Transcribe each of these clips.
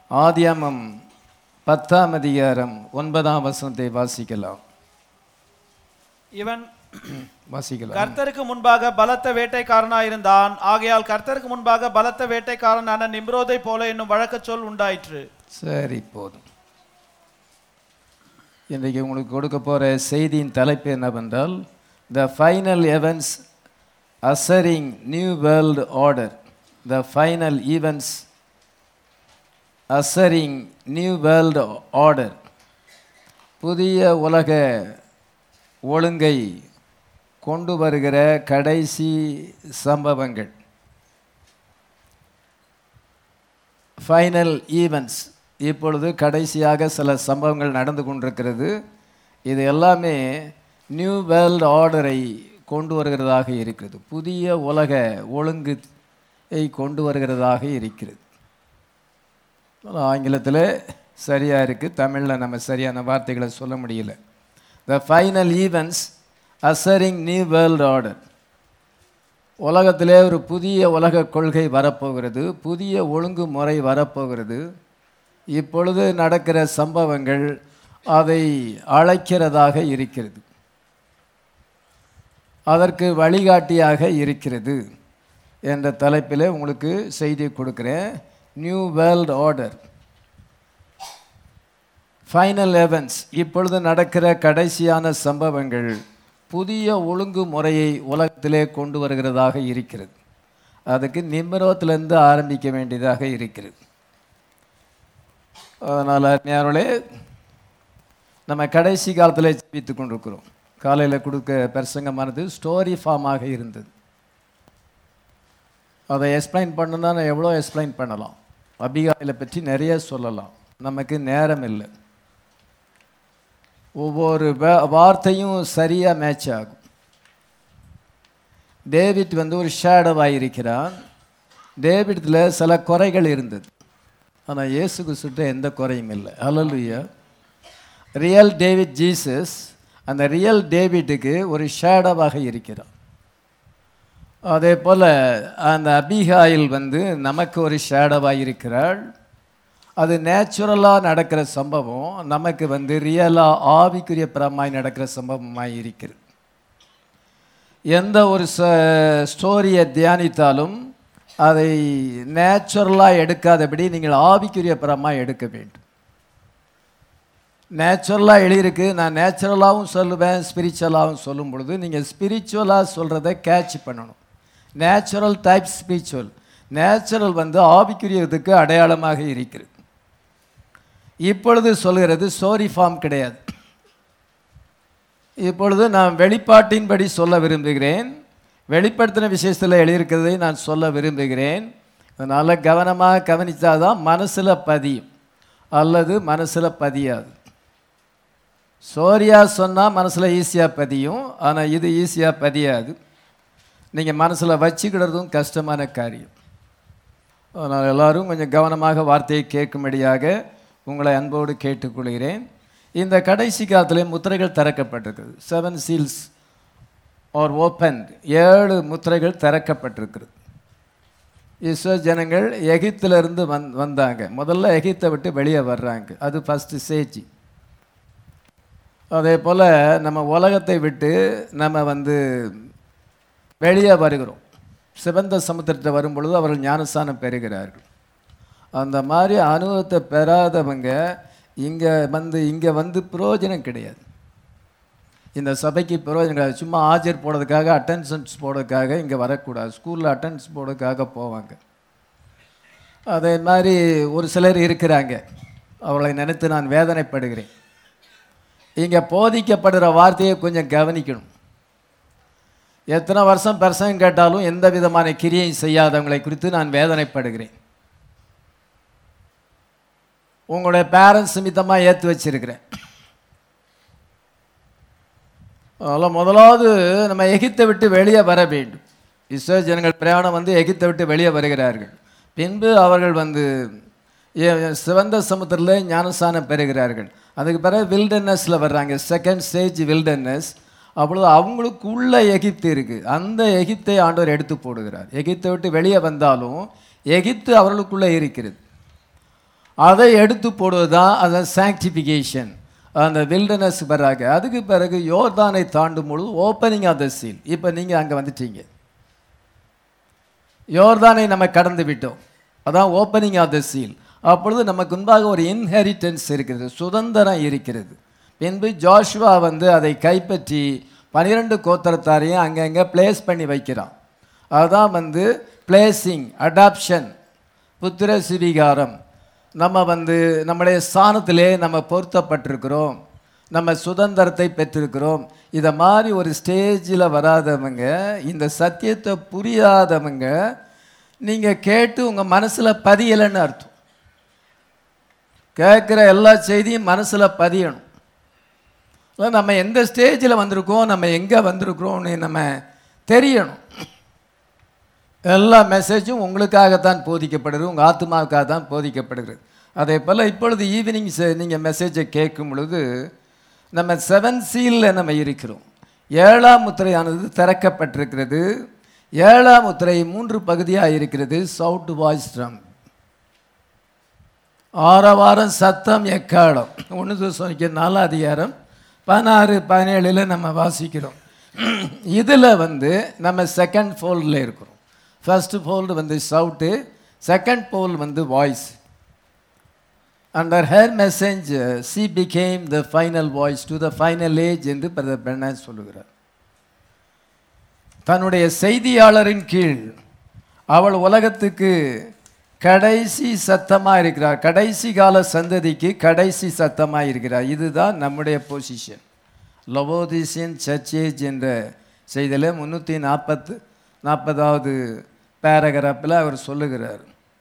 ஆதியாமம் பத்தாம் அதிகாரம் ஒன்பதாம் வசனத்தை வாசிக்கலாம் இவன் வாசிக்கலாம் கர்த்தருக்கு முன்பாக பலத்த வேட்டைக்காரனாயிருந்தான் ஆகையால் கர்த்தருக்கு முன்பாக பலத்த வேட்டைக்காரனான நிம்ரோதை போல என்னும் வழக்கச் சொல் உண்டாயிற்று சரி போதும் இன்றைக்கு உங்களுக்கு கொடுக்க போகிற செய்தியின் தலைப்பு என்னவென்றால் the final events occurring new world order the final events occurring new world order புதிய உலக ஒழுங்கை கொண்டு வருகிற கடைசி சம்பவங்கள் ஃபைனல் ஈவெண்ட்ஸ் இப்பொழுது கடைசியாக சில சம்பவங்கள் நடந்து கொண்டிருக்கிறது இது எல்லாமே நியூ வேர்ல்டு ஆர்டரை கொண்டு வருகிறதாக இருக்கிறது புதிய உலக ஒழுங்கை கொண்டு வருகிறதாக இருக்கிறது ஆங்கிலத்தில் சரியாக இருக்குது தமிழில் நம்ம சரியான வார்த்தைகளை சொல்ல முடியல the final events occurring new world order உலகத்திலே ஒரு புதிய உலக கொள்கை வரப்போகிறது புதிய ஒழுங்குமுறை வரப்போகிறது இப்பொழுது நடக்கிற சம்பவங்கள் அதை அழைக்கிறதாக இருக்கிறது அதற்கு வழிகாட்டியாக இருக்கிறது என்ற தலைப்பில் உங்களுக்கு செய்தி கொடுக்குறேன் new world order final events இப்பொழுது நடக்கிற கடைசியான சம்பவங்கள் புதிய ஒழுங்குமுறையை உலகத்திலே கொண்டு வருகிறதாக இருக்கிறது அதுக்கு நிம்மரத்திலிருந்து ஆரம்பிக்க வேண்டியதாக இருக்கிறது அதனால் அருமையானவர்களே நம்ம கடைசி காலத்தில் ஜீவித்து கொண்டிருக்கிறோம் காலையில் கொடுக்க பிரசங்கமானது ஸ்டோரி ஃபார்மாக இருந்தது அதை எக்ஸ்பிளைன் பண்ணணும்னா நான் எவ்வளோ எக்ஸ்பிளைன் பண்ணலாம் அபிகாயில பற்றி நிறைய சொல்லலாம் நமக்கு நேரம் இல்லை ஒவ்வொரு வா- வார்த்தையும் சரியாக மேட்ச் ஆகும் டேவிட் வந்து ஒரு ஷேடோவாக இருக்கிறான் டேவிட்ல சில குறைகள் இருந்தது ஆனால் இயேசு கிறிஸ்துட்ட எந்த குறையும் இல்லை ஹalleluya ரியல் டேவிட் ஜீசஸ் அந்த ரியல் டேவிட்டுக்கு ஒரு ஷேடோவாக இருக்கிறான் அதே போல் அந்த அபிகாயில் வந்து நமக்கு ஒரு ஷேடோவாக இருக்கிறாள் அது நேச்சுரலாக நடக்கிற சம்பவம் நமக்கு வந்து ரியலாக ஆவிக்குரிய பிரமாய் நடக்கிற சம்பவமாய் இருக்கிறது எந்த ஒரு ச ஸ்டோரியை தியானித்தாலும் அதை நேச்சுரலாக எடுக்காதபடி நீங்கள் ஆவிக்குரிய பரமாக எடுக்க வேண்டும் நேச்சுரலாக எழுதியிருக்கு நான் நேச்சுரலாகவும் சொல்லுவேன் ஸ்பிரிச்சுவலாகவும் சொல்லும் பொழுது நீங்கள் ஸ்பிரிச்சுவலாக சொல்கிறத கேட்ச் பண்ணணும் நேச்சுரல் டைப் ஸ்பிரிச்சுவல் நேச்சுரல் வந்து ஆவிக்குரியதுக்கு அடையாளமாக இருக்கிறது இப்பொழுது சொல்கிறது ஸ்டோரி ஃபார்ம் கிடையாது இப்பொழுது நான் வெளிப்பாட்டின்படி சொல்ல விரும்புகிறேன் வெளிப்படுத்தின விஷயத்தில் எழுதியிருக்கிறதை நான் சொல்ல விரும்புகிறேன் அதனால் கவனமாக கவனித்தாதான் மனசில் பதியும் அல்லது மனசில் பதியாது சோரியா சொன்னால் மனசில் ஈஸியாக பதியும் ஆனால் இது ஈஸியாக பதியாது நீங்கள் மனசில் வச்சுக்கிடுறதும் கஷ்டமான காரியம் அதனால் எல்லாரும் கொஞ்சம் கவனமாக வார்த்தையை கேட்கும்படியாக உங்களை அன்போடு கேட்டுக்கொள்கிறேன் இந்த கடைசி காலத்திலே முத்திரைகள் திறக்கப்பட்டிருக்கிறது செவன் சீல்ஸ் ஆர் ஓப்பன் ஏழு முத்திரைகள் திறக்கப்பட்டிருக்கிறது இஸ்ரோ ஜனங்கள் எகிப்திலிருந்து வந் வந்தாங்க முதல்ல எகிப்தை விட்டு வெளியே வர்றாங்க அது ஃபஸ்ட்டு சேஜி அதே போல் நம்ம உலகத்தை விட்டு நம்ம வந்து வெளியே வருகிறோம் சிவந்த சமுத்திரத்தை வரும் பொழுது அவர்கள் ஞானஸ்தானம் பெறுகிறார்கள் அந்த மாதிரி அனுபவத்தை பெறாதவங்க இங்கே வந்து இங்கே வந்து பிரயோஜனம் கிடையாது இந்த சபைக்கு பிரயோஜனம் கிடையாது சும்மா ஆஜர் போடுறதுக்காக அட்டென்ஷன்ஸ் போடுறதுக்காக இங்கே வரக்கூடாது ஸ்கூலில் அட்டென்ஸ் போடுறதுக்காக போவாங்க அதே மாதிரி ஒரு சிலர் இருக்கிறாங்க அவர்களை நினைத்து நான் வேதனைப்படுகிறேன் இங்கே போதிக்கப்படுற வார்த்தையை கொஞ்சம் கவனிக்கணும் எத்தனை வருஷம் பிரசங்கம் கேட்டாலும் எந்த விதமான கிரியையும் செய்யாதவங்களை குறித்து நான் வேதனைப்படுகிறேன் உங்களுடைய பேரண்ட்ஸ் நிமித்தமாக ஏற்று வச்சிருக்கிறேன் அதெல்லாம் முதலாவது நம்ம எகிப்தை விட்டு வெளியே வர வேண்டும் இஸ்ரோ ஜனங்கள் பிரயாணம் வந்து எகிப்தை விட்டு வெளியே வருகிறார்கள் பின்பு அவர்கள் வந்து ஏ- சிவந்த சமுத்திரத்தில் ஞானஸ்தானம் பெறுகிறார்கள் அதுக்கு பிறகு வில்டர்னஸில் வர்றாங்க செகண்ட் ஸ்டேஜ் வில்டர்னஸ் அப்பொழுது அவங்களுக்கு உள்ள எகிப்து இருக்குது அந்த எகிப்தை ஆண்டவர் எடுத்து போடுகிறார் எகிப்தை விட்டு வெளியே வந்தாலும் எகிப்து அவர்களுக்குள்ளே இருக்கிறது அதை எடுத்து போடுவது தான் அந்த சாங்டிஃபிகேஷன் அந்த வில்டனஸ் பிறகு அதுக்கு பிறகு யோர்தானை தாண்டும் பொழுது ஓப்பனிங் ஆஃப் த சீல் இப்போ நீங்கள் அங்கே வந்துட்டீங்க யோர்தானை நம்ம கடந்து விட்டோம் அதான் ஓப்பனிங் ஆஃப் த சீல் அப்பொழுது நமக்கு முன்பாக ஒரு இன்ஹெரிட்டன்ஸ் இருக்கிறது சுதந்திரம் இருக்கிறது பின்பு ஜாஷுவா வந்து அதை கைப்பற்றி பனிரெண்டு கோத்திரத்தாரையும் அங்கங்கே பிளேஸ் பண்ணி வைக்கிறான் அதுதான் வந்து பிளேசிங் அடாப்ஷன் புத்திர சிவிகாரம் நம்ம வந்து நம்முடைய ஸ்தானத்திலே நம்ம பொருத்தப்பட்டிருக்கிறோம் நம்ம சுதந்திரத்தை பெற்றிருக்கிறோம் இதை மாதிரி ஒரு ஸ்டேஜில் வராதவங்க இந்த சத்தியத்தை புரியாதவங்க நீங்கள் கேட்டு உங்கள் மனசில் பதியலைன்னு அர்த்தம் கேட்குற எல்லா செய்தியும் மனசில் பதியணும் அதான் நம்ம எந்த ஸ்டேஜில் வந்திருக்கோம் நம்ம எங்கே வந்திருக்கிறோம்னு நம்ம தெரியணும் எல்லா மெசேஜும் உங்களுக்காகத்தான் போதிக்கப்படுகிறது உங்கள் ஆத்மாவுக்காக தான் போதிக்கப்படுகிறது அதே போல் இப்பொழுது ஈவினிங் நீங்கள் மெசேஜை கேட்கும் பொழுது நம்ம செவன் சீலில் நம்ம இருக்கிறோம் ஏழாம் முத்திரையானது திறக்கப்பட்டிருக்கிறது ஏழாம் முத்திரை மூன்று பகுதியாக இருக்கிறது சவுட் வாய்ஸ் ட்ரம் ஆரவாரம் சத்தம் எக்காலம் ஒன்று சொல்லிக்க நாலாம் அதிகாரம் பதினாறு பதினேழில் நம்ம வாசிக்கிறோம் இதில் வந்து நம்ம செகண்ட் ஃபோல்டில் இருக்கிறோம் ஃபர்ஸ்ட் ஃபோல்டு வந்து சவுட்டு செகண்ட் ஃபோல்டு வந்து voice under her message she become the final voice to the final age என்று பிரதர் பெர்னாஸ் சொல்லுகிறார் தன்னுடைய செய்தியாளரின் கீழ் அவள் உலகத்துக்கு கடைசி சத்தமாக இருக்கிறார் கடைசி கால சந்ததிக்கு கடைசி சத்தமாக இருக்கிறார் இதுதான் நம்முடைய பொசிஷன் லவோதிசியன் சர்ச்சேஜ் என்ற செய்தியில் முந்நூற்றி நாற்பத்து நாற்பதாவது பேராகிராஃபில் அவர் சொல்லுகிறார்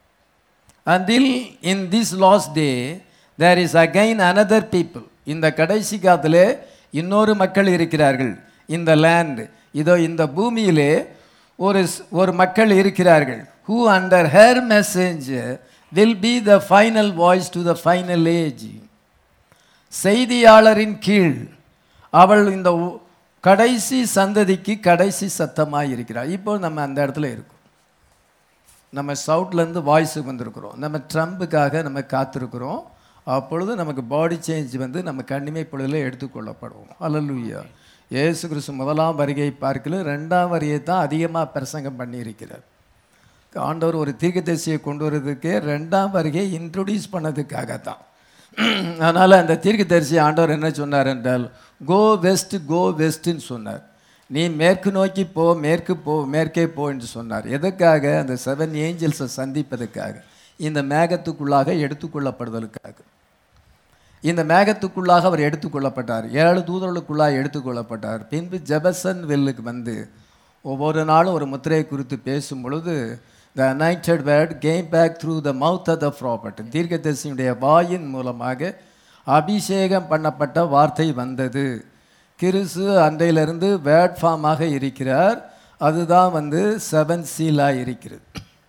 until in this last day there is again another people இந்த கடைசி காலத்திலே இன்னொரு மக்கள் இருக்கிறார்கள் இந்த லேண்ட் இதோ இந்த பூமியிலே ஒரு ஸ்- ஒரு மக்கள் இருக்கிறார்கள் who under her message will be the final voice to the final age செய்தியாளரின் கீழ் அவள் இந்த உ- கடைசி சந்ததிக்கு கடைசி சத்தமாக இருக்கிறார் இப்போ நம்ம அந்த இடத்துல இருக்கோம் நம்ம சவுட்லேருந்து வாய்ஸுக்கு வந்திருக்கிறோம் நம்ம ட்ரம்புக்காக நம்ம காத்திருக்கிறோம் அப்பொழுது நமக்கு பாடி சேஞ்ச் வந்து நம்ம கண்ணிமை பொழுதில் எடுத்துக்கொள்ளப்படுவோம் அல்லலுயா இயேசு கிறிஸ்து முதலாம் வருகை பார்க்கல ரெண்டாம் வரியை தான் அதிகமாக பிரசங்கம் பண்ணியிருக்கிறார் ஆண்டவர் ஒரு தீர்க்கதரிசியை கொண்டு வர்றதுக்கே ரெண்டாம் வருகையை இன்ட்ரொடியூஸ் பண்ணதுக்காக தான் அதனால் அந்த தீர்க்கதரிசி ஆண்டவர் என்ன சொன்னார் என்றால் கோ வெஸ்ட் கோ வெஸ்ட்டுன்னு சொன்னார் நீ மேற்கு நோக்கி போ மேற்கு போ மேற்கே போ என்று சொன்னார் எதுக்காக அந்த செவன் ஏஞ்சல்ஸை சந்திப்பதற்காக இந்த மேகத்துக்குள்ளாக எடுத்துக்கொள்ளப்படுதலுக்காக இந்த மேகத்துக்குள்ளாக அவர் எடுத்துக்கொள்ளப்பட்டார் ஏழு தூதர்களுக்குள்ளாக எடுத்துக்கொள்ளப்பட்டார் பின்பு ஜெபசன் வெல்லுக்கு வந்து ஒவ்வொரு நாளும் ஒரு முத்திரையை குறித்து பேசும் பொழுது the anointed word came back through the mouth of the prophet தீர்க்கதரிசியுடைய வாயின் மூலமாக அபிஷேகம் பண்ணப்பட்ட வார்த்தை வந்தது கிறிசு அன்றையிலிருந்து வேர்ட் ஃபார்மாக இருக்கிறார் அதுதான் வந்து செவன் சீலாக இருக்கிறது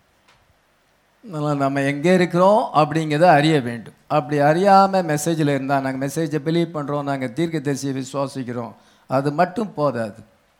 அதனால நம்ம எங்கே இருக்கிறோம் அப்படிங்கிறத அறிய வேண்டும் அப்படி அறியாமல் மெசேஜில் இருந்தால் நாங்கள் மெசேஜை பிலீவ் பண்ணுறோம் நாங்கள் தீர்க்கதரிசியை விசுவாசிக்கிறோம் அது மட்டும் போதாது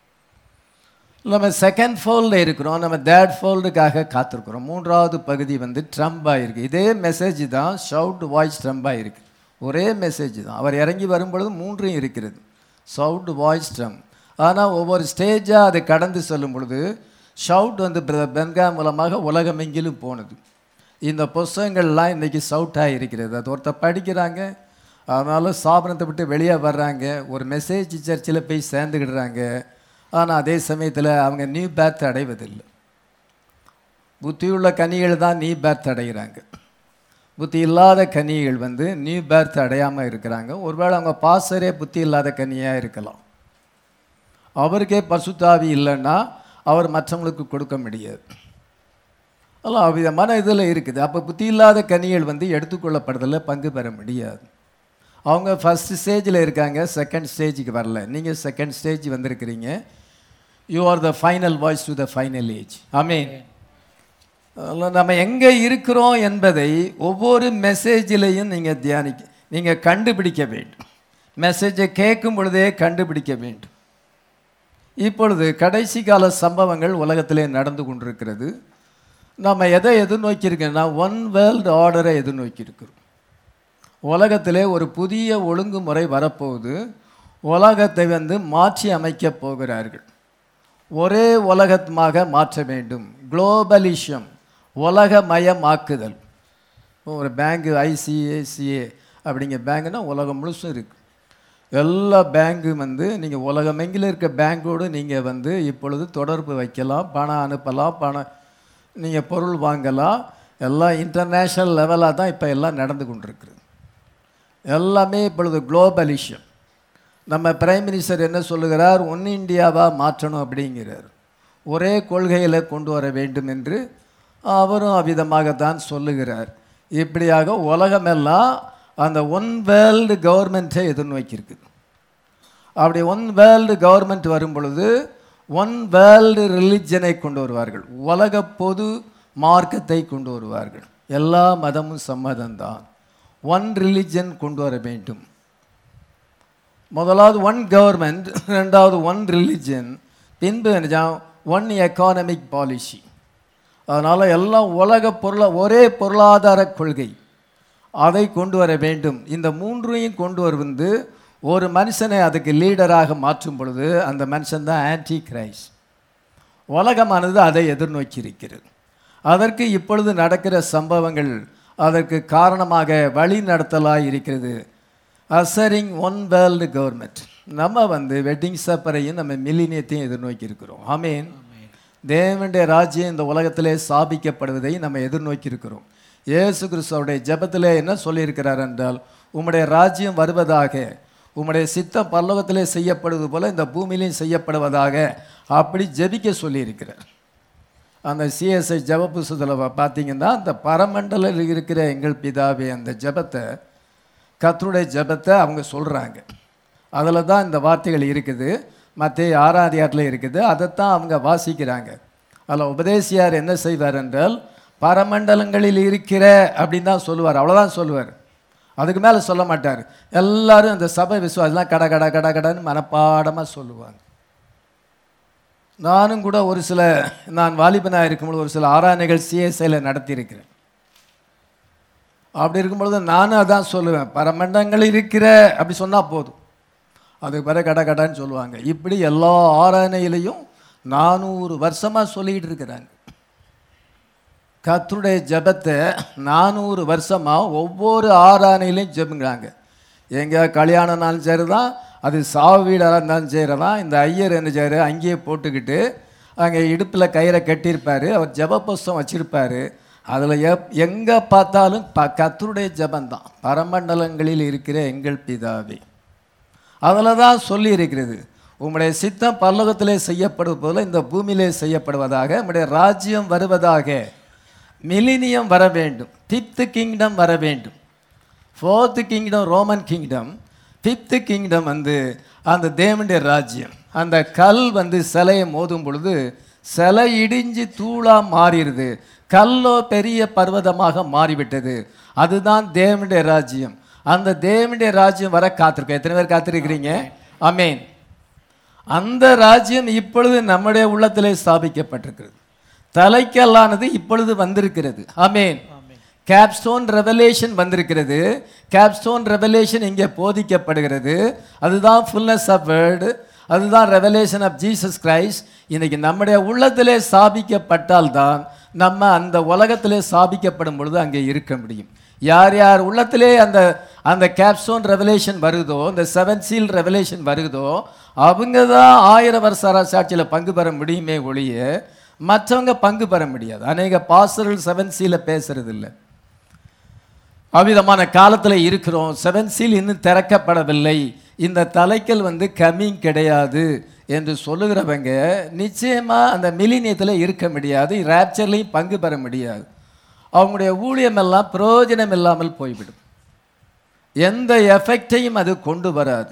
நம்ம செகண்ட் ஃபோல்டில் இருக்கிறோம் நம்ம தேர்ட் ஃபோல்டுக்காக காத்திருக்கிறோம் மூன்றாவது பகுதி வந்து ட்ரம்பாக இருக்குது இதே மெசேஜ் தான் ஷவுட் வாய்ஸ் ட்ரம்பாக இருக்குது ஒரே மெசேஜ் தான் அவர் இறங்கி வரும்பொழுது மூன்றும் இருக்கிறது சவுட் வாய்ஸ் ட்ரம் ஆனால் ஒவ்வொரு ஸ்டேஜாக அதை கடந்து செல்லும் பொழுது ஷவுட் வந்து பிரதர் பென்கா மூலமாக உலகமெங்கிலும் போனது இந்த புஸ்தகங்கள்லாம் இன்றைக்கி சவுட்டாக இருக்கிறது அது ஒருத்தர் படிக்கிறாங்க அதனால ஸ்தாபனத்தை விட்டு வெளியே வர்றாங்க ஒரு மெசேஜ் சர்ச்சில் போய் சேர்ந்துக்கிடுறாங்க ஆனால் அதே சமயத்தில் அவங்க நியூ பேர்த் அடைவதில்லை புத்தியுள்ள கனிகள் தான் நியூ பேர்த் அடைகிறாங்க புத்தி இல்லாத கனிகள் வந்து நியூ பேர்த் அடையாமல் இருக்கிறாங்க ஒருவேளை அவங்க பாசரே புத்தி இல்லாத கனியாக இருக்கலாம் அவருக்கே பசுத்தாவி இல்லைன்னா அவர் மற்றவங்களுக்கு கொடுக்க முடியாது அதெல்லாம் அவ்விதமான இதில் இருக்குது அப்போ புத்தி இல்லாத கனிகள் வந்து எடுத்துக்கொள்ளப்படுறதில் பங்கு பெற முடியாது அவங்க ஃபஸ்ட் ஸ்டேஜில் இருக்காங்க செகண்ட் ஸ்டேஜுக்கு வரல நீங்கள் செகண்ட் ஸ்டேஜ் வந்திருக்கிறீங்க you are the final voice to the final age ஆமீன் அதெல்லாம் நம்ம எங்கே இருக்கிறோம் என்பதை ஒவ்வொரு மெசேஜிலையும் நீங்கள் தியானிக்க நீங்கள் கண்டுபிடிக்க வேண்டும் மெசேஜை கேட்கும் பொழுதே கண்டுபிடிக்க வேண்டும் இப்பொழுது கடைசி கால சம்பவங்கள் உலகத்திலே நடந்து கொண்டிருக்கிறது நம்ம எதை எதிர்நோக்கியிருக்கோம்னா ஒன் வேர்ல்டு ஆர்டரை எதிர்நோக்கியிருக்கிறோம் உலகத்திலே ஒரு புதிய ஒழுங்குமுறை வரப்போகுது உலகத்தை வந்து மாற்றி அமைக்கப் போகிறார்கள் ஒரே உலகமாக மாற்ற வேண்டும் குளோபலிஷம் உலகமயமாக்குதல் ஒரு பேங்கு ஐசிஏசிஏ அப்படிங்கிற பேங்குனா உலகம் முழுசும் இருக்குது எல்லா பேங்கு வந்து நீங்கள் உலகமெங்கிலும் இருக்க பேங்கோடு நீங்கள் வந்து இப்பொழுது தொடர்பு வைக்கலாம் பணம் அனுப்பலாம் பணம் நீங்கள் பொருள் வாங்கலாம் எல்லாம் இன்டர்நேஷ்னல் லெவலாக தான் இப்போ எல்லாம் நடந்து கொண்டிருக்குது எல்லாமே இப்பொழுது குளோபலிஷம் நம்ம பிரைம் மினிஸ்டர் என்ன சொல்லுகிறார் ஒன் இந்தியாவாக மாற்றணும் அப்படிங்கிறார் ஒரே கொள்கையில் கொண்டு வர வேண்டும் என்று அவரும் அவ்விதமாகத்தான் சொல்லுகிறார் இப்படியாக உலகமெல்லாம் அந்த ஒன் வேர்ல்டு கவர்மெண்ட்டை எதிர்நோக்கியிருக்கு அப்படி ஒன் வேர்ல்டு கவர்மெண்ட் வரும் பொழுது ஒன் வேர்ல்டு ரிலிஜனை கொண்டு வருவார்கள் உலக பொது மார்க்கத்தை கொண்டு வருவார்கள் எல்லா மதமும் சம்மதம்தான் ஒன் ரிலிஜன் கொண்டு வர வேண்டும் முதலாவது ஒன் கவர்மெண்ட் ரெண்டாவது ஒன் ரிலிஜன் பின்பு என்ன ஒன் எக்கானமிக் பாலிசி அதனால் எல்லாம் உலக பொருளா ஒரே பொருளாதார கொள்கை அதை கொண்டு வர வேண்டும் இந்த மூன்றையும் கொண்டு வருவது ஒரு மனுஷனை அதுக்கு லீடராக மாற்றும் பொழுது அந்த மனுஷன் தான் ஆன்டி கிரைஸ்ட் உலகமானது அதை எதிர்நோக்கி இருக்கிறது அதற்கு இப்பொழுது நடக்கிற சம்பவங்கள் அதற்கு காரணமாக வழி நடத்தலாக இருக்கிறது அசரிங் ஒன் வேர்ல்டு கவர்மெண்ட் நம்ம வந்து வெட்டிங் சப்பரையும் நம்ம மில்லினியத்தையும் எதிர்நோக்கி இருக்கிறோம் ஆமீன் தேவனுடைய ராஜ்யம் இந்த உலகத்திலே ஸ்தாபிக்கப்படுவதை நம்ம எதிர்நோக்கி இருக்கிறோம் இயேசு கிறிஸ்துவோடைய ஜெபத்திலே என்ன சொல்லியிருக்கிறார் என்றால் உம்முடைய ராஜ்யம் வருவதாக உம்முடைய சித்தம் பல்லவத்திலே செய்யப்படுவது போல இந்த பூமியிலையும் செய்யப்படுவதாக அப்படி ஜெபிக்க சொல்லியிருக்கிறார் அந்த சிஎஸ்ஐ ஜெப புஸ்தத்தில் பார்த்தீங்கன்னா அந்த பரமண்டலில் இருக்கிற எங்கள் பிதாவே அந்த ஜெபத்தை கர்த்தருடைய ஜெபத்தை அவங்க சொல்கிறாங்க அதில் தான் இந்த வார்த்தைகள் இருக்குது மற்ற ஆறாம் அதிகாரத்தில் இருக்குது அதைத்தான் அவங்க வாசிக்கிறாங்க அதில் உபதேசியார் என்ன செய்வார் என்றால் பரமண்டலங்களில் இருக்கிற அப்படின்னு தான் சொல்லுவார் அவ்வளோதான் சொல்லுவார் அதுக்கு மேலே சொல்ல மாட்டார் எல்லாரும் அந்த சபை விசுவாசம்லாம் கட கட கட கடன்னு மனப்பாடமாக சொல்லுவாங்க நானும் கூட ஒரு சில நான் வாலிபனாக இருக்கும்போது ஒரு சில ஆராதனைகள் சிஎஸ்ஐயில் நடத்தியிருக்கிறேன் அப்படி இருக்கும்பொழுது நானும் அதான் சொல்லுவேன் பரமண்டங்கள் இருக்கிற அப்படி சொன்னால் போதும் அதுக்கு பிறகு கட கடன்னு சொல்லுவாங்க இப்படி எல்லா ஆராதனையிலையும் நானூறு வருஷமாக சொல்லிக்கிட்டு இருக்கிறாங்க கர்த்தருடைய ஜெபத்தை நானூறு வருஷமாக ஒவ்வொரு ஆராதனையிலையும் ஜெபுங்கிறாங்க எங்கே கல்யாணம்னாலும் சரி தான் அது சாவு வீடாக இருந்தாலும் சரி தான் இந்த ஐயர் என்ன செய்யறாரு அங்கேயே போட்டுக்கிட்டு அங்கே இடுப்பில் கயிறை கட்டியிருப்பார் அவர் ஜெப புஸ்தகம் வச்சுருப்பார் அதில் எப் எங்கே பார்த்தாலும் ப கர்த்தருடைய ஜெபந்தான் பரமண்டலங்களில் இருக்கிற எங்கள் பிதாவே அதில் தான் சொல்லி இருக்கிறது உம்முடைய சித்தம் பல்லவத்திலே செய்யப்படுவது போல இந்த பூமியிலே செய்யப்படுவதாக உம்முடைய ராஜ்யம் வருவதாக மிலினியம் வர வேண்டும் ஃபிஃப்த்து கிங்டம் வர வேண்டும் fourth kingdom Roman kingdom fifth kingdom வந்து அந்த தேவனுடைய ராஜ்யம் அந்த கல் வந்து சிலையை மோதும் பொழுது சிலை இடிஞ்சு தூளாக மாறிடுது கல்லோ பெரிய பர்வதமாக மாறிவிட்டது அதுதான் தேவனுடைய ராஜ்யம் அந்த தேவனுடைய ராஜ்யம் வர காத்திருக்கோம் எத்தனை பேர் காத்திருக்கிறீங்க அமேன் அந்த ராஜ்யம் இப்பொழுது நம்முடைய உள்ளத்திலே ஸ்தாபிக்கப்பட்டிருக்கிறது தலைக்கல்லானது இப்பொழுது வந்திருக்கிறது அமேன் கேப்ஸ்டோன் ரெவலேஷன் வந்திருக்கிறது கேப்ஸ்டோன் ரெவலேஷன் இங்கே போதிக்கப்படுகிறது அதுதான் ஃபுல்னஸ் ஆஃப் வேர்டு அதுதான் ரெவலேஷன் ஆஃப் ஜீசஸ் கிரைஸ்ட் இன்னைக்கு நம்முடைய உள்ளத்திலே ஸ்தாபிக்கப்பட்டால் தான் நம்ம அந்த உலகத்திலே ஸ்தாபிக்கப்படும் பொழுது அங்கே இருக்க முடியும் யார் யார் உள்ளத்திலே அந்த அந்த கேப்ஸ்டோன் ரெவலேஷன் வருதோ இந்த செவன் சீல் ரெவலேஷன் வருதோ அவங்க தான் ஆயிரம் வருஷ அரசாட்சியில் பங்கு பெற முடியுமே ஒழிய மற்றவங்க பங்கு பெற முடியாது அநேக பாஸ்டர்கள் செவன் சீல பேசுறது இல்லை அவ்விதமான காலத்தில் இருக்கிறோம் செவன் சீல் இன்னும் திறக்கப்படவில்லை இந்த தலைக்கல் வந்து கம்மிங் கிடையாது என்று சொல்லுகிறவங்க நிச்சயமாக அந்த மிலினியத்தில் இருக்க முடியாது ரேப்சர்லையும் பங்கு பெற முடியாது அவங்களுடைய ஊழியம் எல்லாம் பிரயோஜனம் இல்லாமல் போய்விடும் எந்த எஃபெக்டையும் அது கொண்டு வராது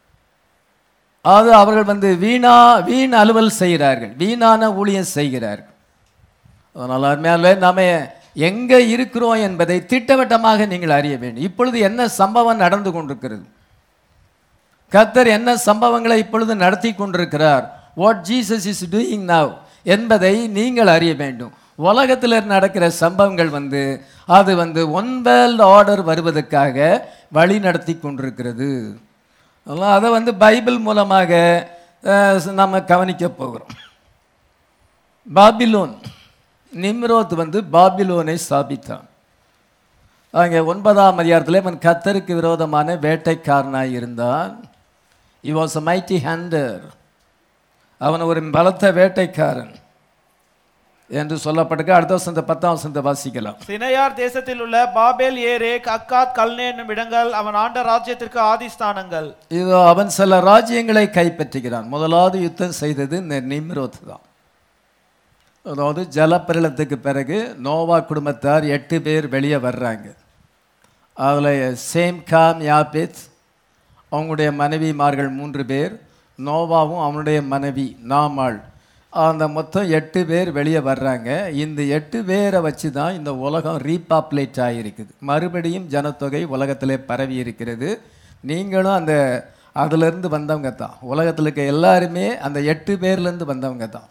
அது அவர்கள் வந்து வீணா வீண் அலுவல் செய்கிறார்கள் வீணான ஊழியம் செய்கிறார்கள் அதனால் அருமையால நாம எங்கே இருக்கிறோம் என்பதை திட்டவட்டமாக நீங்கள் அறிய வேண்டும் இப்பொழுது என்ன சம்பவம் நடந்து கொண்டிருக்கிறது கர்த்தர் என்ன சம்பவங்களை இப்பொழுது நடத்தி கொண்டிருக்கிறார் what Jesus is doing now என்பதை நீங்கள் அறிய வேண்டும் உலகத்தில் நடக்கிற சம்பவங்கள் வந்து அது வந்து ஒன் வேர்ல்ட் ஆர்டர் வருவதற்காக வழி நடத்தி கொண்டிருக்கிறது அதெல்லாம் அதை வந்து பைபிள் மூலமாக அஹ், நம்ம கவனிக்க போகிறோம் பாபிலோன் நிம்ரோத் வந்து பாபிலோனை ஸ்தாபித்தான் அங்கே ஒன்பதாம் அதிகாரத்தில் இவன் கத்தருக்கு விரோதமான வேட்டைக்காரனாய் இருந்தான் he was a mighty hunter அவன் ஒரு பலத்த வேட்டைக்காரன் என்று சொல்லப்பட்டிருக்கு அடுத்த வசந்த பத்தாம் வசந்த வாசிக்கலாம் சினையார் தேசத்தில் உள்ள பாபேல் ஏரேக் அக்காத் கல்னே என்னும் இடங்கள் அவன் ஆண்ட ராஜ்யத்திற்கு ஆதிஸ்தானங்கள் இதோ அவன் சில ராஜ்யங்களை கைப்பற்றுகிறான் முதலாவது யுத்தம் செய்தது இந்த நிம்ரோத் தான் அதாவது ஜலப்பிரளத்துக்கு பிறகு நோவா குடும்பத்தார் எட்டு பேர் வெளியே வர்றாங்க அதில் சேம் காம் யாபேத் அவங்களுடைய மனைவிமார்கள் மூன்று பேர் நோவாவும் அவனுடைய மனைவி நாமாள் அந்த மொத்தம் எட்டு பேர் வெளியே வர்றாங்க இந்த எட்டு பேரை வச்சு தான் இந்த உலகம் ரீபாப்புலேட் ஆகியிருக்குது மறுபடியும் ஜனத்தொகை உலகத்திலே பரவி இருக்கிறது நீங்களும் அந்த அதிலிருந்து வந்தவங்க தான் உலகத்தில் இருக்க எல்லாருமே அந்த எட்டு பேர்லேருந்து வந்தவங்க தான்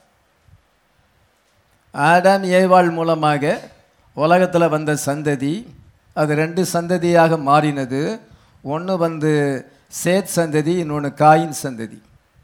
ஆடாம் ஏவாள் மூலமாக உலகத்தில் வந்த சந்ததி அது ரெண்டு சந்ததியாக மாறினது ஒன்று வந்து சேத் சந்ததி இன்னொன்று காயின் சந்ததி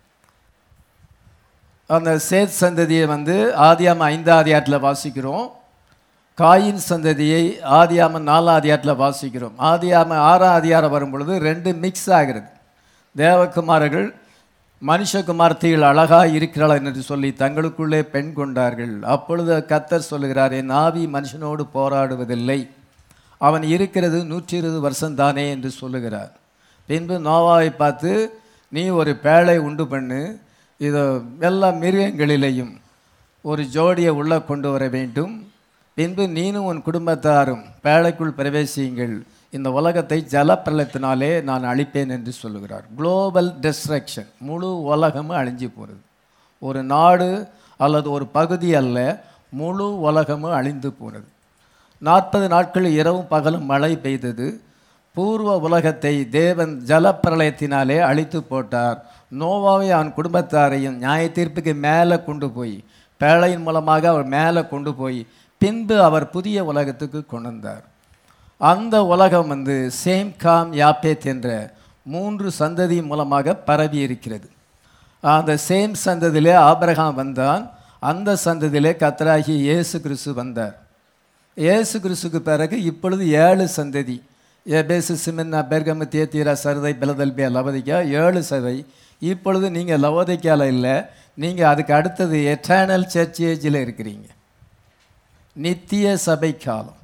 அந்த சேத் சந்ததியை வந்து ஆதியாம ஐந்தாம் அதிகாரத்தில் வாசிக்கிறோம் காயின் சந்ததியை ஆதியாம நாலாம் அதிகாரத்தில் வாசிக்கிறோம் ஆதியாம ஆறாம் அதிகாரம் வரும் பொழுது ரெண்டு மிக்ஸ் ஆகிறது தேவகுமாரர்கள் மனுஷகுமார்த்திகள் அழகாக இருக்கிறாள் என்று சொல்லி தங்களுக்குள்ளே பெண் கொண்டார்கள் அப்பொழுது கத்தர் சொல்லுகிறார் என் ஆவி மனுஷனோடு போராடுவதில்லை அவன் இருக்கிறது நூற்றி இருபது வருஷம்தானே என்று சொல்லுகிறார் பின்பு நோவாவை பார்த்து நீ ஒரு பேழை உண்டு பண்ணு இதோ எல்லா மிருகங்களிலேயும் ஒரு ஜோடியை உள்ளே கொண்டு வர வேண்டும் பின்பு நீனும் உன் குடும்பத்தாரும் பேழைக்குள் பிரவேசியுங்கள் இந்த உலகத்தை ஜலப்பிரளத்தினாலே நான் அழிப்பேன் என்று சொல்லுகிறார் குளோபல் டிஸ்ட்ரக்ஷன் முழு உலகமும் அழிஞ்சு போகிறது ஒரு நாடு அல்லது ஒரு பகுதி அல்ல முழு உலகமும் அழிந்து போனது நாற்பது நாட்கள் இரவும் பகலும் மழை பெய்தது பூர்வ உலகத்தை தேவன் ஜலப்பிரளயத்தினாலே அழித்து போட்டார் நோவாவை அவன் குடும்பத்தாரையும் நியாய தீர்ப்புக்கு மேலே கொண்டு போய் பேழையின் மூலமாக அவர் மேலே கொண்டு போய் பின்பு அவர் புதிய உலகத்துக்கு கொண்டு வந்தார் அந்த உலகம் வந்து சேம் காம் யாப்பேத் என்ற மூன்று சந்ததி மூலமாக பரவி இருக்கிறது அந்த சேம் சந்ததியிலே ஆபிரகாம் வந்தான் அந்த சந்ததியிலே கத்தராகி இயேசு கிறிஸ்து வந்தார் இயேசு கிறிஸ்துக்கு பிறகு இப்பொழுது ஏழு சந்ததி எபேசு சிமின்னா பெர்கமு தேத்தீரா சரதை பிலதல்பியா லவதிக்கா ஏழு சதை இப்பொழுது நீங்கள் லவோதிக்கால இல்லை நீங்கள் அதுக்கு அடுத்தது எட்டர்னல் சர்ச் ஏஜில் இருக்கிறீங்க நித்திய சபை காலம்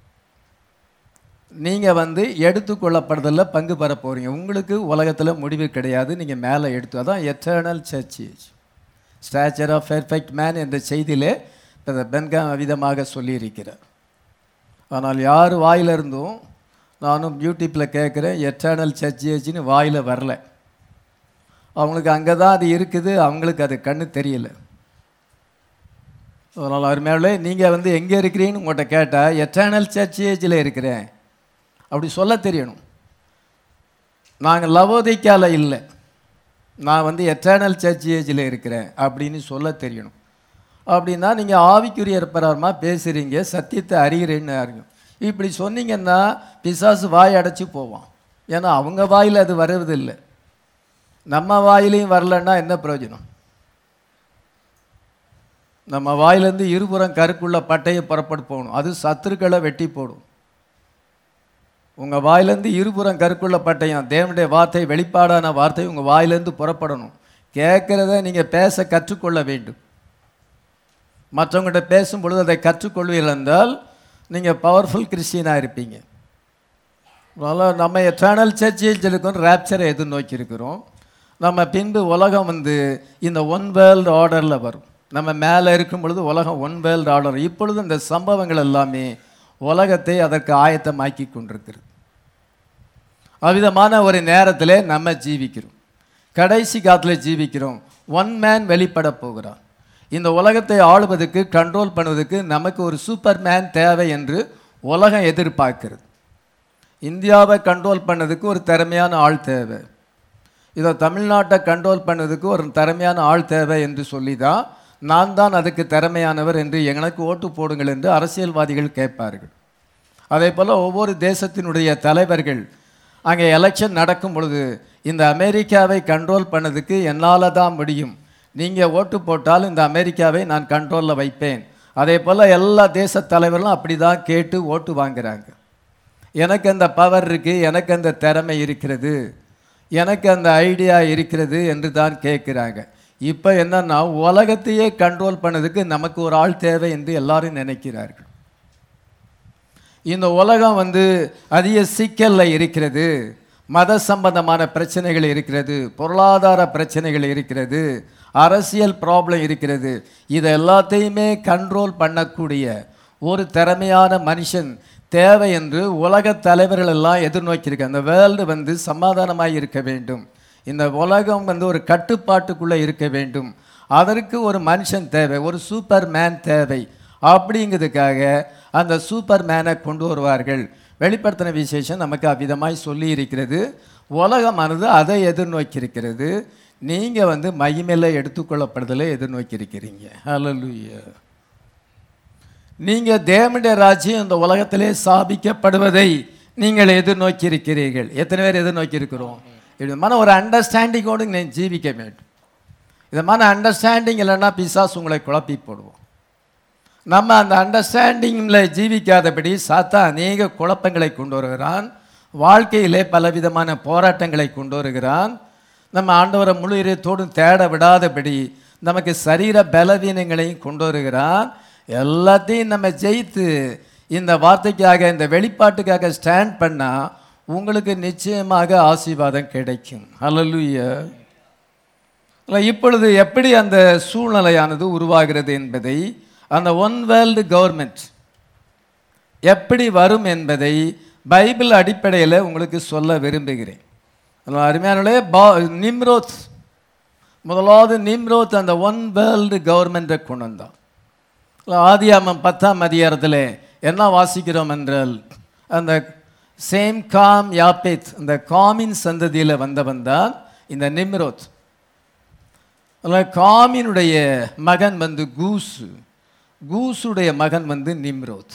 நீங்கள் வந்து எடுத்துக்கொள்ளப்படுறதில் பங்கு பெற போகிறீங்க உங்களுக்கு உலகத்தில் முடிவு கிடையாது நீங்கள் மேலே எடுத்து அதான் eternal church age stature of perfect man என்ற செய்தியிலே இப்போ பென்காம் விதமாக சொல்லியிருக்கிறார் ஆனால் யார் வாயிலிருந்தும் நானும் யூடியூப்பில் கேட்குறேன் எட்டர்னல் சர்ச் ஏஜ்னு வாயில் வரல அவங்களுக்கு அங்கே தான் அது இருக்குது அவங்களுக்கு அது கண்ணு தெரியல அதனால் அருமையாலே நீங்கள் வந்து எங்கே இருக்கிறீங்கன்னு உங்கள்கிட்ட கேட்டால் எட்டர்னல் சர்ச் ஏஜில் இருக்கிறேன் அப்படி சொல்ல தெரியணும் நாங்கள் லவோதிக்கால இல்லை நான் வந்து எட்டர்னல் சர்ச் ஏஜில் இருக்கிறேன் அப்படின்னு சொல்ல தெரியணும் அப்படின்னா நீங்கள் ஆவிக்குரிய பிரகாரமாக பேசுகிறீங்க சத்தியத்தை அறிகிறேன்னு அறியும் இப்படி சொன்னீங்கன்னா பிசாசு வாய் அடைச்சி போவான் ஏன்னா அவங்க வாயில் அது வருவதில்லை நம்ம வாயிலையும் வரலன்னா என்ன பிரயோஜனம் நம்ம வாயிலேருந்து இருபுறம் கருக்குள்ள பட்டையை புறப்பட்டு போகணும் அது சத்துருக்களை வெட்டி போடும் உங்கள் வாயிலேருந்து இருபுறம் கருக்குள்ள பட்டயம் தேவனுடைய வார்த்தை வெளிப்பாடான வார்த்தை உங்கள் வாயிலேருந்து புறப்படணும் கேட்குறத நீங்கள் பேச கற்றுக்கொள்ள வேண்டும் மற்றவங்கள்ட்ட பேசும் பொழுது அதை கற்றுக்கொள்வீர்கள் என்றால் நீங்கள் பவர்ஃபுல் கிறிஸ்டியனாக இருப்பீங்க அதனால் நம்ம எட்டர்னல் சர்ச்சேஜ் இருக்கோம் ரேப்சரை எதிர்நோக்கி இருக்கிறோம் நம்ம பின்பு உலகம் வந்து இந்த ஒன் வேர்ல்டு ஆர்டரில் வரும் நம்ம மேலே இருக்கும் பொழுது உலகம் ஒன் வேர்ல்டு ஆர்டர் இப்பொழுது இந்த சம்பவங்கள் எல்லாமே உலகத்தை அதற்கு ஆயத்தமாக்கி கொண்டிருக்கிறது அவ்விதமான ஒரு நேரத்தில் நம்ம ஜீவிக்கிறோம் கடைசி காலத்தில் ஜீவிக்கிறோம் ஒன் மேன் வெளிப்பட போகிறான் இந்த உலகத்தை ஆளுவதற்கு கண்ட்ரோல் பண்ணுவதற்கு நமக்கு ஒரு சூப்பர் மேன் தேவை என்று உலகம் எதிர்பார்க்கிறது இந்தியாவை கண்ட்ரோல் பண்ணதுக்கு ஒரு திறமையான ஆள் தேவை இதை தமிழ்நாட்டை கண்ட்ரோல் பண்ணதுக்கு ஒரு திறமையான ஆள் தேவை என்று சொல்லி தான் நான் தான் அதுக்கு திறமையானவர் என்று எனக்கு ஓட்டு போடுங்கள் என்று அரசியல்வாதிகள் கேட்பார்கள் அதே போல் ஒவ்வொரு தேசத்தினுடைய தலைவர்கள் அங்கே எலெக்ஷன் நடக்கும் பொழுது இந்த அமெரிக்காவை கண்ட்ரோல் பண்ணதுக்கு என்னால் தான் முடியும் நீங்கள் ஓட்டு போட்டால் இந்த அமெரிக்காவை நான் கண்ட்ரோலில் வைப்பேன் அதே போல் எல்லா தேச தலைவர்களும் அப்படி தான் கேட்டு ஓட்டு வாங்குறாங்க எனக்கு அந்த பவர் இருக்குது எனக்கு அந்த திறமை இருக்கிறது எனக்கு அந்த ஐடியா இருக்கிறது என்று தான் கேட்குறாங்க இப்போ என்னன்னா உலகத்தையே கண்ட்ரோல் பண்ணதுக்கு நமக்கு ஒரு ஆள் தேவை என்று எல்லாரும் நினைக்கிறார்கள் இந்த உலகம் வந்து அதிக சிக்கலில் இருக்கிறது மத சம்பந்தமான பிரச்சனைகள் இருக்கிறது பொருளாதார பிரச்சனைகள் இருக்கிறது அரசியல் ப்ராப்ளம் இருக்கிறது இது எல்லாத்தையுமே கண்ட்ரோல் பண்ணக்கூடிய ஒரு திறமையான மனுஷன் தேவை என்று உலக தலைவர்கள் எல்லாம் எதிர்நோக்கியிருக்க அந்த வேர்ல்டு வந்து சமாதானமாக இருக்க வேண்டும் இந்த உலகம் வந்து ஒரு கட்டுப்பாட்டுக்குள்ளே இருக்க வேண்டும் அதற்கு ஒரு மனுஷன் தேவை ஒரு சூப்பர் மேன் தேவை அப்படிங்கிறதுக்காக அந்த சூப்பர் மேனை கொண்டு வருவார்கள் வெளிப்படுத்தின விசேஷம் நமக்கு அவ்விதமாய் சொல்லி இருக்கிறது உலகமானது அதை எதிர்நோக்கி நீங்கள் வந்து மகிமையில் எடுத்துக்கொள்ளப்படுதலை எதிர்நோக்கி இருக்கிறீங்க ஹalleluya நீங்கள் தேவனுடைய ராஜ்யம் இந்த உலகத்திலே ஸ்தாபிக்கப்படுவதை நீங்கள் எதிர்நோக்கி இருக்கிறீர்கள் எத்தனை பேர் எதிர்நோக்கி இருக்கிறோம் விதமான ஒரு அண்டர்ஸ்டாண்டிங்கோடு நீங்கள் ஜீவிக்க வேண்டும் விதமான அண்டர்ஸ்டாண்டிங் இல்லைன்னா பிசாசு உங்களை குழப்பி போடுவோம் நம்ம அந்த அண்டர்ஸ்டாண்டிங்கில் ஜீவிக்காதபடி சாத்தா அநேக குழப்பங்களை கொண்டு வருகிறான் வாழ்க்கையிலே பலவிதமான போராட்டங்களை கொண்டு வருகிறான் நம்ம ஆண்டவரை முழு இதயத்தோடும் தேட விடாதபடி நமக்கு சரீர பலவீனங்களையும் கொண்டு வருகிறான் எல்லாத்தையும் நம்ம ஜெயித்து இந்த வார்த்தைக்காக இந்த வெளிப்பாட்டுக்காக ஸ்டாண்ட் பண்ணால் உங்களுக்கு நிச்சயமாக ஆசீர்வாதம் கிடைக்கும் ஹalleluya இல்ல, இப்பொழுது எப்படி அந்த சூழ்நிலையானது உருவாகிறது என்பதை அந்த ஒன் வேர்ல்டு கவர்மெண்ட் எப்படி வரும் என்பதை பைபிள் அடிப்படையில் உங்களுக்கு சொல்ல விரும்புகிறேன் அதனால் அருமையானே பா நிம்ரோத் முதலாவது நிம்ரோத் அந்த ஒன் வேர்ல்டு கவர்மெண்ட்டை கொண்டு வந்தான் ஆதியாமம் பத்தாம் அதிகாரத்தில் என்ன வாசிக்கிறோம் என்றால் அந்த சேம் காம் யாப்பேத் அந்த காமின் சந்ததியில் வந்தவன் தான் இந்த நிம்ரோத் அதில் காமினுடைய மகன் வந்து கூசு கூசுடைய மகன் வந்து நிம்ரோத்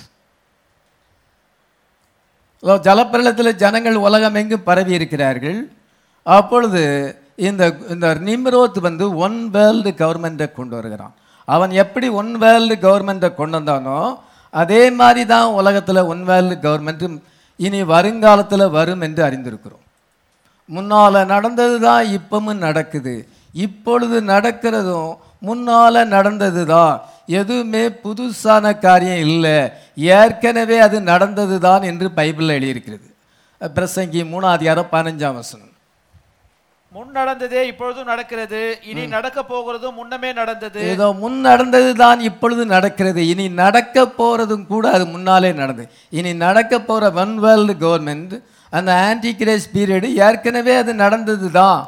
அதாவது ஜலப்பிரளத்தில் ஜனங்கள் உலகம் எங்கும் பரவி இருக்கிறார்கள் அப்பொழுது இந்த இந்த நிம்ரோத் வந்து ஒன் வேர்ல்டு கவர்மெண்ட்டை கொண்டு வருகிறான் அவன் எப்படி ஒன் வேர்ல்டு கவர்மெண்ட்டை கொண்டு வந்தானோ அதே மாதிரி தான் உலகத்தில் ஒன் வேர்ல்டு கவர்மெண்ட்டும் இனி வருங்காலத்தில் வரும் என்று அறிந்திருக்கிறோம் முன்னால் நடந்தது தான் இப்பவும் நடக்குது இப்பொழுது நடக்கிறதும் முன்னால் நடந்தது தான் எதுவுமே புதுசான காரியம் இல்லை ஏற்கனவே அது நடந்தது தான் என்று பைபிளில் எழுதியிருக்கிறது பிரசங்கி மூணாவது அதிகாரம் பதினஞ்சாம் வசனம் முன் நடந்ததே இப்பொழுதும் நடக்கிறது இனி நடக்க போகிறதும் முன்னமே நடந்தது ஏதோ முன் நடந்தது தான் இப்பொழுது நடக்கிறது இனி நடக்க போறதும் கூட அது முன்னாலே நடந்தது இனி நடக்க போற ஒன் வேர்ல்டு கவர்மெண்ட் அந்த ஆன்டி கிரேஸ் பீரியடு ஏற்கனவே அது நடந்தது தான்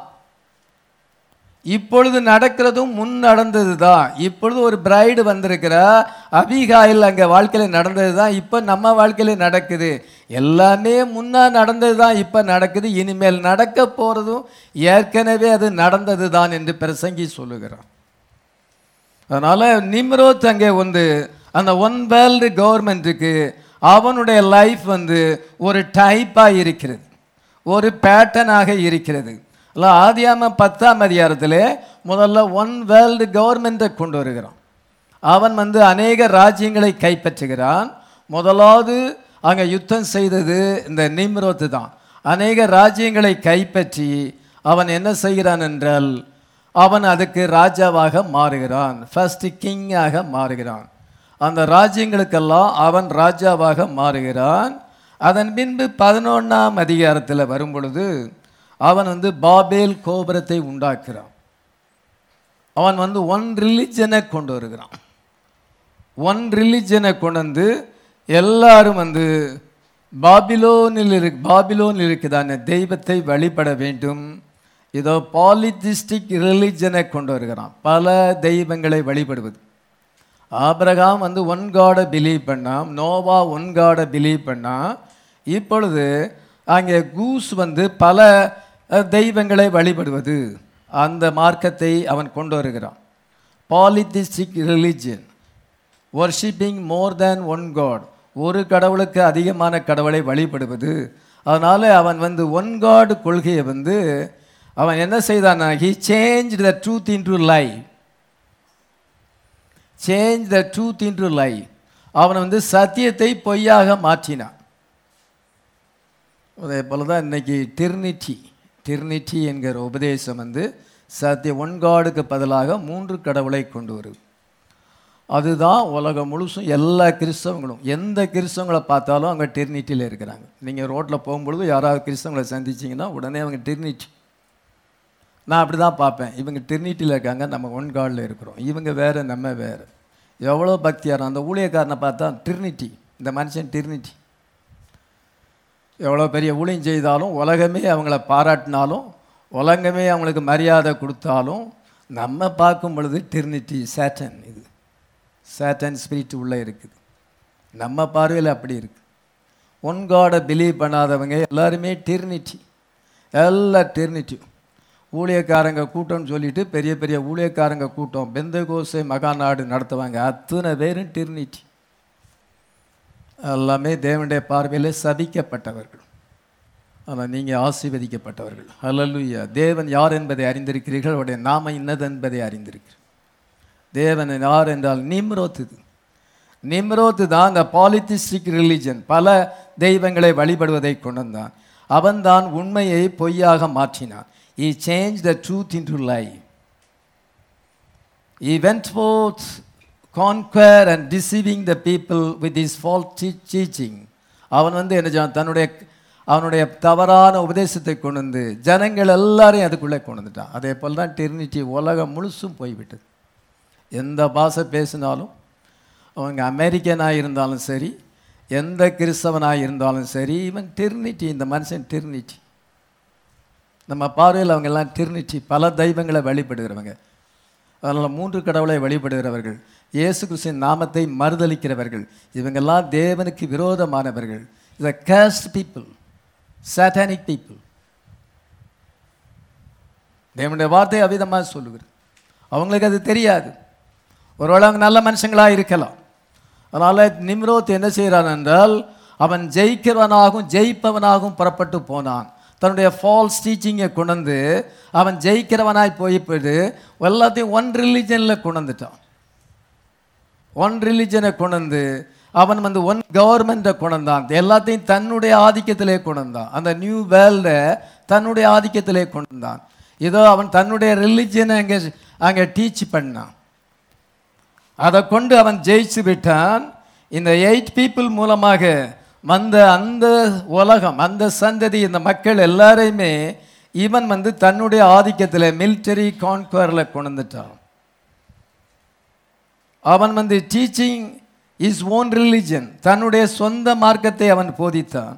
இப்பொழுது நடக்கிறதும் முன் நடந்தது தான் இப்பொழுது ஒரு பிரைடு வந்திருக்கிறா அபிகாயில் அங்கே வாழ்க்கையில் நடந்தது தான் இப்போ நம்ம வாழ்க்கையில் நடக்குது எல்லாமே முன்னா நடந்தது தான் இப்போ நடக்குது இனிமேல் நடக்க போகிறதும் ஏற்கனவே அது நடந்தது தான் என்று பிரசங்கி சொல்லுகிறான் அதனால் நிம்ரோத் அங்கே வந்து அந்த ஒன் வேர்ல்டு கவர்மெண்ட்டுக்கு அவனுடைய லைஃப் வந்து ஒரு டைப்பாக இருக்கிறது ஒரு பேட்டர்னாக இருக்கிறது அல்ல ஆதியாம பத்தாம் அதிகாரத்தில் முதல்ல ஒன் வேர்ல்டு கவர்மெண்ட்டை கொண்டு வருகிறான் அவன் வந்து அநேக ராஜ்யங்களை கைப்பற்றுகிறான் முதலாவது அங்கே யுத்தம் செய்தது இந்த நிம்ரோத்து தான் அநேக ராஜ்யங்களை கைப்பற்றி அவன் என்ன செய்கிறான் என்றால் அவன் அதுக்கு ராஜாவாக மாறுகிறான் ஃபர்ஸ்ட் கிங்காக மாறுகிறான் அந்த ராஜ்யங்களுக்கெல்லாம் அவன் ராஜாவாக மாறுகிறான் அதன் பின்பு பதினொன்றாம் அதிகாரத்தில் வரும் பொழுது அவன் வந்து பாபேல் கோபுரத்தை உண்டாக்குறான் அவன் வந்து ஒன் ரிலிஜனை கொண்டு வருகிறான் ஒன் ரிலிஜனை கொண்டு வந்து எல்லாரும் வந்து பாபிலோனில் இரு பாபிலோனில் இருக்குதான தெய்வத்தை வழிபட வேண்டும் இதோ பாலித்திஸ்டிக் ரிலிஜனை கொண்டு வருகிறான் பல தெய்வங்களை வழிபடுவது ஆபிரகாம் வந்து ஒன் காடை பிலீவ் பண்ணான் நோவா ஒன் காடை பிலீவ் பண்ணான் இப்பொழுது அங்கே கூஸ் வந்து பல அஹ், தெய்வங்களை வழிபடுவது அந்த மார்க்கத்தை அவன் கொண்டு வருகிறான் polytheistic religion worshipping more than one god ஒரு கடவுளுக்கு அதிகமான கடவுளை வழிபடுவது அதனால் அவன் வந்து ஒன் காட் கொள்கையை வந்து அவன் என்ன செய்தானா he change the truth into lie change the truth into lie அவன் வந்து சத்தியத்தை பொய்யாக மாற்றினான் அதே போல தான் இன்னைக்கு டிர்னிட்டி டிர்னிட்டி என்கிற உபதேசம் வந்து சத்திய ஒன் காடுக்கு பதிலாக மூன்று கடவுளை கொண்டு வருது அதுதான் உலகம் முழுசும் எல்லா கிறிஸ்தவங்களும் எந்த கிறிஸ்தவங்களை பார்த்தாலும் அவங்க டிர்னிட்டியில் இருக்கிறாங்க நீங்கள் ரோட்டில் போகும்பொழுது யாராவது கிறிஸ்தவங்களை சந்திச்சிங்கன்னா உடனே அவங்க டிர்னிட்டி நான் அப்படி தான் பார்ப்பேன் இவங்க டிர்னிட்டியில் இருக்காங்க நம்ம ஒன் காடில் இருக்கிறோம் இவங்க வேறு நம்ம வேறு எவ்வளோ பக்தியாரம் அந்த ஊழியக்காரனை பார்த்தா டிர்னிட்டி இந்த மனுஷன் டிர்னிட்டி எவ்வளோ பெரிய ஊழியம் செய்தாலும் உலகமே அவங்கள பாராட்டினாலும் உலகமே அவங்களுக்கு மரியாதை கொடுத்தாலும் நம்ம பார்க்கும் பொழுது டிர்னிட்டி சேட்டன் இது சேட்டன் ஸ்பிரிட் உள்ளே இருக்குது நம்ம பார்வையில் அப்படி இருக்குது ஒன் காடை பிலீவ் பண்ணாதவங்க எல்லாருமே டிர்னிட்டி எல்லா டிர்னிட்டி ஊழியக்காரங்க கூட்டம்னு சொல்லிட்டு பெரிய பெரிய ஊழியக்காரங்க கூட்டம் பெந்தகோசை மகாநாடு நடத்துவாங்க அத்தனை பேரும் டிர்னிட்டி எல்லாமே தேவனுடைய பார்வையில் சபிக்கப்பட்டவர்கள் ஆனால் நீங்கள் ஆசீர்வதிக்கப்பட்டவர்கள் ஹalleluya தேவன் யார் என்பதை அறிந்திருக்கிறீர்கள் அவருடைய நாம இன்னது என்பதை அறிந்திருக்கிறீர்கள் தேவன் யார் என்றால் நிம்ரோத் இது நிம்ரோத் தான் அந்த பாலித்திஸ்டிக் ரிலிஜன் பல தெய்வங்களை வழிபடுவதை கொண்டு வந்தான் அவன்தான் உண்மையை பொய்யாக மாற்றினான் he change the truth into lie He went forth, conquer and deceiving the people with his false te- teaching. அவன் வந்து என்ன செய்வான்? தன்னுடைய அவனுடைய தவறான உபதேசத்தை கொண்டு வந்து ஜனங்கள் எல்லாரையும் அதுக்குள்ளே கொண்டு வந்துட்டான் அதே போல் தான் டெர்னிட்டி உலகம் முழுசும் போய்விட்டது எந்த பாஷை பேசினாலும் அவங்க அமெரிக்கனாக இருந்தாலும் சரி எந்த கிறிஸ்தவனாக இருந்தாலும் சரி இவன் டெர்னிட்டி இந்த மனுஷன் டெர்னிட்டி நம்ம பார்வையில் அவங்க எல்லாம் டிர்னிட்டி பல தெய்வங்களை வழிபடுகிறவங்க அதனால் மூன்று கடவுளை வழிபடுகிறவர்கள் இயேசு கிறிஸ்துவின் நாமத்தை மறுதலிக்கிறவர்கள் இவங்கெல்லாம் தேவனுக்கு விரோதமானவர்கள் இத கேஸ்ட் பீப்புள் சாட்டானிக் பீப்புள் தேவனுடைய வார்த்தை அவிதமாக சொல்லுகிறது அவங்களுக்கு அது தெரியாது ஒருவேளை அவங்க நல்ல மனுஷங்களாக இருக்கலாம் அதனால் நிம்ரோத் என்ன செய்கிறான் என்றால் அவன் ஜெயிக்கிறவனாகவும் ஜெயிப்பவனாகவும் புறப்பட்டு போனான் தன்னுடைய ஃபால்ஸ் டீச்சிங்கை கொண்டு அவன் ஜெயிக்கிறவனாய் போய் போயிட்டு எல்லாத்தையும் ஒன் ரிலிஜனில் கொண்டு வந்துட்டான் ஒன் ரிலிஜனை கொண்டு அவன் வந்து ஒன் கவர்மெண்ட்டை கொண்டான் எல்லாத்தையும் தன்னுடைய ஆதிக்கத்திலே கொண்டான் அந்த நியூ வேர்ல்டை தன்னுடைய ஆதிக்கத்திலே கொண்டான் இதோ அவன் தன்னுடைய ரிலிஜனை அங்கே அங்கே டீச் பண்ணான் அதை கொண்டு அவன் ஜெயிச்சு விட்டான் இந்த எயிட் பீப்புள் மூலமாக வந்த அந்த உலகம் அந்த சந்ததி இந்த மக்கள் எல்லாரையுமே இவன் வந்து தன்னுடைய ஆதிக்கத்தில் மிலிட்டரி கான்குவரில் கொண்டு வந்துட்டான் அவன் வந்து டீச்சிங் இஸ் ஓன் ரிலிஜன் தன்னுடைய சொந்த மார்க்கத்தை அவன் போதித்தான்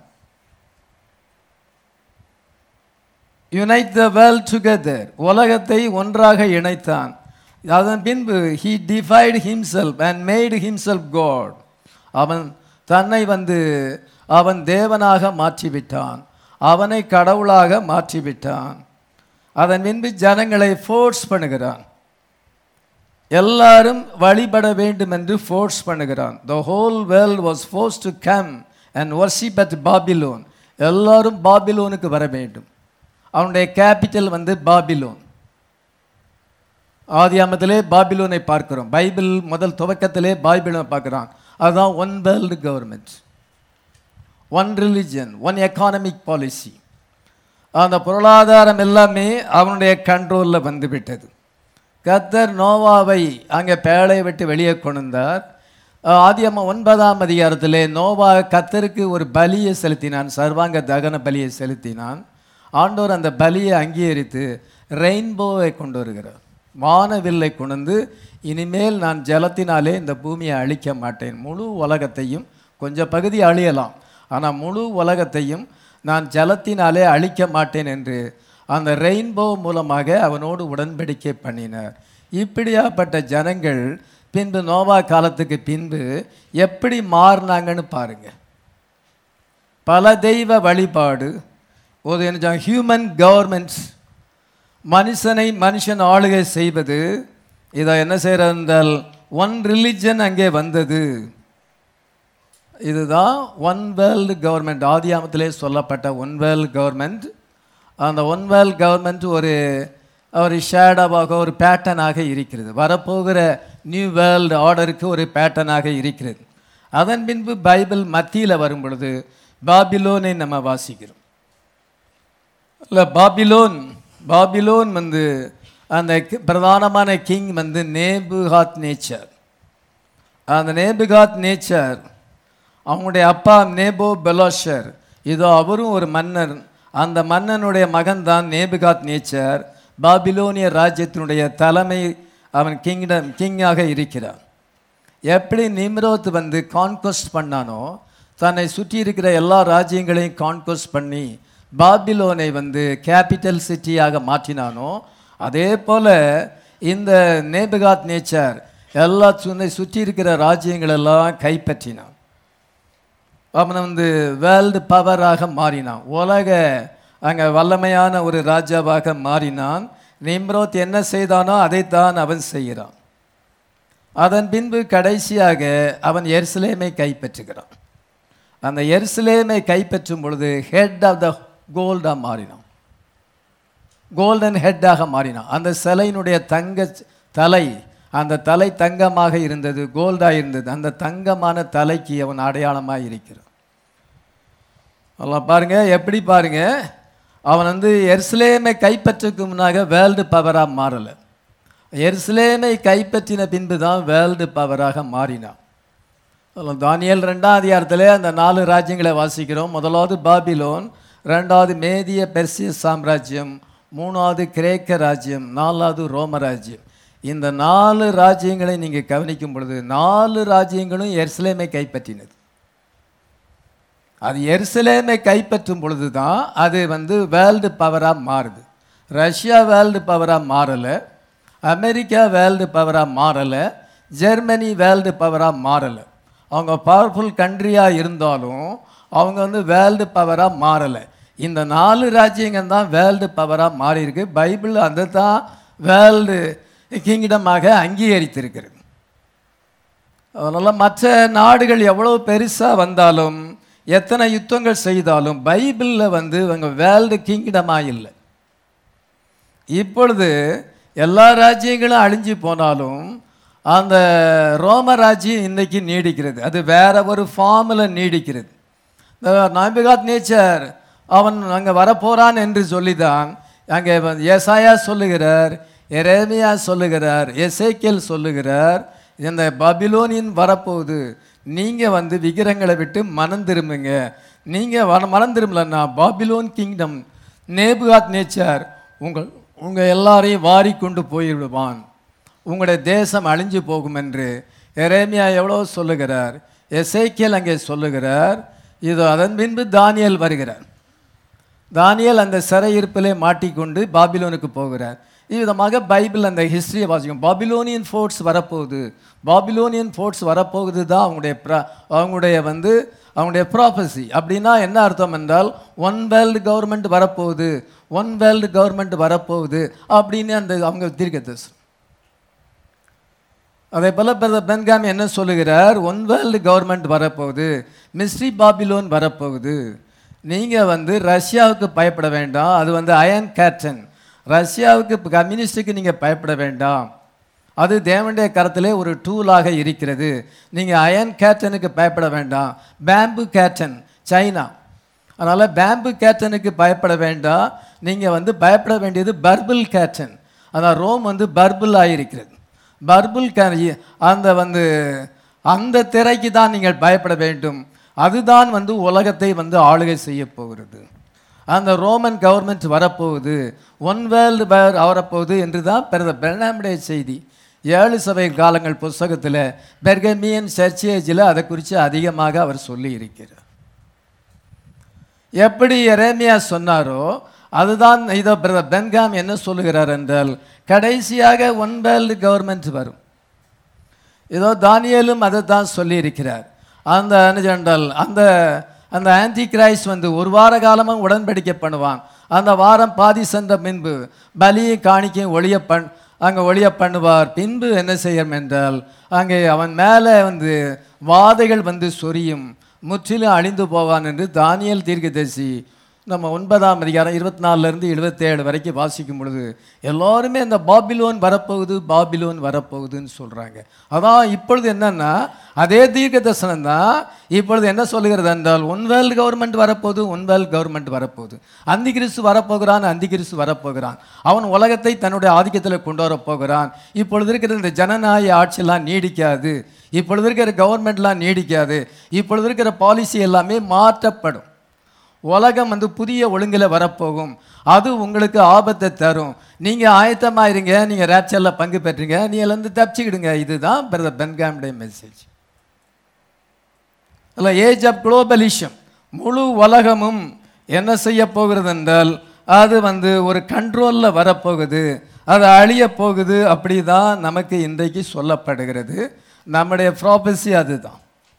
யுனைட் த வேர்ல்ட் டுகெதர் உலகத்தை ஒன்றாக இணைத்தான் அதன் பின்பு he deified himself and made himself God அவன் தன்னை வந்து அவன் தேவனாக மாற்றிவிட்டான் அவனை கடவுளாக மாற்றிவிட்டான் அதன் பின்பு ஜனங்களை ஃபோர்ஸ் பண்ணுகிறான் எல்லாரும் வழிபட வேண்டும் என்று ஃபோர்ஸ் பண்ணுகிறான் the whole world was force to come and worship at Babylon எல்லாரும் பாபிலோனுக்கு வர வேண்டும் அவனுடைய கேபிட்டல் வந்து பாபிலோன் ஆதியாமத்திலே பாபிலோனை பார்க்கிறோம் பைபிள் முதல் துவக்கத்திலே பாபிலோனை பார்க்குறான் அதுதான் one world government one religion one economic policy அந்த பொருளாதாரம் எல்லாமே அவனுடைய கண்ட்ரோலில் வந்து விட்டது கத்தர் நோவாவை அங்கே பேழை விட்டு வெளியே கொண்டார் ஆதியம்ம ஒன்பதாம் அதிகாரத்திலே நோவா கத்தருக்கு ஒரு பலியை செலுத்தினான் சர்வாங்க தகன பலியை செலுத்தினான் ஆண்டோர் அந்த பலியை அங்கீகரித்து ரெயின்போவை கொண்டு வருகிறார் வானவில்லை கொண்டு இனிமேல் நான் ஜலத்தினாலே இந்த பூமியை அழிக்க மாட்டேன் முழு உலகத்தையும் கொஞ்சம் பகுதி அழியலாம் ஆனால் முழு உலகத்தையும் நான் ஜலத்தினாலே அழிக்க மாட்டேன் என்று அந்த ரெயின்போ மூலமாக அவனோடு உடன்படிக்கை பண்ணினார் இப்படியாப்பட்ட ஜனங்கள் பின்பு நோவா காலத்துக்கு பின்பு எப்படி மாறினாங்கன்னு பாருங்க பல தெய்வ வழிபாடு ஒரு என்ன ஹியூமன் கவர்மெண்ட்ஸ் மனுஷனை மனுஷன் ஆளுகை செய்வது இதை என்ன செய்கிறது என்றால் ஒன் ரிலிஜன் அங்கே வந்தது இதுதான் ஒன் வேர்ல்டு கவர்மெண்ட் ஆதியாமத்திலே சொல்லப்பட்ட ஒன் வேர்ல்டு கவர்மெண்ட் அந்த ஒன் வேர்ல்டு கவர்மெண்ட் ஒரு ஒரு ஷேடாவாக ஒரு பேட்டர்னாக இருக்கிறது வரப்போகிற நியூ வேர்ல்டு ஆர்டருக்கு ஒரு பேட்டர்னாக இருக்கிறது அதன் பின்பு பைபிள் மத்தியில் வரும் பொழுது பாபிலோனை நம்ம வாசிக்கிறோம் இல்லை பாபிலோன் பாபிலோன் வந்து அந்த கி- பிரதானமான கிங் வந்து நேபுகாத் நேச்சர் அந்த நேபுகாத் நேச்சர் அவங்களுடைய அப்பா நேபோ பெலோஷர் இதோ அவரும் ஒரு மன்னர் அந்த மன்னனுடைய மகன் தான் நேபுகாத் நேச்சர் பாபிலோனிய ராஜ்யத்தினுடைய தலைமை அவன் கிங்டம் கிங்காக இருக்கிறான் எப்படி நிம்ரோத் வந்து கான்கொஸ்ட் பண்ணானோ தன்னை சுற்றி இருக்கிற எல்லா ராஜ்யங்களையும் கான்கொஸ்ட் பண்ணி பாபிலோனை வந்து கேபிட்டல் சிட்டியாக மாற்றினானோ அதே போல இந்த நேபுகாத் நேச்சர் எல்லா சுனை சுற்றி இருக்கிற ராஜ்யங்களெல்லாம் கைப்பற்றினான் அவன் வந்து வேர்ல்டு பவராக மாறினான் உலக அங்கே வல்லமையான ஒரு ராஜாவாக மாறினான் நிம்ரோத் என்ன செய்தானோ அதைத்தான் அவன் செய்கிறான் அதன் பின்பு கடைசியாக அவன் எருசலேமை கைப்பற்றுகிறான் அந்த எருசலேமை கைப்பற்றும் பொழுது ஹெட் ஆஃப் த கோல்டாக மாறினான் கோல்டன் ஹெட்டாக மாறினான் அந்த சிலையினுடைய தங்க தலை அந்த தலை தங்கமாக இருந்தது கோல்டாக இருந்தது அந்த தங்கமான தலைக்கு அவன் அடையாளமாக இருக்கிறான் அதெல்லாம் பாருங்க எப்படி பாருங்க அவன் வந்து எருசலேமை கைப்பற்றக்கு முன்னாக வேர்ல்டு பவராக மாறலை எருசலேமை கைப்பற்றின பின்பு தான் வேர்ல்டு பவராக மாறினான் அதில் தானியல் ரெண்டாம் அதிகாரத்திலே அந்த நாலு ராஜ்யங்களை வாசிக்கிறோம் முதலாவது பாபிலோன் ரெண்டாவது மேதிய பெர்சிய சாம்ராஜ்யம் மூணாவது கிரேக்க ராஜ்யம் நாலாவது ரோம ராஜ்யம் இந்த நாலு ராஜ்யங்களை நீங்கள் கவனிக்கும் பொழுது நாலு ராஜ்யங்களும் எருசலேமை கைப்பற்றினது அது எருசலேமை கைப்பற்றும் பொழுது தான் அது வந்து வேர்ல்டு பவராக மாறுது ரஷ்யா வேர்ல்டு பவராக மாறலை அமெரிக்கா வேர்ல்டு பவராக மாறலை ஜெர்மனி வேர்ல்டு பவராக மாறலை அவங்க பவர்ஃபுல் கண்ட்ரியாக இருந்தாலும் அவங்க வந்து வேர்ல்டு பவராக மாறலை இந்த நாலு ராஜ்யங்கள் தான் வேர்ல்டு பவராக மாறியிருக்கு பைபிள் அதை தான் வேர்ல்டு கிங்டமாக அங்கீகரித்திருக்கிறது அதனால் மற்ற நாடுகள் எவ்வளோ பெருசாக வந்தாலும் எத்தனை யுத்தங்கள் செய்தாலும் பைபிளில் வந்து இவங்க வேர்ல்டு கிங்டமாக இல்லை இப்பொழுது எல்லா ராஜ்யங்களும் அழிஞ்சு போனாலும் அந்த ரோம ராஜ்யம் இன்னைக்கு நீடிக்கிறது அது வேற ஒரு ஃபார்மில் நீடிக்கிறது நாபிகாத் நேச்சர் அவன் அங்கே வரப்போறான் என்று சொல்லிதான் அங்கே வந்து ஏசாயா சொல்லுகிறார் எரேமியா சொல்லுகிறார் எசேக்கியல் சொல்லுகிறார் இந்த பபிலோனியன் வரப்போகுது நீங்கள் வந்து விக்கிரங்களை விட்டு மனம் திரும்புங்க நீங்கள் வன மனம் திரும்பலன்னா பாபிலோன் கிங்டம் நேபுகாத் நேச்சர் உங்கள் உங்கள் எல்லாரையும் வாரி கொண்டு போய்விடுவான் உங்களுடைய தேசம் அழிஞ்சு போகும் என்று எரேமியா எவ்வளோ சொல்லுகிறார் எசேக்கியல் அங்கே சொல்லுகிறார் இது அதன் பின்பு தானியல் வருகிறார் தானியல் அந்த சிறையிருப்பிலே மாட்டிக்கொண்டு பாபிலோனுக்கு போகிறார் இவ்விதமாக பைபிள் அந்த ஹிஸ்டரியை வாசிக்கும் பாபிலோனியன் ஃபோர்ட்ஸ் வரப்போகுது பாபிலோனியன் ஃபோர்ட்ஸ் வரப்போகுது தான் அவங்களுடைய ப்ர- அவங்களுடைய வந்து அவங்களுடைய ப்ராபஸி அப்படின்னா என்ன அர்த்தம் என்றால் ஒன் வேர்ல்டு கவர்மெண்ட் வரப்போகுது ஒன் வேர்ல்டு கவர்மெண்ட் வரப்போகுது அப்படின்னு அந்த அவங்க தீர்க்கதரிசனம் அதே போல் பிரதர் பென்காமி என்ன சொல்லுகிறார் ஒன் வேர்ல்டு கவர்மெண்ட் வரப்போகுது மிஸ்ட்ரி பாபிலோன் வரப்போகுது நீங்கள் வந்து ரஷ்யாவுக்கு பயப்பட வேண்டாம் அது வந்து அயன் கேட்டன் ரஷ்யாவுக்கு கம்யூனிஸ்டுக்கு நீங்கள் பயப்பட வேண்டாம் அது தேவனுடைய கரத்திலே ஒரு டூலாக இருக்கிறது நீங்கள் அயன் கேட்டனுக்கு பயப்பட வேண்டாம் பேம்பு கேட்டன் சைனா அதனால் பேம்பு கேட்டனுக்கு பயப்பட வேண்டாம் நீங்கள் வந்து பயப்பட வேண்டியது பர்பிள் கேட்டன் அதான் ரோம் வந்து பர்பிள் ஆகிருக்கிறது பர்பிள் கே அந்த வந்து அந்த திரைக்கு தான் நீங்கள் பயப்பட வேண்டும் அதுதான் வந்து உலகத்தை வந்து ஆளுகை செய்ய போகிறது அந்த ரோமன் கவர்மெண்ட் வரப்போகுது ஒன் வேர்ல்டு வேர் வரப்போகுது என்று தான் பிறந்த பெர்னாமுடைய செய்தி ஏழு சபை காலங்கள் புஸ்தகத்தில் பெர்கமியன் சர்ச்சேஜில் அதை குறித்து அதிகமாக அவர் சொல்லி இருக்கிறார் எப்படி எரேமியா சொன்னாரோ அதுதான் இதோ பிரதர் பென்காம் என்ன சொல்லுகிறார் என்றால் கடைசியாக ஒன் வேர்ல்டு கவர்மெண்ட் வரும் இதோ தானியேலும் அதை தான் சொல்லியிருக்கிறார் அந்த என்ன என்றால் அந்த அந்த ஆன்டி கிரைஸ்ட் வந்து ஒரு வார காலமாக உடன்படிக்கை பண்ணுவான் அந்த வாரம் பாதி சென்ற பின்பு பலியை காணிக்கையும் ஒளிய பண் அங்கே ஒளிய பண்ணுவார் பின்பு என்ன செய்யும் என்றால் அங்கே அவன் மேலே வந்து வாதைகள் வந்து சொரியும் முற்றிலும் அழிந்து போவான் என்று தானியல் தீர்க்கதரிசி நம்ம ஒன்பதாம் அதிகாரம் இருபத்தி நாலுலேருந்து இருபத்தேழு வரைக்கும் வாசிக்கும் பொழுது எல்லாருமே இந்த பாபிலோன் வரப்போகுது பாபிலோன் வரப்போகுதுன்னு சொல்கிறாங்க அதான் இப்பொழுது என்னன்னா அதே தீர்க்க தரிசனம் தான் இப்பொழுது என்ன சொல்லுகிறது என்றால் ஒன் வேர்ல்டு கவர்மெண்ட் வரப்போகுது ஒன் வேர்ல்டு கவர்மெண்ட் வரப்போகுது அந்தி கிறிஸ்து வரப்போகிறான் அந்தி கிறிஸ்து வரப்போகிறான் அவன் உலகத்தை தன்னுடைய ஆதிக்கத்தில் கொண்டு வரப் போகிறான் இப்பொழுது இருக்கிற இந்த ஜனநாயக ஆட்சியெல்லாம் நீடிக்காது இப்பொழுது இருக்கிற கவர்மெண்ட்லாம் நீடிக்காது இப்பொழுது இருக்கிற பாலிசி எல்லாமே மாற்றப்படும் உலகம் வந்து புதிய ஒழுங்கில் வரப்போகும் அது உங்களுக்கு ஆபத்தை தரும் நீங்கள் ஆயத்தமாக இருங்க நீங்கள் ரேப்சரில் பங்கு பெற்றீங்க நீங்கள் வந்து தப்பிச்சுக்கிடுங்க இதுதான் பிரதர் பென்காமுடைய மெசேஜ் அல்ல ஏஜ் ஆஃப் குளோபலிஷம் முழு உலகமும் என்ன செய்ய போகிறது என்றால் அது வந்து ஒரு கண்ட்ரோலில் வரப்போகுது அது அழிய போகுது அப்படி தான் நமக்கு இன்றைக்கு சொல்லப்படுகிறது நம்முடைய ப்ராபஸி அதுதான்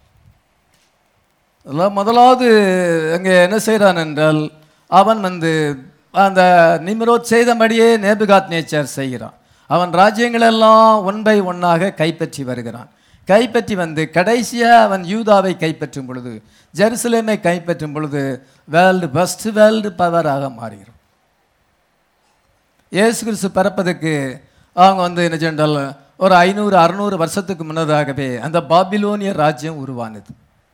அதில் முதலாவது அங்கே என்ன செய்கிறான் என்றால் அவன் வந்து அந்த நிம்ரோத் செய்தபடியே நேபுகாத் நேச்சர் செய்கிறான் அவன் ராஜ்யங்களெல்லாம் ஒன் பை ஒன்னாக கைப்பற்றி வருகிறான் கைப்பற்றி வந்து கடைசியாக அவன் யூதாவை கைப்பற்றும் பொழுது ஜெருசலேமை கைப்பற்றும் பொழுது வேர்ல்டு ஃபஸ்ட் வேர்ல்டு பவராக மாறுகிறான் இயேசு கிறிஸ்து பிறப்பதுக்கு அவங்க வந்து என்ன சென்றால் ஒரு ஐநூறு அறுநூறு வருஷத்துக்கு முன்னதாகவே அந்த பாபிலோனிய ராஜ்யம் உருவானது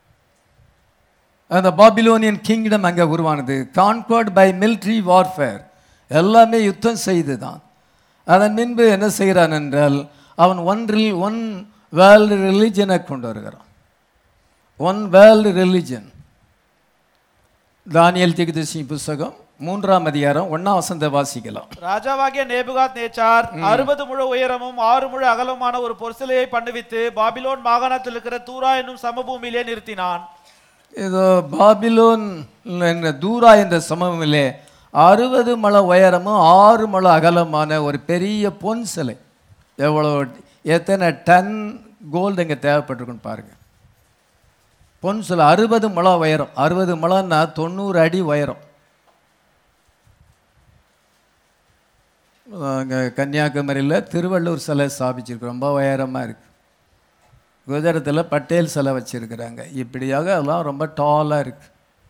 அந்த பாபிலோனியன் கிங்டம் அங்கே உருவானது கான்கோர்ட் பை மிலிட்ரி வார்ஃபேர் எல்லாமே யுத்தம் செய்து தான் அதன் பின்பு என்ன செய்கிறான் என்றால் அவன் ஒன்றில் ஒன் வேர்ல்டு ரிலிஜனை கொண்டு வருகிறான் ஒன் வேர்ல்டு ரிலிஜன் தானியல் திகுதசி புஸ்தகம் மூன்றாம் அதிகாரம் ஒன்னாம் வசந்த வாசிக்கலாம் ராஜாவாகிய நேபுகாத் நேச்சார் அறுபது முழ உயரமும் ஆறு முழ அகலமான ஒரு பொற்சிலையை பண்ணுவித்து பாபிலோன் மாகாணத்தில் இருக்கிற தூரா என்னும் சமபூமியிலே நிறுத்தினான் இதோ பாபிலோன் என்ற தூரா என்ற சமூகமிலே அறுபது மல உயரமும் ஆறு மல அகலமான ஒரு பெரிய பொன் சிலை எவ்வளோ எத்தனை டன் கோல்டு இங்கே தேவைப்பட்டிருக்குன்னு பாருங்க பொன் சிலை அறுபது முழ உயரம் அறுபது முழன்னா தொண்ணூறு அடி உயரம் அங்கே கன்னியாகுமரியில் திருவள்ளூர் சிலை ஸ்தாபிச்சிருக்கு ரொம்ப உயரமாக இருக்குது குஜராத்தில் பட்டேல் சிலை வச்சுருக்கிறாங்க இப்படியாக அதெல்லாம் ரொம்ப டாலாக இருக்கு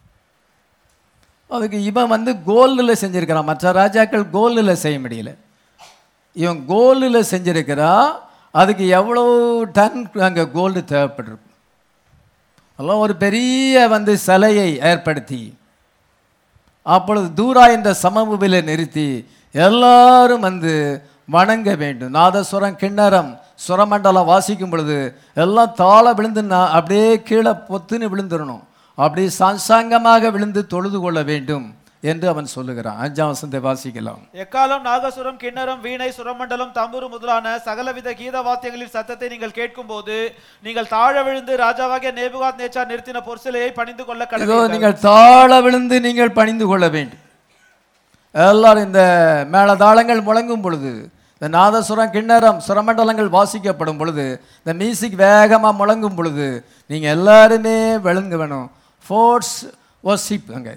அதுக்கு இவன் வந்து கோல்டில் செஞ்சுருக்கிறான் மற்ற ராஜாக்கள் கோல்டில் செய்ய முடியல இவன் கோல்டில் செஞ்சிருக்கிறான் அதுக்கு எவ்வளோ டன் அங்கே கோல்டு தேவைப்பட்டிருக்கும் அதெல்லாம் ஒரு பெரிய வந்து சிலையை ஏற்படுத்தி அப்பொழுது தூரா என்ற சமபூமியில் நிறுத்தி எல்லாரும் வந்து வணங்க வேண்டும் நாதஸ்வரம் கிண்ணறம் சுரமண்டலம் வாசிக்கும் பொழுது எல்லாம் தாள விழுந்துன்னா அப்படியே கீழே பொத்துன்னு விழுந்துடணும் அப்படி சாங்சாங்கமாக விழுந்து தொழுது கொள்ள வேண்டும் என்று அவன் சொல்லுகிறான் அஞ்சாம் வசந்தை வாசிக்கலாம் எக்காலம் நாகசுரம் கிண்ணறம் வீணை சுரமண்டலம் தம்புரு முதலான சகலவித கீத வாத்தியங்களின் சத்தத்தை நீங்கள் கேட்கும்போது நீங்கள் தாழ விழுந்து ராஜாவாகிய நேபுகாத் நேச்சார் நிறுத்தின பொற்சிலையை பணிந்து கொள்ள இதோ கடவுள் நீங்கள் தாழ விழுந்து நீங்கள் பணிந்து கொள்ள வேண்டும் எல்லாரும் இந்த மேளதாளங்கள் முழங்கும் பொழுது இந்த நாதசுரம் கிண்ணறம் சுரமண்டலங்கள் வாசிக்கப்படும் பொழுது இந்த மியூசிக் வேகமாக முழங்கும் பொழுது நீங்கள் எல்லாருமே விழுங்க வேணும் ஃபோர்ஸ் ஒர்ஷிப் அங்கே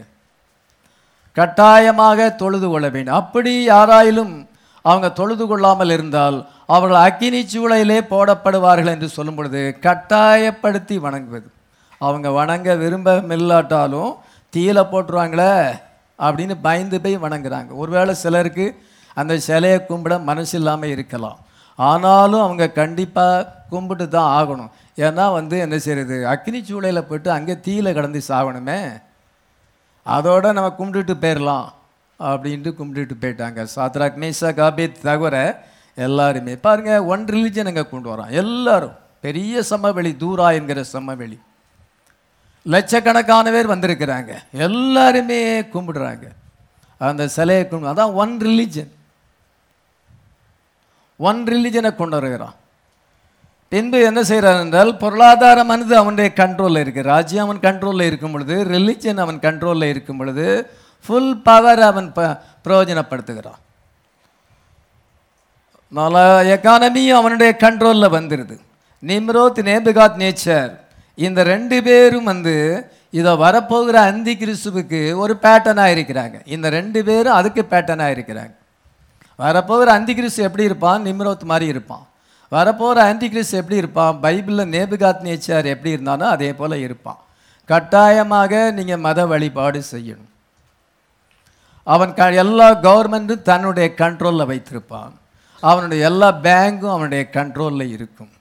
கட்டாயமாக தொழுது கொள்ள வேண்டும் அப்படி யாராயிலும் அவங்க தொழுது கொள்ளாமல் இருந்தால் அவர்கள் அக்கினி சூளையிலே போடப்படுவார்கள் என்று சொல்லும் பொழுது கட்டாயப்படுத்தி வணங்குவது அவங்க வணங்க விரும்பமில்லாட்டாலும் தீயில போட்டுருவாங்களே அப்படின்னு பயந்து போய் வணங்குறாங்க ஒருவேளை சிலருக்கு அந்த சிலையை கும்பிட மனசு இல்லாமல் இருக்கலாம் ஆனாலும் அவங்க கண்டிப்பாக கும்பிட்டு தான் ஆகணும் ஏன்னா வந்து என்ன செய்யறது அக்னி சூளையில் போயிட்டு அங்கே தீயில கடந்து சாகணுமே அதோட நம்ம கும்பிட்டுட்டு போயிடலாம் அப்படின்ட்டு கும்பிட்டுட்டு போயிட்டாங்க சாத்ராக் மேசா காபேத் தவிர எல்லாருமே பாருங்க ஒன் ரிலிஜன் அங்கே கொண்டு வரோம் எல்லாரும் பெரிய சமவெளி தூரா என்கிற சமவெளி லட்சக்கணக்கான பேர் வந்திருக்கிறாங்க எல்லாருமே கும்பிடுறாங்க அந்த சிலையை கும்பிடு அதான் ஒன் ரிலிஜன் ஒன் ரிலிஜனை கொண்டு வருகிறான் பின்பு என்ன செய்கிறான் என்றால் பொருளாதாரமானது அவனுடைய கண்ட்ரோலில் இருக்குது ராஜ்யம் அவன் கண்ட்ரோலில் இருக்கும் பொழுது ரிலிஜன் அவன் கண்ட்ரோலில் இருக்கும் பொழுது ஃபுல் பவர் அவன் ப பிரயோஜனப்படுத்துகிறான் நல்ல எக்கானமியும் அவனுடைய கண்ட்ரோலில் வந்துடுது நிம்ரோத் நேபுகாத் நேச்சர் இந்த ரெண்டு பேரும் வந்து இதை வரப்போகிற அந்தி கிறிஸ்துவுக்கு ஒரு பேட்டர்னாக இருக்கிறாங்க இந்த ரெண்டு பேரும் அதுக்கு பேட்டர்னாக இருக்கிறாங்க வரப்போகிற அந்திகிறிஸ்து எப்படி இருப்பான் நிம்ரோத் மாதிரி இருப்பான் வரப்போகிற ஆன்டிகிறிஸ்து எப்படி இருப்பான் பைபிளில் நேபுகாத் நேச்சார் எப்படி இருந்தானோ அதே போல் இருப்பான் கட்டாயமாக நீங்கள் மத வழிபாடு செய்யணும் அவன் க எல்லா கவர்மெண்ட்டும் தன்னுடைய கண்ட்ரோலில் வைத்திருப்பான் அவனுடைய எல்லா பேங்கும் அவனுடைய கண்ட்ரோலில் இருக்கும்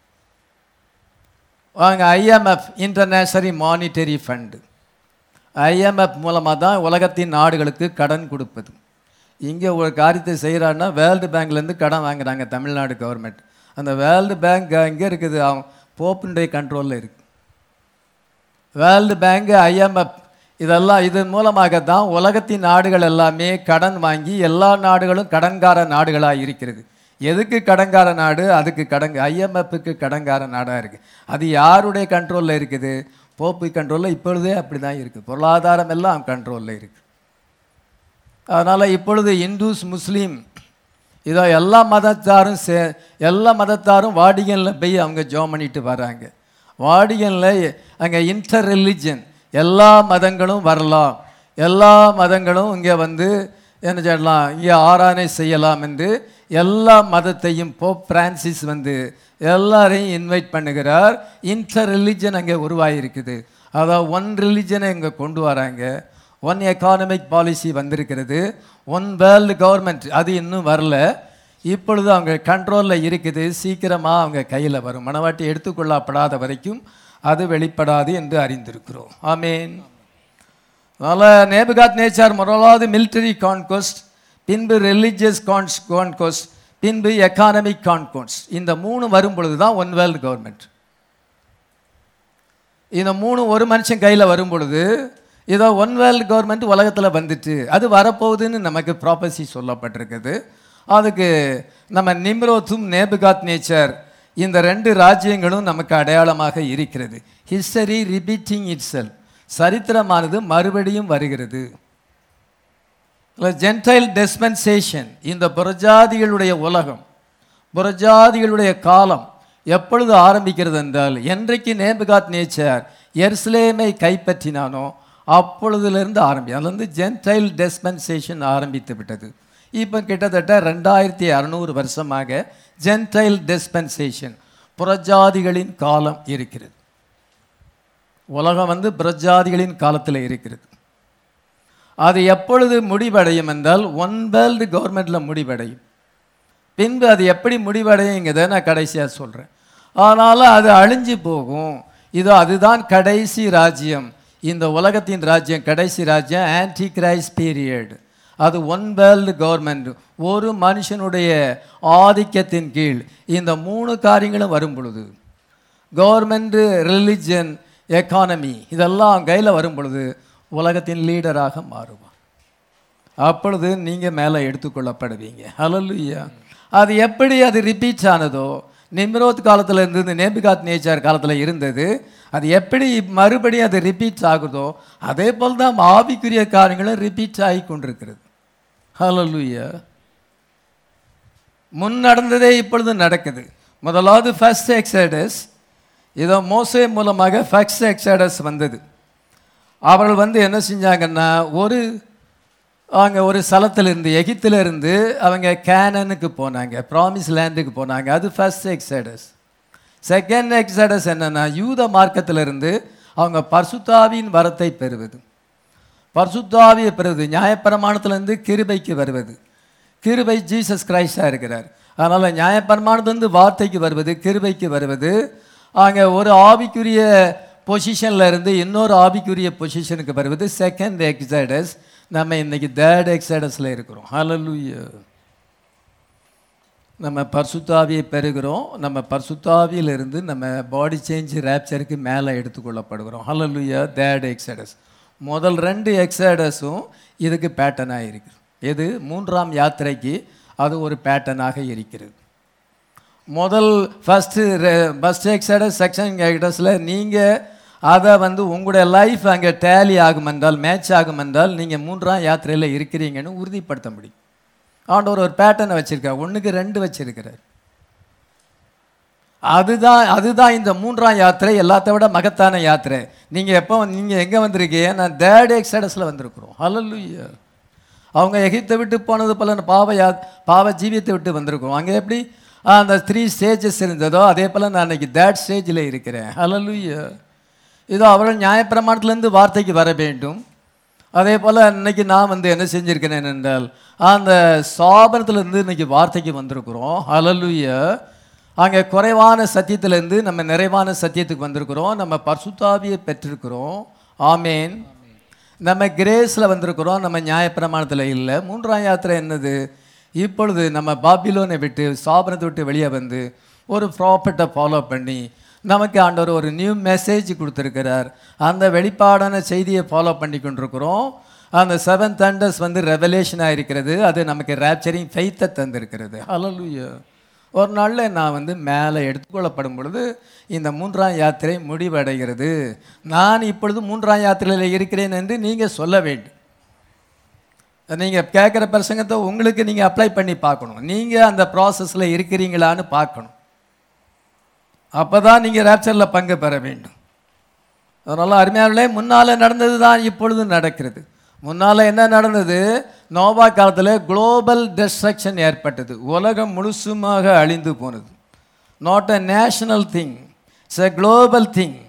வாங்க IMF International Monetary Fund IMF மூலமாக தான் உலகத்தின் நாடுகளுக்கு கடன் கொடுப்பது இங்கே ஒரு காரியத்தை செய்கிறான்னா வேர்ல்டு பேங்க்லேருந்து கடன் வாங்குறாங்க தமிழ்நாடு கவர்மெண்ட் அந்த வேர்ல்டு பேங்க் எங்கே இருக்குது அவன் போப்பினுடைய கண்ட்ரோலில் இருக்குது வேர்ல்டு பேங்க் ஐஎம்எஃப் இதெல்லாம் இதன் மூலமாக தான் உலகத்தின் நாடுகள் எல்லாமே கடன் வாங்கி எல்லா நாடுகளும் கடன்கார நாடுகளாக இருக்கிறது எதுக்கு கடன்கார நாடு அதுக்கு கடன் ஐஎம்எஃப்க்கு கடன்கார நாடாக இருக்குது அது யாருடைய கண்ட்ரோலில் இருக்குது போப்பு கண்ட்ரோலில் இப்பொழுதே அப்படி தான் இருக்குது பொருளாதாரம் எல்லாம் கண்ட்ரோலில் இருக்குது அதனால் இப்பொழுது இந்துஸ் முஸ்லீம் இதோ எல்லா மதத்தாரும் சே எல்லா மதத்தாரும் வாடிகனில் போய் அவங்க ஜோம் பண்ணிட்டு வராங்க வாடிகனில் அங்கே இன்டர் ரிலிஜன் எல்லா மதங்களும் வரலாம் எல்லா மதங்களும் இங்கே வந்து என்ன செய்யலாம் இங்கே ஆராதனை செய்யலாம் என்று எல்லா மதத்தையும் போப் பிரான்சிஸ் வந்து எல்லாரையும் இன்வைட் பண்ணுகிறார் இன்டர் ரிலிஜன் அங்கே உருவாகிருக்குது அதாவது ஒன் ரிலிஜனை இங்கே கொண்டு வராங்க ஒன் எக்கானமிக் பாலிசி வந்திருக்கிறது ஒன் வேர்ல்டு கவர்மெண்ட் அது இன்னும் வரல இப்பொழுது அவங்க கண்ட்ரோலில் இருக்குது சீக்கிரமாக அவங்க கையில் வரும் மனவாட்டி எடுத்துக்கொள்ளப்படாத வரைக்கும் அது வெளிப்படாது என்று அறிந்திருக்கிறோம் ஆமேன் அதனால் நேபுகாத் நேச்சார் முதலாவது மிலிட்டரி கான்கோஸ்ட் பின்பு ரிலீஜியஸ் கான்ஸ் கான்கோஸ்ட் பின்பு எக்கானமிக் கான்கோஸ்ட் இந்த மூணு வரும் பொழுது தான் ஒன் வேர்ல்டு கவர்மெண்ட் இந்த மூணு ஒரு மனுஷன் கையில் வரும் பொழுது இதோ ஒன் வேர்ல்டு கவர்மெண்ட் உலகத்தில் வந்துட்டு அது வரப்போகுதுன்னு நமக்கு ப்ராப்பர்சி சொல்லப்பட்டிருக்குது அதுக்கு நம்ம நிம்ரோத்தும் நேபுகாத் நேச்சர் இந்த ரெண்டு ராஜ்யங்களும் நமக்கு அடையாளமாக இருக்கிறது ஹிஸ்டரி ரிப்பீட்டிங் இட் செல் சரித்திரமானது மறுபடியும் வருகிறது ஜென்டைல் டெஸ்பென்சேஷன் இந்த புறஜாதிகளுடைய உலகம் புறஜாதிகளுடைய காலம் எப்பொழுது ஆரம்பிக்கிறது என்றால் என்றைக்கு நேபுகாத் நேச்சர் எர்ஸ்லேமை கைப்பற்றினானோ அப்பொழுதுலேருந்து ஆரம்பி அது வந்து ஜென்டைல் டெஸ்பென்சேஷன் ஆரம்பித்து விட்டது இப்போ கிட்டத்தட்ட ரெண்டாயிரத்தி அறநூறு வருஷமாக ஜென்டைல் டெஸ்பென்சேஷன் புறஜாதிகளின் காலம் இருக்கிறது உலகம் வந்து புறஜாதிகளின் காலத்தில் இருக்கிறது அது எப்பொழுது முடிவடையும் என்றால் ஒன் வேர்ல்டு கவர்மெண்ட்டில் முடிவடையும் பின்பு அது எப்படி முடிவடையுங்கிறத நான் கடைசியாக சொல்கிறேன் ஆனாலும் அது அழிஞ்சு போகும் இதோ அதுதான் கடைசி ராஜ்யம் இந்த உலகத்தின் ராஜ்யம் கடைசி ராஜ்யம் ஆன்டி கிரைஸ் பீரியட் அது ஒன் வேர்ல்டு கவர்மெண்ட் ஒரு மனுஷனுடைய ஆதிக்கத்தின் கீழ் இந்த மூணு காரியங்களும் வரும் பொழுது கவர்மெண்ட்டு ரிலிஜன் எக்கானமி இதெல்லாம் கையில் வரும் பொழுது உலகத்தின் லீடராக மாறுவான் அப்பொழுது நீங்கள் மேலே எடுத்துக்கொள்ளப்படுவீங்க ஹalleluya அது எப்படி அது ரிப்பீட் ஆனதோ நிம்ரோத் காலத்தில் இருந்தது நேபிகாத் நேச்சார் காலத்தில் இருந்தது அது எப்படி மறுபடியும் அது ரிப்பீட் ஆகுதோ அதே போல் தான் ஆவிக்குரிய காரியங்களும் ரிப்பீட் ஆகி கொண்டிருக்கிறது ஹalleluya முன் நடந்ததே இப்பொழுது நடக்குது முதலாவது ஃபர்ஸ்ட் எக்ஸைடஸ் இதோ மோசே மூலமாக ஃபர்ஸ்ட் எக்ஸைடஸ் வந்தது அவர்கள் வந்து என்ன செஞ்சாங்கன்னா ஒரு அவங்க ஒரு ஸ்தலத்துல இருந்து எகிப்துல இருந்து அவங்க கேனனுக்கு போனாங்க ப்ராமிஸ் லேண்டுக்கு போனாங்க அது ஃபர்ஸ்ட் எக்ஸைடஸ் செகண்ட் எக்ஸைடஸ் என்னன்னா யூத மார்க்கத்துல இருந்து அவங்க பர்சுத்தாவின் வரத்தை பெறுவது பர்சுத்தாவியை பெறுவது நியாயப்பிரமாணத்திலிருந்து கிருபைக்கு வருவது கிருபை ஜீசஸ் கிரைஸ்டாக இருக்கிறார் அதனால் நியாயப்பிரமாணத்திலிருந்து வார்த்தைக்கு வருவது கிருபைக்கு வருவது அங்கே ஒரு ஆவிக்குரிய பொசிஷனில் இருந்து இன்னொரு ஆவிக்குரிய பொசிஷனுக்கு வருவது செகண்ட் எக்ஸைடஸ் நம்ம இன்னைக்கு தேர்ட் எக்ஸைடஸில் இருக்கிறோம் ஹalleluya நம்ம பர்சுத்தாவியை பெறுகிறோம் நம்ம பர்சுத்தாவியிலிருந்து நம்ம பாடி சேஞ்ச் ரேப்சருக்கு மேலே எடுத்துக்கொள்ளப்படுகிறோம் ஹalleluya தேர்ட் எக்ஸைடஸ் முதல் ரெண்டு எக்ஸைடஸும் இதுக்கு பேட்டர்னாக இருக்குது எது மூன்றாம் யாத்திரைக்கு அது ஒரு பேட்டர்னாக இருக்கிறது முதல் ஃபஸ்ட்டு ஃபஸ்ட் எக்ஸைடஸ் செக்ஷன் எக்ஸைடஸில் நீங்கள் அதை வந்து உங்களுடைய லைஃப் அங்கே டேலி ஆகும் என்றால் மேட்ச் ஆகும் என்றால் நீங்கள் மூன்றாம் யாத்திரையில் இருக்கிறீங்கன்னு உறுதிப்படுத்த முடியும் ஆண்டவர் ஒரு பேட்டர்னை வச்சுருக்கார் ஒன்றுக்கு ரெண்டு வச்சிருக்கிறார் அதுதான் அதுதான் இந்த மூன்றாம் யாத்திரை எல்லாத்த விட மகத்தான யாத்திரை நீங்கள் எப்போ நீங்கள் எங்கே வந்திருக்கீங்க நான் தேர்ட் எக்ஸைடஸில் வந்திருக்கிறோம் ஹalleluya அவங்க எகிப்தை விட்டு போனது போல பாவ யா பாவ ஜீவியத்தை விட்டு வந்திருக்கோம் அங்கே எப்படி அந்த த்ரீ ஸ்டேஜஸ் இருந்ததோ அதே போல் நான் இன்னைக்கு தேட் ஸ்டேஜில் இருக்கிறேன் ஹalleluya இதோ அவர்கள் நியாயப்பிரமாணத்திலேருந்து வார்த்தைக்கு வர வேண்டும் அதே போல் இன்னைக்கு நான் வந்து என்ன செஞ்சிருக்கிறேன் என்றால் அந்த சாபனத்திலிருந்து இன்னைக்கு வார்த்தைக்கு வந்திருக்கிறோம் ஹalleluya அங்கே குறைவான சத்தியத்திலேருந்து நம்ம நிறைவான சத்தியத்துக்கு வந்திருக்கிறோம் நம்ம பரிசுத்தாவியை பெற்றிருக்கிறோம் ஆமேன் நம்ம கிரேஸில் வந்திருக்கிறோம் நம்ம நியாயப்பிரமாணத்தில் இல்லை மூன்றாம் யாத்திரை என்னது இப்பொழுது நம்ம பாபிலோனை விட்டு சாபனத்தை விட்டு வெளியே வந்து ஒரு ப்ராப்பர்ட்டை ஃபாலோ பண்ணி நமக்கு ஆண்டவர் ஒரு நியூ மெசேஜ் கொடுத்துருக்கிறார் அந்த வெளிப்பாடான செய்தியை ஃபாலோ பண்ணி கொண்டிருக்கிறோம் அந்த செவன் தண்டர்ஸ் வந்து ரெவலேஷனாக இருக்கிறது அது நமக்கு ரேப்சரிங் ஃபெய்த்தை தந்திருக்கிறது ஹalleluya ஒரு நாளில் நான் வந்து மேலே எடுத்துக்கொள்ளப்படும் பொழுது இந்த மூன்றாம் யாத்திரை முடிவடைகிறது நான் இப்பொழுது மூன்றாம் யாத்திரையில் இருக்கிறேன் என்று நீங்கள் சொல்ல வேண்டும் நீங்கள் கேட்குற பிரசங்கத்தை உங்களுக்கு நீங்கள் அப்ளை பண்ணி பார்க்கணும் நீங்கள் அந்த ப்ராசஸில் இருக்கிறீங்களான்னு பார்க்கணும் அப்போ தான் நீங்கள் ரேப்சரில் பங்கு பெற வேண்டும் அதனால் அருமையானே முன்னால் நடந்தது தான் இப்பொழுது நடக்கிறது முன்னால் என்ன நடந்தது நோவா காலத்தில் குளோபல் டெஸ்ட்ரக்ஷன் ஏற்பட்டது உலகம் முழுசுமாக அழிந்து போனது not a national thing it's a global thing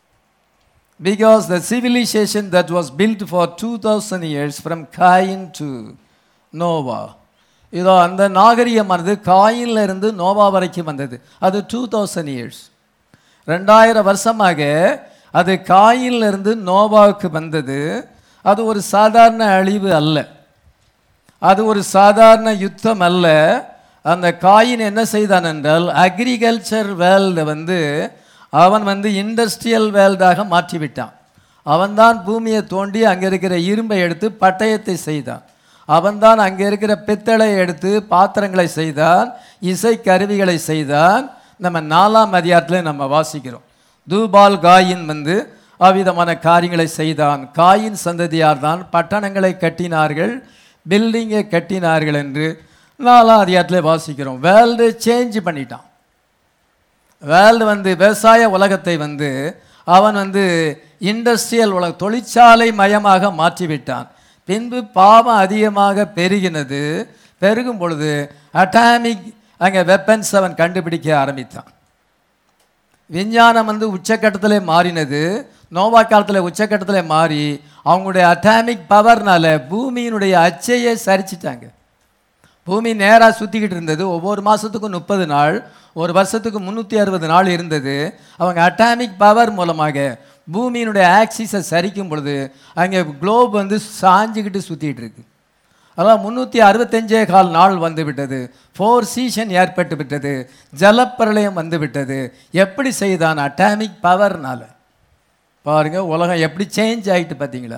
because the civilization that was built for 2000 years from Cain to Noah இதோ அந்த நாகரிகமானது காயின்ல இருந்து நோவா வரைக்கும் வந்தது அது டூ தௌசண்ட் இயர்ஸ் ரெண்டாயிரம் வருஷமாக அது காயின்ல இருந்து நோவாவுக்கு வந்தது அது ஒரு சாதாரண அழிவு அல்ல அது ஒரு சாதாரண யுத்தம் அல்ல அந்த காயின் என்ன செய்தான் என்றால் அக்ரிகல்ச்சர் வேர்ல்டை வந்து அவன் வந்து இண்டஸ்ட்ரியல் வேர்ல்டாக மாற்றிவிட்டான் அவன்தான் பூமியை தோண்டி அங்கே இருக்கிற இரும்பை எடுத்து பட்டயத்தை செய்தான் அவன்தான் அங்கே இருக்கிற பித்தளை எடுத்து பாத்திரங்களை செய்தான் இசை கருவிகளை செய்தான் நம்ம நாலாம் அதிகாரத்தில் நம்ம வாசிக்கிறோம் தூபால் காயின் வந்து அவ்விதமான காரியங்களை செய்தான் காயின் சந்ததியார் தான் பட்டணங்களை கட்டினார்கள் பில்டிங்கை கட்டினார்கள் என்று நாலாம் அதிகாரத்தில் வாசிக்கிறோம் வேர்ல்டு சேஞ்ச் பண்ணிட்டான் வேர்ல்டு வந்து விவசாய உலகத்தை வந்து அவன் வந்து இண்டஸ்ட்ரியல் உலக தொழிற்சாலை மயமாக மாற்றிவிட்டான் பின்பு பாவம் அதிகமாக பெருகினது பெருகும் பொழுது அட்டாமிக் அங்கே வெப்பன்ஸ் அவன் கண்டுபிடிக்க ஆரம்பித்தான் விஞ்ஞானம் வந்து உச்சக்கட்டத்திலே மாறினது நோவா காலத்தில் உச்சக்கட்டத்தில் மாறி அவங்களுடைய அட்டாமிக் பவர்னால பூமியினுடைய அச்சையை சரிச்சிட்டாங்க பூமி நேராக சுற்றிக்கிட்டு இருந்தது ஒவ்வொரு மாதத்துக்கும் முப்பது நாள் ஒரு வருஷத்துக்கு முந்நூற்றி அறுபது நாள் இருந்தது அவங்க அட்டாமிக் பவர் மூலமாக பூமியினுடைய ஆக்சிஸை சரிக்கும் பொழுது அங்கே குளோப் வந்து சாஞ்சிக்கிட்டு சுற்றிட்டு இருக்கு அதான் முந்நூற்றி அறுபத்தஞ்சே கால் நாள் வந்து விட்டது ஃபோர் சீசன் ஏற்பட்டு விட்டது ஜலப்பிரளயம் வந்து விட்டது எப்படி செய்தான் அட்டாமிக் பவர்னால பாருங்க உலகம் எப்படி சேஞ்ச் ஆகிட்டு பார்த்தீங்களா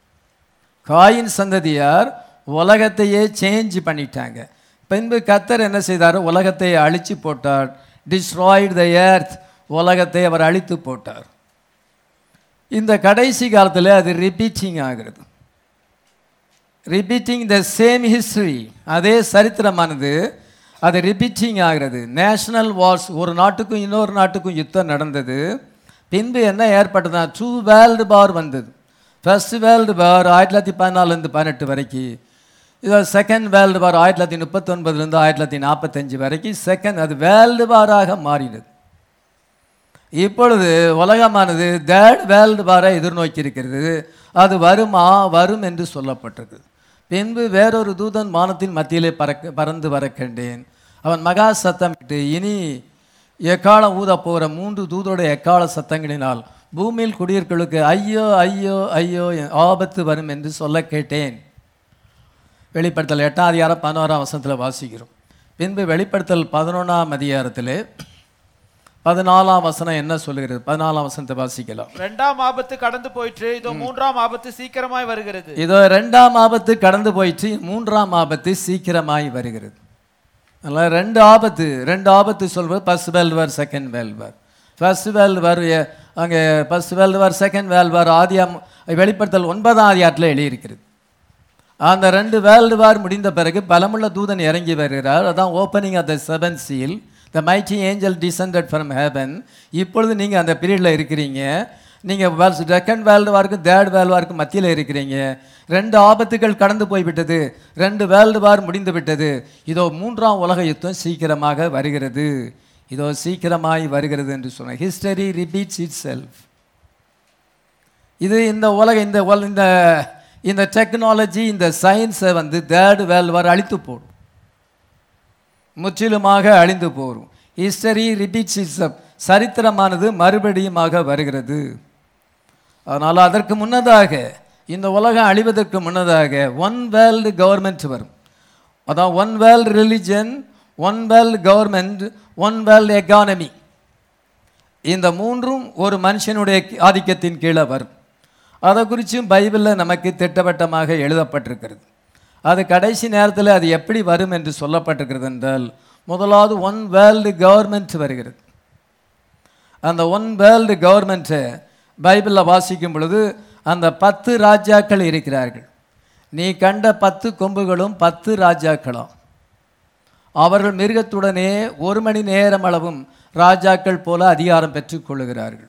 காயின் சந்ததியார் உலகத்தையே சேஞ்ச் பண்ணிட்டாங்க பின்பு கத்தர் என்ன செய்தார் உலகத்தை அழிச்சு போட்டார் டிஸ்ட்ராய்டு த எர்த் உலகத்தை அவர் அழித்து போட்டார் இந்த கடைசி காலத்தில் அது ரிப்பீட்டிங் ஆகிறது ரிப்பீட்டிங் த சேம் ஹிஸ்டரி அதே சரித்திரமானது அது ரிப்பீட்டிங் ஆகிறது நேஷனல் வார்ஸ் ஒரு நாட்டுக்கும் இன்னொரு நாட்டுக்கும் யுத்தம் நடந்தது பின்பு என்ன ஏற்பட்டதுன்னா டூ வேர்ல்டு பார் வந்தது ஃபர்ஸ்ட் வேர்ல்டு வார் ஆயிரத்தி தொள்ளாயிரத்தி பதினாலுலேருந்து பதினெட்டு வரைக்கும் இது செகண்ட் வேர்ல்டு வார் ஆயிரத்தி தொள்ளாயிரத்தி முப்பத்தொன்பதுலேருந்து ஆயிரத்தி தொள்ளாயிரத்தி நாற்பத்தஞ்சு வரைக்கும் செகண்ட் அது வேர்ல்டு வாராக மாறினது இப்பொழுது உலகமானது தேர்ட் வேர்ல்டு வாரை எதிர்நோக்கி இருக்கிறது அது வருமா வரும் என்று சொல்லப்பட்டது பின்பு வேறொரு தூதன் வானத்தின் மத்தியிலே பறக்க பறந்து வர கண்டேன் அவன் மகா சத்தமிட்டு இனி எக்காலம் ஊத போகிற மூன்று தூதோட எக்கால சத்தங்களினால் பூமியில் குடியிருக்களுக்கு ஐயோ ஐயோ ஐயோ ஆபத்து வரும் என்று சொல்ல கேட்டேன் வெளிப்படுத்தல் எட்டாம் அதிகாரம் பதினோராம் வசனத்தில் வாசிக்கிறோம் பின்பு வெளிப்படுத்தல் பதினொன்றாம் அதிகாரத்தில் பதினாலாம் வசனம் என்ன சொல்லுகிறது பதினாலாம் வசனத்தை வாசிக்கலாம் இரண்டாம் ஆபத்து கடந்து போயிற்று இதோ மூன்றாம் ஆபத்து சீக்கிரமாய் வருகிறது இதோ ரெண்டாம் ஆபத்து கடந்து போயிடுச்சு மூன்றாம் ஆபத்து சீக்கிரமாய் வருகிறது அதனால் ரெண்டு ஆபத்து ரெண்டு ஆபத்து சொல்வது first world war second world war first world war அங்கே first world war second world war ஆதியாம் வெளிப்படுத்தல் ஒன்பதாம் அதிகாரத்தில் எழுதியிருக்கிறது அந்த ரெண்டு வேர்ல்டு வார் முடிந்த பிறகு பலமுள்ள தூதன் இறங்கி வருகிறார் அதான் opening of the seven seal the mighty angel descended from heaven இப்பொழுது நீங்கள் அந்த பீரியடில் இருக்கிறீங்க நீங்கள் செகண்ட் வேர்ல்டு வார்க்கும் தேர்ட் வேர்ல்டு வார்க்கும் மத்தியில் இருக்கிறீங்க ரெண்டு ஆபத்துகள் கடந்து போய்விட்டது ரெண்டு வேர்ல்டு வார் முடிந்து விட்டது இதோ மூன்றாம் உலக யுத்தம் சீக்கிரமாக வருகிறது இதோ சீக்கிரமாய் வருகிறது என்று சொன்ன ஹிஸ்டரி ரிப்பீட்ஸ் இட் செல்ஃப் இது இந்த உலக இந்த உல- இந்த இந்த டெக்னாலஜி இந்த சயின்ஸை வந்து தேர்ட் வேர்ல்டு வார் அழித்து போடும் முற்றிலுமாக அழிந்து போகும் ஹிஸ்டரி ரிப்பீட்ஸ் இட்ஸ் சரித்திரமானது மறுபடியுமாக வருகிறது அதனால் அதற்கு முன்னதாக இந்த உலகம் அழிவதற்கு முன்னதாக ஒன் வேர்ல்டு கவர்மெண்ட் வரும் அதான் one world religion one world government one world economy இந்த மூன்றும் ஒரு மனுஷனுடைய ஆதிக்கத்தின் கீழே வரும் அதை குறித்தும் பைபிளில் நமக்கு திட்டவட்டமாக எழுதப்பட்டிருக்கிறது அது கடைசி நேரத்தில் அது எப்படி வரும் என்று சொல்லப்பட்டிருக்கிறது என்றால் முதலாவது ஒன் வேர்ல்டு கவர்மெண்ட் வருகிறது அந்த ஒன் வேர்ல்டு கவர்மெண்ட்டை பைபிளில் வாசிக்கும் பொழுது அந்த பத்து ராஜாக்கள் இருக்கிறார்கள் நீ கண்ட பத்து கொம்புகளும் பத்து ராஜாக்களாம் அவர்கள் மிருகத்துடனே ஒரு மணி நேரம் அளவும் ராஜாக்கள் போல அதிகாரம் பெற்றுக்கொள்ளுகிறார்கள்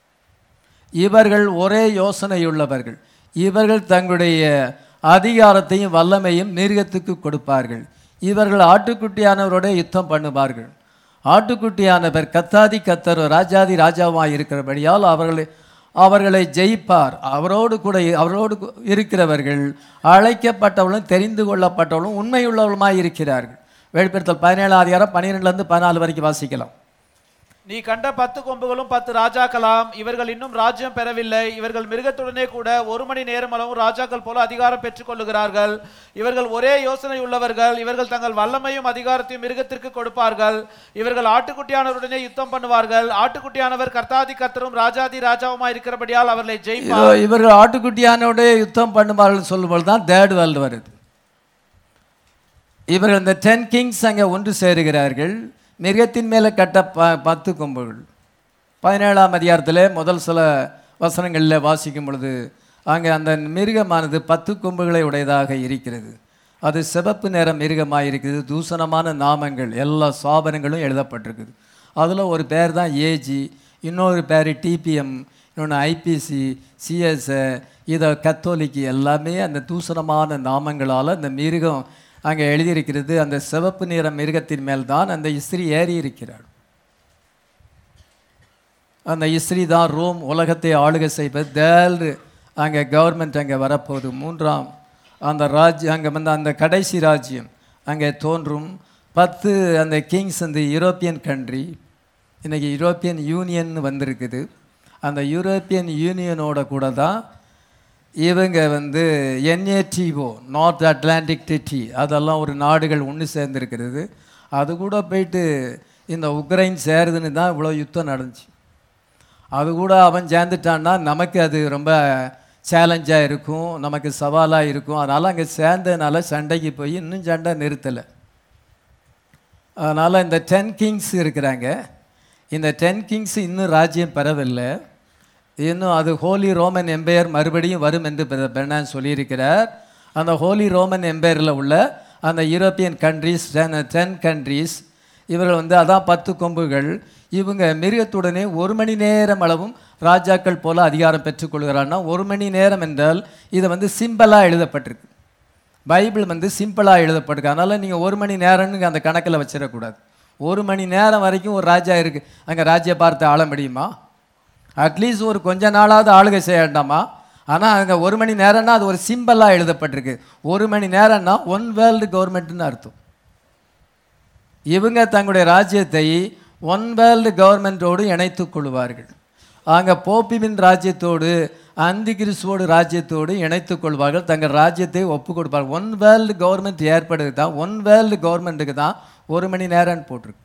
இவர்கள் ஒரே யோசனையுள்ளவர்கள் இவர்கள் தங்களுடைய அதிகாரத்தையும் வல்லமையும் மிருகத்துக்கு கொடுப்பார்கள் இவர்கள் ஆட்டுக்குட்டியானவரோட யுத்தம் பண்ணுவார்கள் ஆட்டுக்குட்டியானவர் கத்தாதி கத்தர் ராஜாதி ராஜாவாக இருக்கிறபடியால் அவர்களை அவர்களை ஜெயிப்பார் அவரோடு கூட அவரோடு கு- இருக்கிறவர்கள் அழைக்கப்பட்டவர்களும் தெரிந்து கொள்ளப்பட்டவர்களும் உண்மையுள்ளவர்களுமாய் இருக்கிறார்கள் வெளிப்படுத்தல் பதினேழு அதிகாரம் பன்னிரெண்டுலேருந்து பதினாலு வரைக்கும் வாசிக்கலாம் நீ கண்ட பத்து கொம்புகளும் பத்து ராஜாக்களாம் இவர்கள் இன்னும் ராஜ்யம் பெறவில்லை இவர்கள் மிருகத்துடனே கூட ஒரு மணி நேரம் அளவும் ராஜாக்கள் போல அதிகாரம் பெற்றுக் கொள்ளுகிறார்கள் இவர்கள் ஒரே யோசனை உள்ளவர்கள் இவர்கள் தங்கள் வல்லமையும் அதிகாரத்தையும் மிருகத்திற்கு கொடுப்பார்கள் இவர்கள் ஆட்டுக்குட்டியானவருடனே யுத்தம் பண்ணுவார்கள் ஆட்டுக்குட்டியானவர் கர்த்தாதி கர்த்தரும் ராஜாதி ராஜாவுமா இருக்கிறபடியால் அவர்களை இதோ ஜெயிப்பார் இவர்கள் ஆட்டுக்குட்டியானோட யுத்தம் பண்ணுவார்கள் சொல்லும்போது தான் தேர்ட் வேர்ல்டு வருது இவர்கள் இந்த டென் கிங்ஸ் அங்கே ஒன்று சேருகிறார்கள் மிருகத்தின் மேலே கட்ட ப பத்து கொம்புகள் பதினேழாம் அதிகாரத்தில் முதல் சில வசனங்களில் வாசிக்கும் பொழுது அங்கே அந்த மிருகமானது பத்து கொம்புகளை உடையதாக இருக்கிறது அது சிவப்பு நிற மிருகமாக இருக்குது தூசணமான நாமங்கள் எல்லா சாபனங்களும் எழுதப்பட்டிருக்குது அதில் ஒரு பேர் தான் ஏஜி இன்னொரு பேர் டிபிஎம் இன்னொன்று ஐபிசி சிஎஸ்ஐ இதை கத்தோலிக்கு எல்லாமே அந்த தூசணமான நாமங்களால் அந்த மிருகம் அங்கே எழுதியிருக்கிறது அந்த சிவப்பு நிற மிருகத்தின் மேல் தான் அந்த இஸ்திரி ஏறி இருக்கிறாள் அந்த இஸ்ரீ தான் ரோம் உலகத்தை ஆளுகை செய்வது தேர்டு அங்கே கவர்மெண்ட் அங்கே வரப்போகுது மூன்றாம் அந்த ராஜ்யம் அங்கே வந்து அந்த கடைசி ராஜ்யம் அங்கே தோன்றும் பத்து அந்த கிங்ஸ் அந்த யூரோப்பியன் கண்ட்ரி இன்றைக்கி யூரோப்பியன் யூனியன் வந்திருக்குது அந்த யூரோப்பியன் யூனியனோட கூட தான் இவங்க வந்து என்ஏடிஓ நார்த் அட்லாண்டிக் டிட்டி அதெல்லாம் ஒரு நாடுகள் ஒன்று சேர்ந்துருக்கிறது அது கூட போயிட்டு இந்த உக்ரைன் சேருதுன்னு தான் இவ்வளோ யுத்தம் நடந்துச்சு அது கூட அவன் சேர்ந்துட்டான்னா நமக்கு அது ரொம்ப சேலஞ்சாக இருக்கும் நமக்கு சவாலாக இருக்கும் அதனால் அங்கே சேர்ந்ததுனால சண்டைக்கு போய் இன்னும் சண்டை நிறுத்தலை அதனால் இந்த டென் கிங்ஸ் இருக்கிறாங்க இந்த டென் கிங்ஸ் இன்னும் ராஜ்யம் பெறவில்லை இன்னும் அது ஹோலி ரோமன் எம்பையர் மறுபடியும் வரும் என்று பெர்னான் சொல்லியிருக்கிறார் அந்த ஹோலி ரோமன் எம்பையரில் உள்ள அந்த European countries ten ten countries இவர்கள் வந்து அதான் பத்து கொம்புகள் இவங்க மிருகத்துடனே ஒரு மணி நேரம் அளவும் ராஜாக்கள் போல அதிகாரம் பெற்றுக்கொள்கிறான்னா ஒரு மணி நேரம் என்றால் இது வந்து சிம்பிளாக எழுதப்பட்டிருக்கு பைபிள் வந்து சிம்பிளாக எழுதப்பட்டிருக்கு அதனால் நீங்கள் ஒரு மணி நேரம்னு அந்த கணக்கில் வச்சிடக்கூடாது ஒரு மணி நேரம் வரைக்கும் ஒரு ராஜா இருக்குது அங்கே ராஜ்ய பார்த்து ஆள முடியுமா அட்லீஸ்ட் ஒரு கொஞ்ச நாளாவது ஆளுகை செய்ய வேண்டாமா ஆனால் அங்கே ஒரு மணி நேரம்னா அது ஒரு சிம்பிளாக எழுதப்பட்டிருக்கு ஒரு மணி நேரம்னா ஒன் வேர்ல்டு கவர்மெண்ட்னு அர்த்தம் இவங்க தங்களுடைய ராஜ்யத்தை ஒன் வேர்ல்டு கவர்மெண்ட்டோடு இணைத்துக் கொள்வார்கள் அங்கே போப்பிமின் ராஜ்யத்தோடு அந்தி கிறிஸ்துவோடு ராஜ்யத்தோடு இணைத்துக் கொள்வார்கள் தங்கள் ராஜ்யத்தை ஒப்பு கொடுப்பார்கள் ஒன் வேர்ல்டு கவர்மெண்ட் ஏற்படுது தான் ஒன் வேர்ல்டு கவர்மெண்ட்டுக்கு தான் ஒரு மணி நேரம்னு போட்டிருக்கு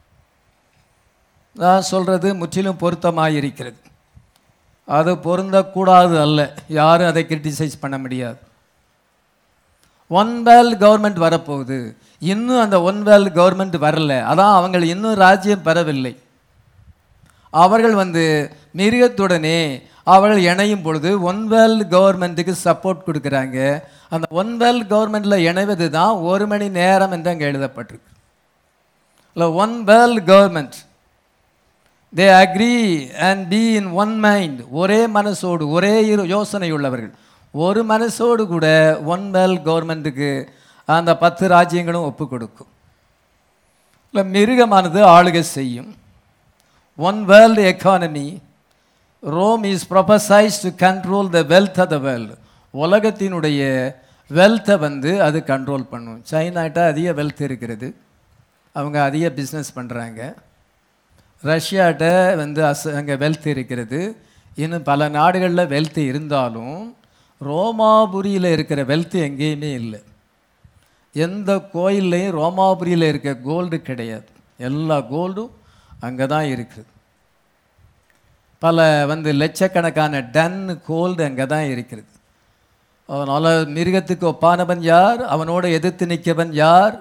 நான் சொல்கிறது முற்றிலும் பொருத்தமாக இருக்கிறது அது பொருந்தக்கூடாது அல்ல யாரும் அதை கிரிட்டிசைஸ் பண்ண முடியாது ஒன் வேர்ல்டு கவர்மெண்ட் வரப்போகுது இன்னும் அந்த ஒன் வேர்ல்டு கவர்மெண்ட் வரல அதான் அவங்க இன்னும் ராஜ்யம் பெறவில்லை அவர்கள் வந்து மிருகத்துடனே அவர்கள் இணையும் பொழுது ஒன் வேர்ல்டு கவர்மெண்ட்டுக்கு சப்போர்ட் கொடுக்குறாங்க அந்த ஒன் வேர்ல்டு கவர்மெண்ட்டில் இணைவது தான் ஒரு மணி நேரம் என்று அங்கே எழுதப்பட்டிருக்கு இல்லை one world government they agree and be in one mind ஒரே மனசோடு ஒரே இரு யோசனை உள்ளவர்கள் ஒரு மனசோடு கூட ஒன் வேல் கவர்மெண்ட்டுக்கு அந்த பத்து ராஜ்யங்களும் ஒப்பு கொடுக்கும் இல்லை மிருகமானது ஆளுகை செய்யும் one world economy Rome is prophesied to control the wealth of the world உலகத்தினுடைய வெல்த்தை வந்து அது கண்ட்ரோல் பண்ணும் சைனாட்ட அதிக வெல்த் இருக்கிறது அவங்க அதிக பிஸ்னஸ் பண்ணுறாங்க ரஷ்யாட்ட வந்து அஸ் அங்கே வெல்த் இருக்கிறது இன்னும் பல நாடுகளில் வெல்த் இருந்தாலும் ரோமாபுரியில் இருக்கிற வெல்த் எங்கேயுமே இல்லை எந்த கோயில்லையும் ரோமாபுரியில் இருக்க கோல்டு கிடையாது எல்லா கோல்டும் அங்கே தான் இருக்குது பல வந்து லட்சக்கணக்கான டன் கோல்டு அங்கே தான் இருக்கிறது அதனால் மிருகத்துக்கு ஒப்பானவன் யார் அவனோட எதிர்த்து நிற்கவன் யார்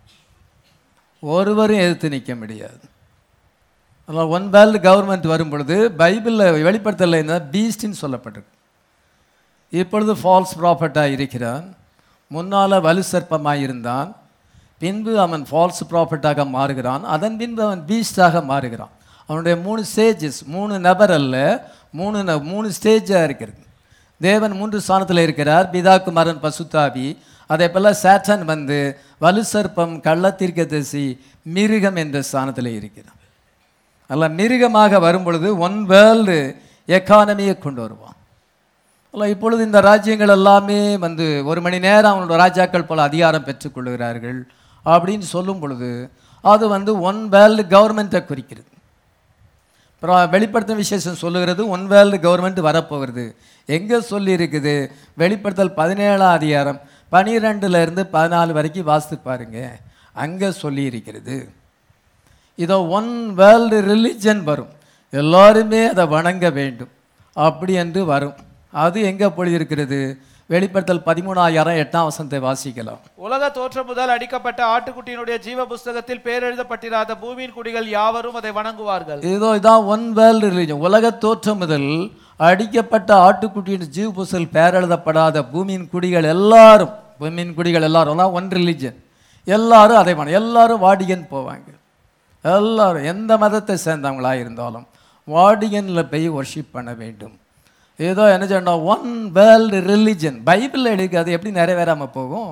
ஒருவரும் எதிர்த்து நிற்க முடியாது அதனால் ஒன் வேர்ல்டு கவர்மெண்ட் வரும் பொழுது பைபிளில் வெளிப்படுத்தலை பீஸ்டின்னு சொல்லப்பட்டிருக்கு இப்பொழுது ஃபால்ஸ் ப்ராஃபட்டாக இருக்கிறான் முன்னால் வலு சர்ப்பமாக இருந்தான் பின்பு அவன் ஃபால்ஸ் ப்ராஃபட்டாக மாறுகிறான் அதன் பின்பு அவன் பீஸ்டாக மாறுகிறான் அவனுடைய மூணு ஸ்டேஜஸ் மூணு நபர் அல்ல மூணு ந- மூணு ஸ்டேஜாக இருக்கிறது தேவன் மூன்று ஸ்தானத்தில் இருக்கிறார் பிதா குமாரன் பசுத்தாவி அதே போல் சாட்டன் வந்து வலு சர்ப்பம் கள்ளத்தீர்க்கதரிசி மிருகம் என்ற ஸ்தானத்தில் இருக்கிறான் அல்ல மிருகமாக வரும் பொழுது ஒன் வேர்ல்டு எக்கானமியை கொண்டு வருவான் அல்ல இப்பொழுது இந்த ராஜ்யங்கள் எல்லாமே வந்து ஒரு மணி நேரம் அவங்களோட ராஜாக்கள் போல அதிகாரம் பெற்றுக்கொள்கிறார்கள் அப்படின்னு சொல்லும் பொழுது அது வந்து ஒன் வேர்ல்டு கவர்மெண்ட்டை குறிக்கிறது அப்புறம் வெளிப்படுத்தும் விசேஷம் சொல்லுகிறது ஒன் வேர்ல்டு கவர்மெண்ட் வரப்போகிறது எங்கே சொல்லி இருக்குது வெளிப்படுத்தல் பதினேழாம் அதிகாரம் பனிரெண்டுல இருந்து பதினாலு வரைக்கும் வாசித்து பாருங்க அங்கே சொல்லி இருக்கிறது இதோ ஒன் வேர்ல்டு ரிலிஜன் வரும் எல்லாருமே அதை வணங்க வேண்டும் அப்படி என்று வரும் அது எங்கே பொழுதிருக்கிறது வெளிப்படுத்தல் பதிமூணாயிரம் எட்டாம் வசனத்தை வாசிக்கலாம் உலக தோற்றம் முதல் அடிக்கப்பட்ட ஆட்டுக்குட்டியினுடைய ஜீவ புஸ்தகத்தில் பேரெழுதப்பட்டிராத பூமியின் குடிகள் யாவரும் அதை வணங்குவார்கள் இதோ இதான் ஒன் வேர்ல்டு ரிலிஜன் உலக தோற்றம் முதல் அடிக்கப்பட்ட ஆட்டுக்குட்டியின் ஜீவ புசல் பேரெழுதப்படாத பூமியின் குடிகள் எல்லாரும் பூமியின் குடிகள் எல்லாரும் தான் ஒன் ரிலிஜன் எல்லாரும் அதை வண எல்லாரும் வாடிகன் போவாங்க எல்லாரும் எந்த மதத்தை சேர்ந்தவங்களா இருந்தாலும் வாடிகனில் போய் ஒர்ஷிப் பண்ண வேண்டும் ஏதோ என்ன சொன்னோம் ஒன் வேர்ல்டு ரிலிஜன் பைபிளில் எழுதி அது எப்படி நிறைவேறாமல் போகும்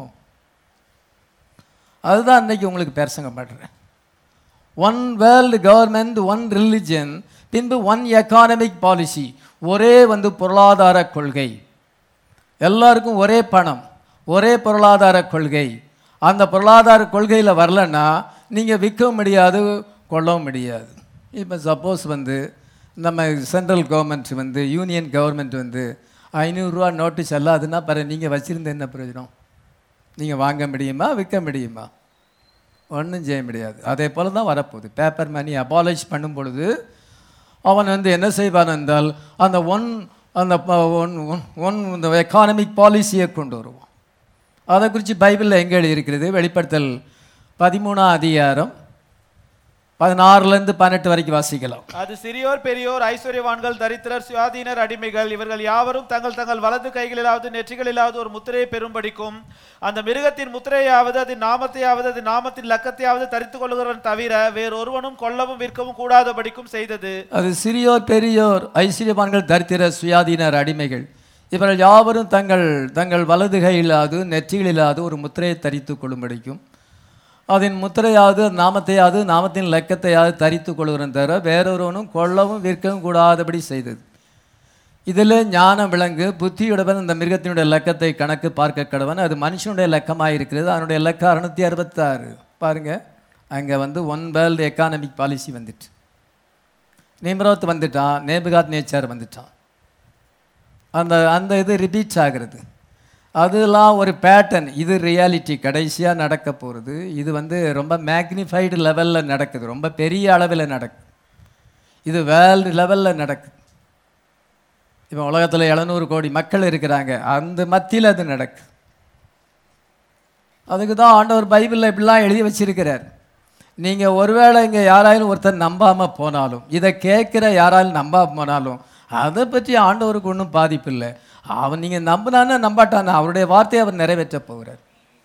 அதுதான் அன்னைக்கு உங்களுக்கு பிரசங்கம் பண்ணுறேன் one world government one religion பின்பு ஒன் எக்கானமிக் பாலிசி ஒரே வந்து பொருளாதார கொள்கை எல்லாருக்கும் ஒரே பணம் ஒரே பொருளாதார கொள்கை அந்த பொருளாதார கொள்கையில் வரலன்னா நீங்கள் விற்கவும் முடியாது கொள்ளவும் முடியாது இப்போ சப்போஸ் வந்து நம்ம சென்ட்ரல் கவர்மெண்ட் வந்து யூனியன் கவர்மெண்ட் வந்து ஐநூறுரூவா நோட்டீஸ் அல்லாதுன்னா பாரு நீங்கள் வச்சுருந்த என்ன பிரயோஜனம் நீங்கள் வாங்க முடியுமா விற்க முடியுமா ஒன்றும் செய்ய முடியாது அதே போல தான் வரப்போகுது பேப்பர் மணி அபாலிஷ் பண்ணும் பொழுது அவன் வந்து என்ன செய்வான் என்றால் அந்த ஒன் அந்த ப- ஒன் ஒன்- ஒன் இந்த எக்கானமிக் பாலிசியை கொண்டு வருவான் அதை குறித்து பைபிளில் எங்கே எழுதியிருக்கிறது வெளிப்படுத்தல் பதிமூணாம் அதிகாரம் பதினாறுலேருந்து பன்னெண்டு வரைக்கும் வாசிக்கலாம் அது சிறியோர் பெரியோர் ஐஸ்வர்யவான்கள் தரித்திரர் சுயாதீனர் அடிமைகள் இவர்கள் யாவரும் தங்கள் தங்கள் வலது கைகளிலாவது நெற்றிகளிலாவது ஒரு முத்திரையை பெறும்படிக்கும் அந்த மிருகத்தின் முத்திரையாவது அதன் நாமத்தையாவது அதன் நாமத்தின் லக்கத்தையாவது தரித்துக் கொள்கிறவன் தவிர வேறு ஒருவனும் கொல்லவும் விற்கவும் கூடாதபடிக்கும் செய்தது அது சிறியோர் பெரியோர் ஐஸ்வர்யவான்கள் தரித்திர சுயாதீனர் அடிமைகள் இவர்கள் யாவரும் தங்கள் தங்கள் வலது கையிலாது நெற்றிகளிலாது ஒரு முத்திரையை தரித்து கொள்ளும்படிக்கும் அதன் முத்திரையாவது நாமத்தையாவது நாமத்தின் லக்கத்தையாவது தரித்து கொள்கிறோம் தவிர வேறொருவனும் கொல்லவும் விற்கவும் கூடாதபடி செய்தது இதில் ஞானம் விலங்கு புத்தியுடையவன் இந்த மிருகத்தினுடைய லக்கத்தை கணக்கு பார்க்க கடவன் அது மனுஷனுடைய லக்கமாக இருக்கிறது அதனுடைய லக்கம் அறுநூத்தி அறுபத்தாறு பாருங்க அங்கே வந்து ஒன் வேர்ல்டு எக்கானமிக் பாலிசி வந்துட்டு நிம்ரோத் வந்துட்டான் நேபுகாத் நேச்சார் வந்துட்டான் அந்த அந்த இது ரிப்பீட் ஆகிறது அதெல்லாம் ஒரு பேட்டர்ன் இது ரியாலிட்டி கடைசியாக நடக்க போகிறது இது வந்து ரொம்ப மேக்னிஃபைடு லெவலில் நடக்குது ரொம்ப பெரிய அளவில் நடக்குது இது வேர்ல்டு லெவலில் நடக்குது இப்போ உலகத்தில் எழுநூறு கோடி மக்கள் இருக்கிறாங்க அந்த மத்தியில் அது நடக்குது அதுக்கு தான் ஆண்டவர் பைபிளில் இப்படிலாம் எழுதி வச்சிருக்கிறார் நீங்கள் ஒருவேளை இங்கே யாராலும் ஒருத்தர் நம்பாமல் போனாலும் இதை கேட்குற யாராலும் நம்பாம போனாலும் அதை பற்றி ஆண்டவருக்கு ஒன்றும் பாதிப்பு இல்லை அவன் நீங்கள் நம்பினானா நம்பாட்டானா அவருடைய வார்த்தையை அவர் நிறைவேற்ற போகிறார்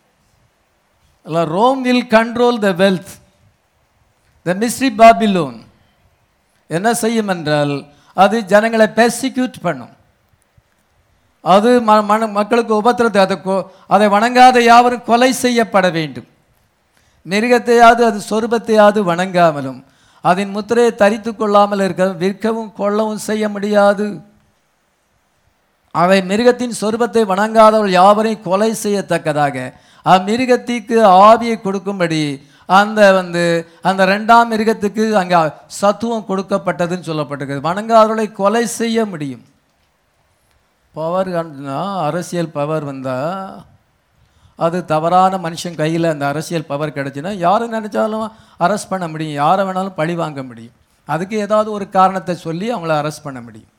அல்ல Rome will control the wealth the mystery Babylon என்ன செய்யும் என்றால் அது ஜனங்களை பெர்சிக்யூட் பண்ணும் அது ம மன மக்களுக்கு உபத்திரத்தை அதை கொ- அதை வணங்காத யாவரும் கொலை செய்யப்பட வேண்டும் மிருகத்தையாவது அது சொருபத்தையாவது வணங்காமலும் அதன் முத்திரையை தரித்து கொள்ளாமல் இருக்க விற்கவும் கொள்ளவும் செய்ய முடியாது அவை மிருகத்தின் சொருபத்தை வணங்காதவள் யாவரையும் கொலை செய்யத்தக்கதாக அம்மிருகத்திற்கு ஆவியை கொடுக்கும்படி அந்த வந்து அந்த ரெண்டாம் மிருகத்துக்கு அங்கே சத்துவம் கொடுக்கப்பட்டதுன்னு சொல்லப்பட்டிருக்கு வணங்காதவர்களை கொலை செய்ய முடியும் பவர் அரசியல் பவர் வந்தால் அது தவறான மனுஷன் கையில் அந்த அரசியல் பவர் கிடைச்சுன்னா யாரை நினைச்சாலும் அரெஸ்ட் பண்ண முடியும் யாரை வேணாலும் பழி வாங்க முடியும் அதுக்கு ஏதாவது ஒரு காரணத்தை சொல்லி அவங்கள அரெஸ்ட் பண்ண முடியும்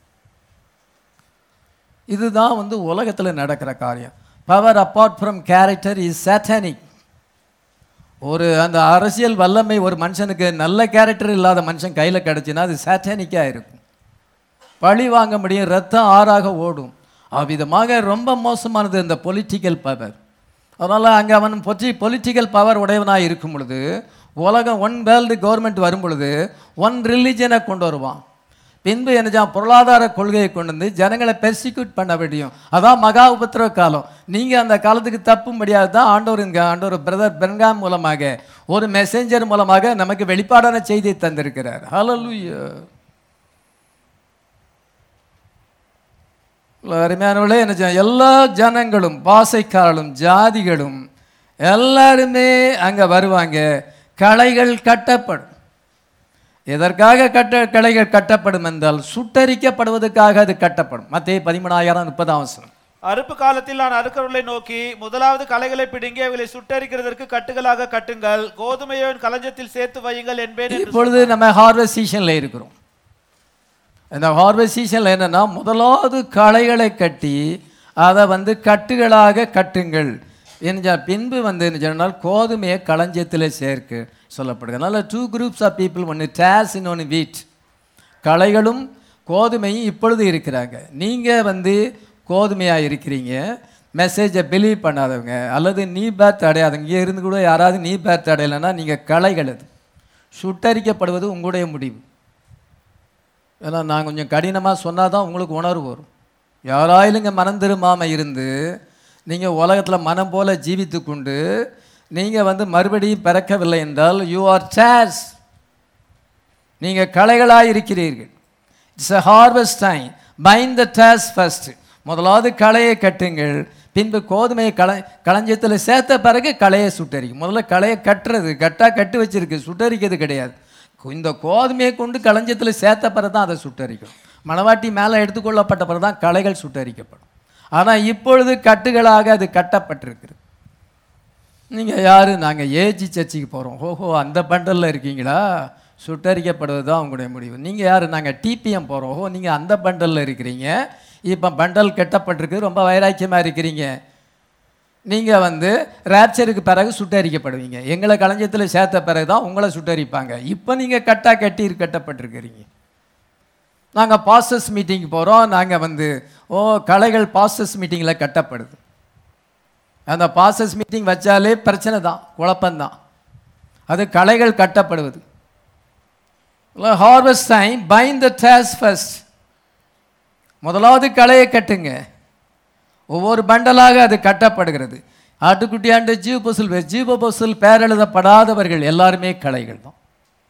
இதுதான் வந்து உலகத்தில் நடக்கிற காரியம் power apart from character is satanic ஒரு அந்த அரசியல் வல்லமை ஒரு மனுஷனுக்கு நல்ல கேரக்டர் இல்லாத மனுஷன் கையில் கிடச்சுன்னா அது சாட்டானிக்காக இருக்கும் பழி வாங்க முடியும் ரத்தம் ஆறாக ஓடும் அவ்விதமாக ரொம்ப மோசமானது இந்த பொலிட்டிக்கல் பவர் அதனால் அங்கே அவன் பொற்றி பொலிட்டிக்கல் பவர் உடையவனாக இருக்கும் பொழுது உலகம் ஒன் வேர்ல்டு கவர்மெண்ட் வரும் பொழுது ஒன் ரிலிஜனை கொண்டு வருவான் பின்பு என்ன பொருளாதார கொள்கையை கொண்டு வந்து ஜனங்களை பெர்சிக்யூட் பண்ண முடியும் அதான் மகா உபத்திரவ காலம் நீங்கள் அந்த காலத்துக்கு தப்பும்படியாக தான் ஆண்டவர் இங்கே ஆண்டவர் பிரதர் பென்காம் மூலமாக ஒரு மெசேஞ்சர் மூலமாக நமக்கு வெளிப்பாடான செய்தியை தந்திருக்கிறார் ஹalleluya அருமையானவர்களே என்ன செய்ய- எல்லா ஜனங்களும் பாசைக்காரர்களும் ஜாதிகளும் எல்லாருமே அங்கே வருவாங்க களைகள் கட்டப்படும் எதற்காக கட்ட களைகள் கட்டப்படும் என்றால் சுட்டரிக்கப்படுவதற்காக அது கட்டப்படும் மத்திய பதிமூணாயிரம் முப்பதாம் வசனம் அறுப்பு காலத்தில் நான் அறுக்கிறவர்களை நோக்கி முதலாவது களைகளை பிடுங்கி அவைகளை சுட்டரிக்கிறதற்கு கட்டுகளாக கட்டுங்கள் கோதுமையை என் களஞ்சத்தில் சேர்த்து வையுங்கள் என்பேன் என்று இப்பொழுது நம்ம ஹார்வெஸ்ட் சீசனில் இருக்கிறோம் இந்த ஹார்வெஸ்ட் சீசனில் என்னன்னா முதலாவது களைகளை கட்டி அதை வந்து கட்டுகளாக கட்டுங்கள் என்ன பின்பு வந்து என்ன சொன்னால் கோதுமையை களஞ்சியத்தில் சேர்க்கு சொல்லப்படுது அதனால் டூ குரூப்ஸ் ஆஃப் பீப்புள் ஒன்று டேஸ் இன்னொன்று வீட் களைகளும் கோதுமையும் இப்பொழுது இருக்கிறாங்க நீங்கள் வந்து கோதுமையாக இருக்கிறீங்க மெசேஜை பிலீவ் பண்ணாதவங்க அல்லது நீ பேத் அடையாதவங்க இங்கே இருந்து கூட யாராவது நீ பேத் அடையலைன்னா நீங்கள் களைகள் அது சுட்டரிக்கப்படுவது உங்களுடைய முடிவு ஏன்னா நான் கொஞ்சம் கடினமாக சொன்னால் தான் உங்களுக்கு உணர்வு வரும் யாராயிலும் இங்கே மனம் திரும்பாமல் இருந்து நீங்கள் உலகத்தில் மனம் போல ஜீவித்து கொண்டு நீங்கள் வந்து மறுபடியும் பிறக்கவில்லை என்றால் யூ ஆர் டேஸ் நீங்கள் களைகளாக இருக்கிறீர்கள் it's a harvest time bind the tares first முதலாவது களையை கட்டுங்கள் பின்பு கோதுமையை கள களஞ்சியத்தில் சேர்த்த பிறகு களையை சுட்டரிக்கும் முதல்ல களையை கட்டுறது கட்டா கட்டு வச்சிருக்கு சுட்டரிக்கிறது கிடையாது இந்த கோதுமையை கொண்டு களஞ்சியத்தில் சேர்த்த பிறகு தான் அதை சுட்டரிக்கும் மணவாட்டி மேலே எடுத்துக்கொள்ளப்பட்ட பிறகு தான் களைகள் சுட்டரிக்கப்படும் ஆனால் இப்பொழுது கட்டுகளாக அது கட்டப்பட்டிருக்கிறது நீங்கள் யார் நாங்கள் ஏஜி சர்ச்சுக்கு போகிறோம் ஓஹோ அந்த பண்டலில் இருக்கீங்களா சுட்டரிக்கப்படுவது தான் உங்களுடைய முடிவு நீங்கள் யார் நாங்கள் டிபிஎம் போகிறோம் ஓஹோ நீங்கள் அந்த பண்டலில் இருக்கிறீங்க இப்போ பண்டல் கட்டப்பட்டிருக்கு ரொம்ப வைராக்கியமாக இருக்கிறீங்க நீங்கள் வந்து ரேப்சருக்கு பிறகு சுட்டரிக்கப்படுவீங்க எங்களை களஞ்சியத்தில் சேர்த்த பிறகு தான் உங்களை சுட்டரிப்பாங்க இப்போ நீங்கள் கட்டா கட்டி கட்டப்பட்டிருக்கிறீங்க நாங்கள் பாஸ்டர்ஸ் மீட்டிங் போகிறோம் நாங்கள் வந்து ஓ கலைகள் பாஸ்டர்ஸ் மீட்டிங்கில் கட்டப்படுது அந்த பாஸ்டர்ஸ் மீட்டிங் வச்சாலே பிரச்சனை தான் குழப்பம்தான் அது கலைகள் கட்டப்படுவது harvest time bind the tares first முதலாவது கலையை கட்டுங்க ஒவ்வொரு பண்டலாக அது கட்டப்படுகிறது ஆட்டுக்குட்டியாண்டு ஜீவ பொசல் ஜீவ பொசல் பேர் எழுதப்படாதவர்கள் எல்லாருமே கலைகள் தான்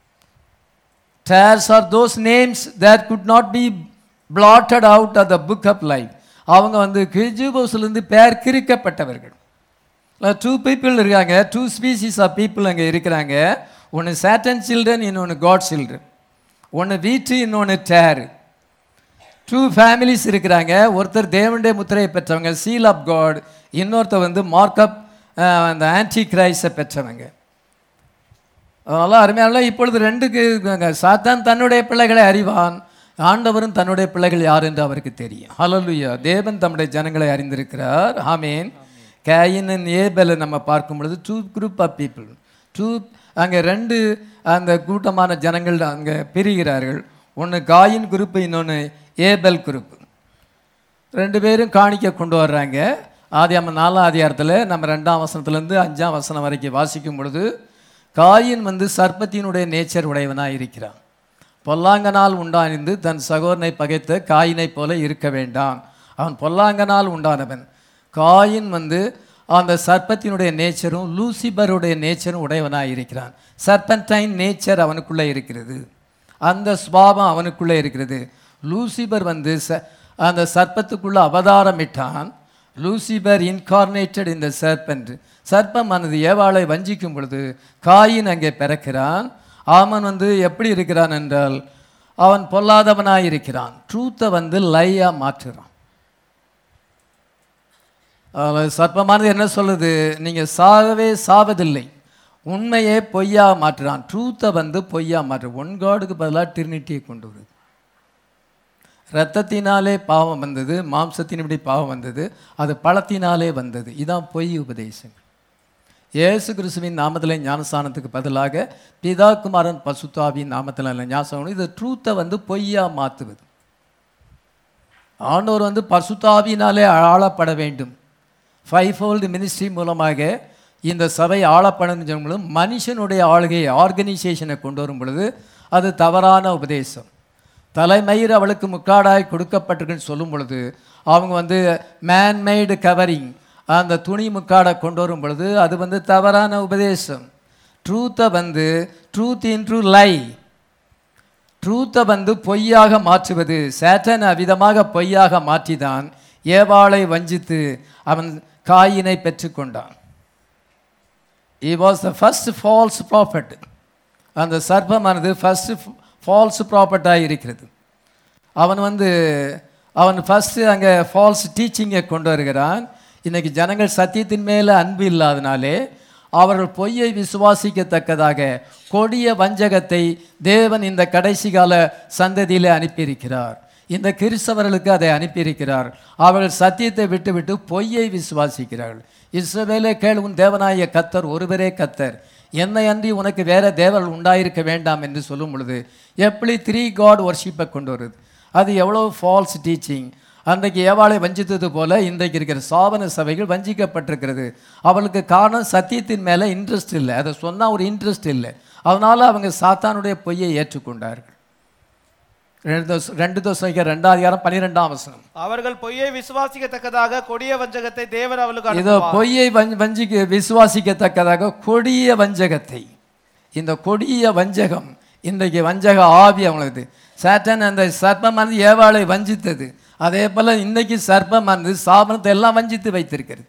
tares are those names that could not be blotted out of the book of life அவங்க வந்து ஜீவபோஸ்லேருந்து பேர் கிறுக்கப்பட்டவர்கள் டூ பீப்புள் இருக்காங்க டூ ஸ்பீசிஸ் ஆஃப் பீப்புள் அங்கே இருக்கிறாங்க ஒன்று சேட்டன் சில்ட்ரன் இன்னொன்று காட் சில்ட்ரன் ஒன்று வீட்டு இன்னொன்று டேரு டூ ஃபேமிலிஸ் இருக்கிறாங்க ஒருத்தர் தேவனுடைய முத்திரையை பெற்றவங்க சீல் ஆஃப் காட் இன்னொருத்தர் வந்து மார்க்அப் அந்த ஆன்டி கிரைஸை பெற்றவங்க அதனால் அருமையான இப்பொழுது ரெண்டுக்கு இருக்காங்க. சாத்தான் தன்னுடைய பிள்ளைகளை அறிவான் ஆண்டவரும் தன்னுடைய பிள்ளைகள் யார் என்று அவருக்கு தெரியும் ஹalleluya தேவன் தம்முடைய ஜனங்களை அறிந்திருக்கிறார் ஆமேன் கேயின் ஏபலை நம்ம பார்க்கும் பொழுது two group of people two அங்கே ரெண்டு அந்த கூட்டமான ஜனங்கள் அங்கே பிரிகிறார்கள் ஒன்று காயின் குரூப்பு இன்னொன்று ஏபல் குரூப் ரெண்டு பேரும் காணிக்க கொண்டு வர்றாங்க ஆதி நம்ம நாலாம் அதிகாரத்தில் நம்ம ரெண்டாம் வசனத்துலேருந்து அஞ்சாம் வசனம் வரைக்கும் வாசிக்கும் பொழுது காயின் வந்து சர்ப்பத்தினுடைய நேச்சர் உடையவனாக இருக்கிறான் பொல்லாங்கனால் உண்டானிருந்து தன் சகோதரனை பகைத்த காயினைப் போல இருக்க வேண்டாம் அவன் பொல்லாங்கனால் உண்டானவன் காயின் வந்து அந்த சர்ப்பத்தினுடைய நேச்சரும் லூசிபருடைய நேச்சரும் உடையவனாக இருக்கிறான் சர்பன்டைன் நேச்சர் அவனுக்குள்ளே இருக்கிறது அந்த சுபாவம் அவனுக்குள்ளே இருக்கிறது லூசிபர் வந்து ச அந்த சர்ப்பத்துக்குள்ள அவதாரமிட்டான் லூசிபர் இன்கார்னேட்டட் இந்த சர்பன்ட் சர்ப்பமானது ஏவாளை வஞ்சிக்கும் பொழுது காயின் அங்கே பிறக்கிறான் அவன் வந்து எப்படி இருக்கிறான் என்றால் அவன் பொல்லாதவனாய் இருக்கிறான் ட்ரூத்தை வந்து லையா மாற்றுறான் அதில் சர்ப்பமானது என்ன சொல்லுது நீங்கள் சாகவே சாவதில்லை உண்மையே பொய்யா மாற்றுறான் ட்ரூத்தை வந்து பொய்யா மாற்று ஒன் காடுக்கு பதிலாக டிரினிட்டியை கொண்டு வருது ரத்தத்தினாலே பாவம் வந்தது மாம்சத்தின்படி பாவம் வந்தது அது பழத்தினாலே வந்தது இதான் பொய் உபதேசம் இயேசு கிறிஸ்துவின் நாமத்தில் ஞானஸ்தானத்துக்கு பதிலாக பிதா குமாரன் பசுத்தாவின் நாமத்தில் ஞானஸ்தானம் இது ட்ரூத்தை வந்து பொய்யா மாற்றுவது ஆண்டவர் வந்து பசுத்தாவினாலே ஆளப்பட வேண்டும் ஃபைவ் ஃபோல்டு மினிஸ்ட்ரி மூலமாக இந்த சபை ஆளப்படணும் சொல்லும் பொழுது மனுஷனுடைய ஆளுகை ஆர்கனைசேஷனை கொண்டு வரும் பொழுது அது தவறான உபதேசம் தலைமயிர் அவளுக்கு முக்காடாய் கொடுக்கப்பட்டிருக்குன்னு சொல்லும் பொழுது அவங்க வந்து மேன்மேடு கவரிங் அந்த துணி முக்காடை கொண்டு வரும் பொழுது அது வந்து தவறான உபதேசம் ட்ரூத்தை வந்து ட்ரூத் இன் ட்ரூ லை ட்ரூத்தை வந்து பொய்யாக மாற்றுவது சேட்டன் அவ்விதமாக பொய்யாக மாற்றிதான் ஏவாளை வஞ்சித்து அவன் காயினை பெற்றுக்கொண்டான் he was the first false prophet அந்த சர்ப்பமானது ஃபர்ஸ்ட் ஃபால்ஸ் ப்ராப்பர்ட்டாக இருக்கிறது அவன் வந்து அவன் ஃபஸ்ட்டு அங்கே ஃபால்ஸ் டீச்சிங்கை கொண்டு வருகிறான் இன்னைக்கு ஜனங்கள் சத்தியத்தின் மேலே அன்பு இல்லாதனாலே அவர்கள் பொய்யை விசுவாசிக்கத்தக்கதாக கொடிய வஞ்சகத்தை தேவன் இந்த கடைசி கால சந்ததியிலே அனுப்பியிருக்கிறார் இந்த கிறிஸ்தவர்களுக்கு அதை அனுப்பியிருக்கிறார் அவர்கள் சத்தியத்தை விட்டுவிட்டு பொய்யை விசுவாசிக்கிறார்கள் இஸ்ரவேலே கேள் உன் தேவனாய கத்தர் ஒருவரே கத்தர் என்னை அன்றி உனக்கு வேற தேவர்கள் உண்டாயிருக்க வேண்டாம் என்று சொல்லும் பொழுது எப்படி த்ரீ காட் ஒர்ஷிப்பை கொண்டு வருது அது எவ்வளோ ஃபால்ஸ் டீச்சிங் அன்றைக்கு ஏவாளை வஞ்சித்தது போல இன்றைக்கு இருக்கிற சாபன சபைகள் வஞ்சிக்கப்பட்டிருக்கிறது அவளுக்கு காரணம் சத்தியத்தின் மேலே இன்ட்ரெஸ்ட் இல்லை அதை சொன்னால் ஒரு இன்ட்ரெஸ்ட் இல்லை அதனால் அவங்க சாத்தானுடைய பொய்யை ஏற்றுக்கொண்டார்கள் ரெண்டு தோசம் ரெண்டு தோசம் ரெண்டாவது அதிகாரம் பன்னிரெண்டாம் வசனம் அவர்கள் பொய்யை விசுவாசிக்கத்தக்கதாக கொடிய வஞ்சகத்தை தேவன் அவளுக்கு இதோ அனுப்புவார் பொய்யை வஞ் வஞ்சிக்க விசுவாசிக்கத்தக்கதாக கொடிய வஞ்சகத்தை இந்த கொடிய வஞ்சகம் இன்றைக்கு வஞ்சக ஆவி அவங்களுக்கு சேட்டன் அந்த சர்ப்பமானது ஏவாளை வஞ்சித்தது அதே போல இன்னைக்கு சர்ப்பமானது சாபனத்தை எல்லாம் வஞ்சித்து வைத்திருக்கிறது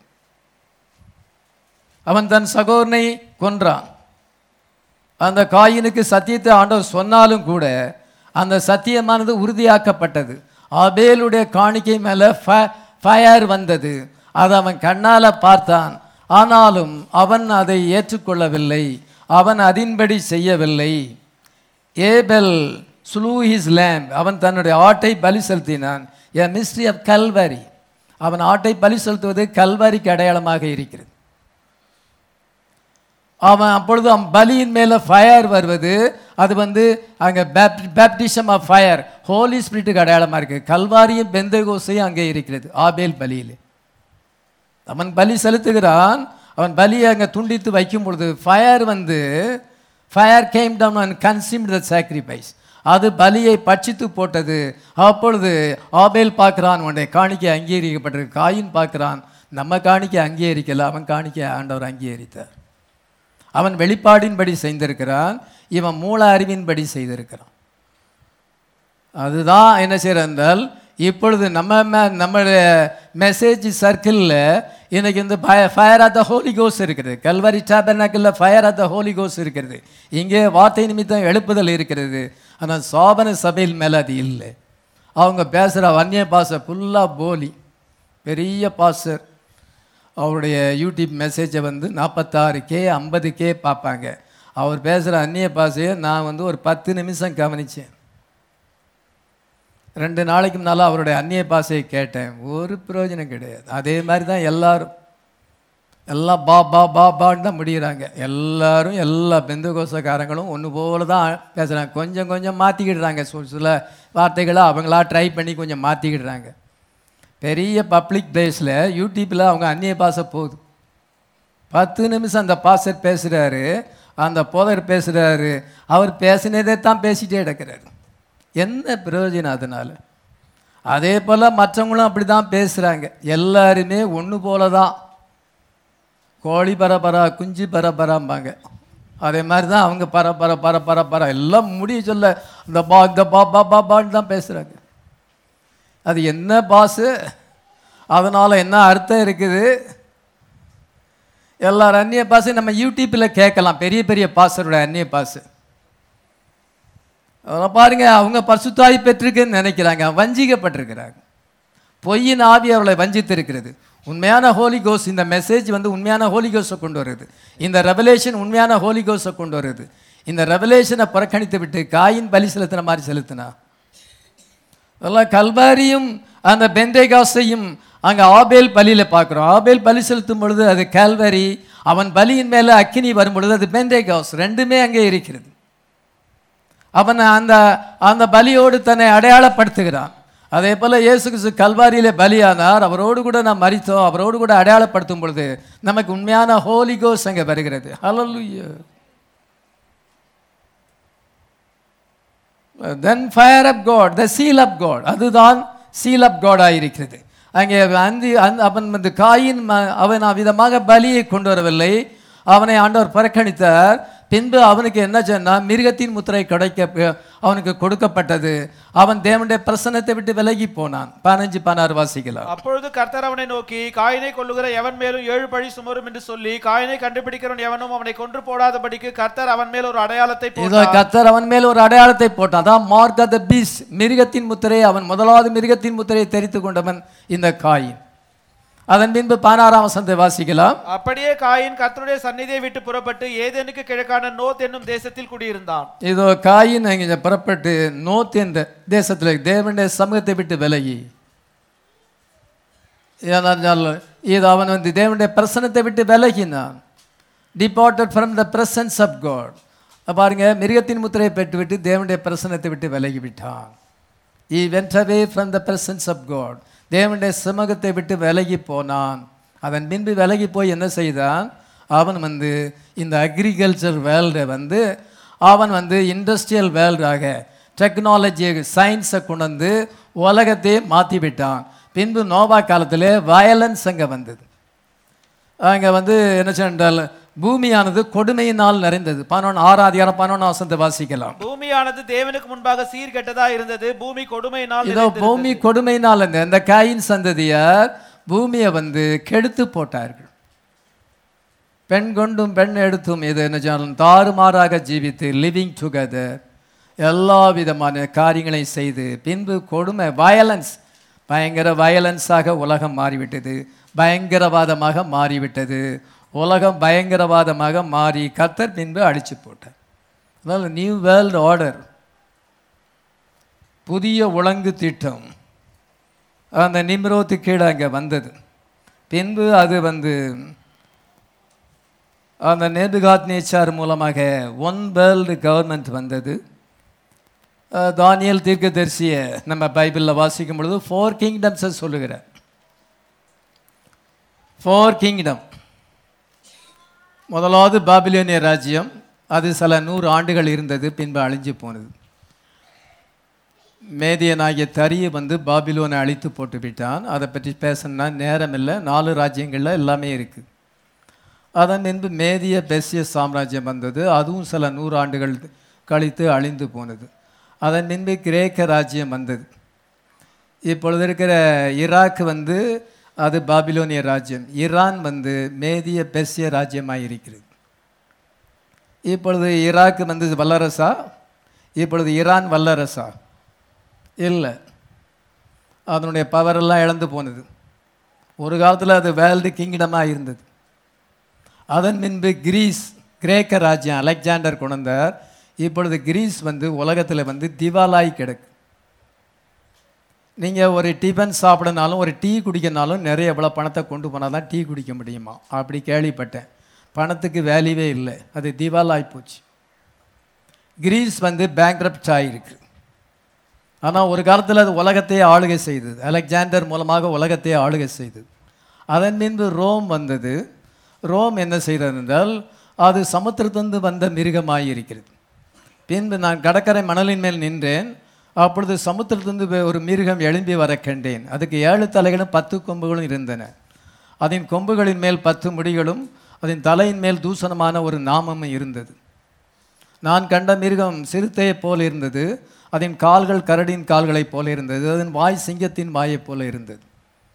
அவன் தன் சகோதரனை கொன்றான் அந்த காயினுக்கு சத்தியத்தை ஆண்டவர் சொன்னாலும் கூட அந்த சத்தியமானது உறுதியாக்கப்பட்டது ஆபேலுடைய காணிக்கை மேலே ஃபயர் வந்தது அதை அவன் கண்ணால் பார்த்தான் ஆனாலும் அவன் அதை ஏற்றுக்கொள்ளவில்லை அவன் அதின்படி செய்யவில்லை ஏபெல் ஸ்லூ ஹிஸ் லேம்ப் அவன் தன்னுடைய ஆட்டை பலி செலுத்தினான் எ மிஸ்ட்ரி ஆஃப் கல்வரி அவன் ஆட்டை பலி செலுத்துவது கல்வரிக்கு அடையாளமாக இருக்கிறது அவன் அப்பொழுது அவன் பலியின் மேலே ஃபயர் வருவது அது வந்து அங்கே பேப்டிசம் ஆஃப் ஃபயர் ஹோலி ஸ்பிரிட்டுக்கு அடையாளமாக இருக்குது கல்வாரியும் பெந்தகோசையும் அங்கே இருக்கிறது ஆபேல் பலியில் அவன் பலி செலுத்துகிறான் அவன் பலியை அங்கே துண்டித்து வைக்கும் பொழுது ஃபயர் வந்து fire came down and consume the sacrifice அது பலியை பட்சித்து போட்டது அப்பொழுது ஆபேல் பார்க்குறான் உன்னுடைய காணிக்கை அங்கீகரிக்கப்பட்டிருக்கு காயின் பார்க்குறான் நம்ம காணிக்கை அங்கீகரிக்கல அவன் காணிக்கை ஆண்டவர் அங்கீகரித்தார் அவன் வெளிப்பாடின்படி செய்திருக்கிறான் இவன் மூல அறிவின்படி செய்திருக்கிறான் அதுதான் என்ன செய்யறது என்றால் இப்பொழுது நம்ம ம- நம்மளுடைய மெசேஜ் சர்க்கிளில் இன்னைக்கு இந்த ஃபயர் ஆஃப் த ஹோலி கோஸ் இருக்கிறது கல்வரி டேபர்னாக்கில் ஃபயர் ஆஃப் த ஹோலி கோஸ் இருக்கிறது இங்கே வார்த்தை நிமித்தம் எழுப்புதல் இருக்கிறது ஆனால் சோபன சபையில் மேலே அது இல்லை அவங்க பேசுகிற வன்னிய பாச ஃபுல்லாக போலி பெரிய பாஸ்டர் அவருடைய யூடியூப் மெசேஜை வந்து நாற்பத்தாறு கே ஐம்பது கே பார்ப்பாங்க அவர் பேசுகிற அந்நிய பாஷையை நான் வந்து ஒரு பத்து நிமிஷம் கவனித்தேன் ரெண்டு நாளைக்கு முன்னால் அவருடைய அந்நிய பாஷையை கேட்டேன் ஒரு பிரயோஜனம் கிடையாது அதே மாதிரி தான் எல்லாரும் எல்லாம் பா பா பா பான்னு தான் முடிகிறாங்க எல்லாரும் எல்லா பெந்தகோசக்காரங்களும் ஒன்று போல தான் பேசுகிறாங்க கொஞ்சம் கொஞ்சம் மாற்றிக்கிடுறாங்க சில வார்த்தைகளை அவங்களா ட்ரை பண்ணி கொஞ்சம் மாற்றிக்கிடுறாங்க பெரிய பப்ளிக் பிளேஸில் யூடியூப்பில் அவங்க அந்நிய பாஷை போகுது பத்து நிமிஷம் அந்த பாஸ்டர் பேசுகிறாரு அந்த போதர் பேசுகிறாரு அவர் பேசினதே தான் பேசிட்டே கிடக்கிறாரு என்ன பிரயோஜனம் அதனால அதே போல் மற்றவங்களும் அப்படி தான் பேசுகிறாங்க எல்லாருமே ஒன்று போல தான் கோழி பரபரா குஞ்சு பரபராம்பாங்க அதே மாதிரி தான் அவங்க பரபர பர பர எல்லாம் முடிய சொல்ல இந்த பா இந்த பா பா பா பான்னு தான் பேசுகிறாங்க அது என்ன பாஸு அதனால் என்ன அர்த்தம் இருக்குது எல்லாரும் அந்நிய பாசையும் நம்ம யூடியூப்பில் கேட்கலாம் பெரிய பெரிய பாசரோட அந்நிய பாசு அதெல்லாம் பாருங்க அவங்க பரிசுத்தாய் பெற்றிருக்குன்னு நினைக்கிறாங்க வஞ்சிக்கப்பட்டிருக்கிறாங்க பொய்யின் ஆவி அவளை வஞ்சித்திருக்கிறது உண்மையான ஹோலி கோஸ் இந்த மெசேஜ் வந்து உண்மையான ஹோலி கோஸை கொண்டு வருது இந்த ரெவலேஷன் உண்மையான ஹோலி கோஸை கொண்டு வருது இந்த ரெவலேஷனை புறக்கணித்து விட்டு காயின் பலி செலுத்தின மாதிரி செலுத்தினா அதெல்லாம் கல்வாரியும் அந்த பெந்தேகாசையும் அங்கே ஆபேல் பலியில் பார்க்குறோம் ஆபேல் பலி செலுத்தும் பொழுது அது கல்வரி அவன் பலியின் மேலே அக்கினி வரும் பொழுது அது பெந்தேகாஸ் ரெண்டுமே அங்கே இருக்கிறது அவன் அந்த அந்த பலியோடு தன்னை அடையாளப்படுத்துகிறான் அதே போல் இயேசு கிறிஸ்து கல்வாரியிலே பலியானார் அவரோடு கூட நாம் மறித்தோம் அவரோடு கூட அடையாளப்படுத்தும் பொழுது நமக்கு உண்மையான ஹோலி கோஸ் அங்கே வருகிறது ஹalleluya then fire of God the seal of God அதுதான் சீல் அப் காடாக இருக்கிறது அங்கே அந்த அந்த அவன் வந்து காயின் ம- அவன் அவ்விதமாக பலியை கொண்டு வரவில்லை அவனை ஆண்டவர் புறக்கணித்தார் பின்பு அவனுக்கு என்ன சொன்னா மிருகத்தின் முத்திரை கிடைக்க அவனுக்கு கொடுக்கப்பட்டது அவன் தேவனுடைய பிரசன்னத்தை விட்டு விலகி போனான் பதினஞ்சு பதினாறு வாசிக்கலாம் அப்பொழுது கர்த்தர் அவனை நோக்கி காயினை கொல்லுகிற எவன் மேலும் ஏழு பழி சுமரும் என்று சொல்லி காயினை கண்டுபிடிக்கிறவன் எவனும் அவனை கொன்று போடாதபடிக்கு கர்த்தர் அவன் மேல் ஒரு அடையாளத்தை இதோ போட்டார் கத்தர் அவன் மேல் ஒரு அடையாளத்தை போட்டான் அதான் மார்க் த பீஸ் மிருகத்தின் முத்திரை அவன் முதலாவது மிருகத்தின் முத்திரையை தெரித்து கொண்டவன் இந்த காயின் அதன் பின்பு பதினாறாம் வசனத்தை வாசிக்கலாம் அப்படியே காயின் கர்த்தருடைய சந்நிதியை விட்டு புறப்பட்டு ஏதேனுக்கு கிழக்கான நோத் என்னும் தேசத்தில் குடியிருந்தான் இதோ காயின் அங்கே புறப்பட்டு நோத் என்ற தேசத்தில் தேவனுடைய சமூகத்தை விட்டு விலகி ஏனென்றால் இது அவன் வந்து தேவனுடைய பிரசனத்தை விட்டு விலகினான் departed from the presence of God பாருங்க மிருகத்தின் முத்திரையை பெற்றுவிட்டு தேவனுடைய பிரசனத்தை விட்டு விலகி விட்டான் he went away from the presence of God தேவனுடைய சமூகத்தை விட்டு விலகி போனான் அதன் பின்பு விலகி போய் என்ன செய்தான் அவன் வந்து இந்த அக்ரிகல்ச்சர் வேர்ல்டை வந்து அவன் வந்து இண்டஸ்ட்ரியல் வேர்ல்டாக டெக்னாலஜியை சயின்ஸை கொண்டு வந்து உலகத்தையே மாற்றி விட்டான் பின்பு நோவா காலத்தில் வயலன்ஸ் அங்கே வந்தது அங்கே வந்து என்ன சொன்னால் பூமியானது கொடுமையினால் நிறைந்தது பதினொன்று ஆறாம் அதிகாரம் பதினொன்று வசனத்தை வாசிக்கலாம் பூமியானது தேவனுக்கு முன்பாக சீர்கெட்டதா இருந்தது பூமி கொடுமையினால் இதோ பூமி கொடுமையினால் இருந்த இந்த காயின் சந்ததியார் பூமியை வந்து கெடுத்து போட்டார்கள் பெண் கொண்டும் பெண் எடுத்தும் இது என்ன சொன்னாலும் தாறுமாறாக ஜீவித்து லிவிங் டுகெதர் எல்லா விதமான காரியங்களையும் செய்து பின்பு கொடுமை வயலன்ஸ் பயங்கர வயலன்ஸாக உலகம் மாறிவிட்டது பயங்கரவாதமாக மாறிவிட்டது உலகம் பயங்கரவாதமாக மாறி கத்தர் பின்பு அழிச்சு போட்டார் அதனால் நியூ வேர்ல்டு ஆர்டர் புதிய ஒழுங்கு திட்டம் அந்த நிம்ரோத்து கீழே அங்கே வந்தது பின்பு அது வந்து அந்த நேபுகாத் நேச்சார் மூலமாக ஒன் வேர்ல்டு கவர்மெண்ட் வந்தது அஹ், தானியேல் தீர்க்கதரிசியை நம்ம பைபிளில் வாசிக்கும் பொழுது ஃபோர் கிங்டம்ஸை சொல்லுகிறார் ஃபோர் கிங்டம் முதலாவது பாபிலோனிய ராஜ்யம் அது சில நூறு ஆண்டுகள் இருந்தது பின்பு அழிஞ்சு போனது மேதியனாகிய தரியை வந்து பாபிலோனை அழித்து போட்டு விட்டான் அதை பற்றி பேசணும்னா நேரம் இல்லை நாலு ராஜ்யங்களில் எல்லாமே இருக்குது அதன் பின்பு மேதிய பெசிய சாம்ராஜ்யம் வந்தது அதுவும் சில நூறு ஆண்டுகள் கழித்து அழிந்து போனது அதன் பின்பு கிரேக்க ராஜ்யம் வந்தது இப்பொழுது இருக்கிற ஈராக் வந்து அது பாபிலோனிய ராஜ்யம் ஈரான் வந்து மேதிய பெர்சிய ராஜ்யமாக இருக்கிறது இப்பொழுது ஈராக் வந்து வல்லரசா இப்பொழுது ஈரான் வல்லரசா இல்லை அதனுடைய பவரெல்லாம் இழந்து போனது ஒரு காலத்தில் அது வேர்ல்டு கிங்டமாக இருந்தது அதன் பின்பு கிரீஸ் கிரேக்க ராஜ்யம் அலெக்சாண்டர் கொண்டார் இப்பொழுது கிரீஸ் வந்து உலகத்தில் வந்து திவாலாய் கிடக்கு நீங்கள் ஒரு டிஃபன் சாப்பிடனாலும் ஒரு டீ குடிக்கனாலும் நிறைய எவ்வளோ பணத்தை கொண்டு போனால் தான் டீ குடிக்க முடியுமா அப்படி கேள்விப்பட்டேன் பணத்துக்கு வேல்யூவே இல்லை அது திவாலாய் போச்சு கிரீஸ் வந்து பேங்க்ரப்ட் ஆகிருக்கு ஆனால் ஒரு காலத்தில் அது உலகத்தையே ஆளுகை செய்தது அலெக்சாண்டர் மூலமாக உலகத்தையே ஆளுகை செய்தது அதன் பின்பு ரோம் வந்தது ரோம் என்ன செய்தது என்றால் அது சமுத்திரத்திலிருந்து வந்த மிருகமாய் இருக்கிறது பின்பு நான் கடற்கரை மணலின் மேல் நின்றேன் அப்பொழுது சமுத்திரத்திலிருந்து வே- ஒரு மிருகம் எழும்பி வர கண்டேன் அதுக்கு ஏழு தலைகளும் பத்து கொம்புகளும் இருந்தன அதன் கொம்புகளின் மேல் பத்து முடிகளும் அதன் தலையின் மேல் தூசணமான ஒரு நாமமும் இருந்தது நான் கண்ட மிருகம் சிறுத்தையைப் போல இருந்தது அதன் கால்கள் கரடியின் கால்களைப் போல இருந்தது அதன் வாய் சிங்கத்தின் வாயைப் போல இருந்தது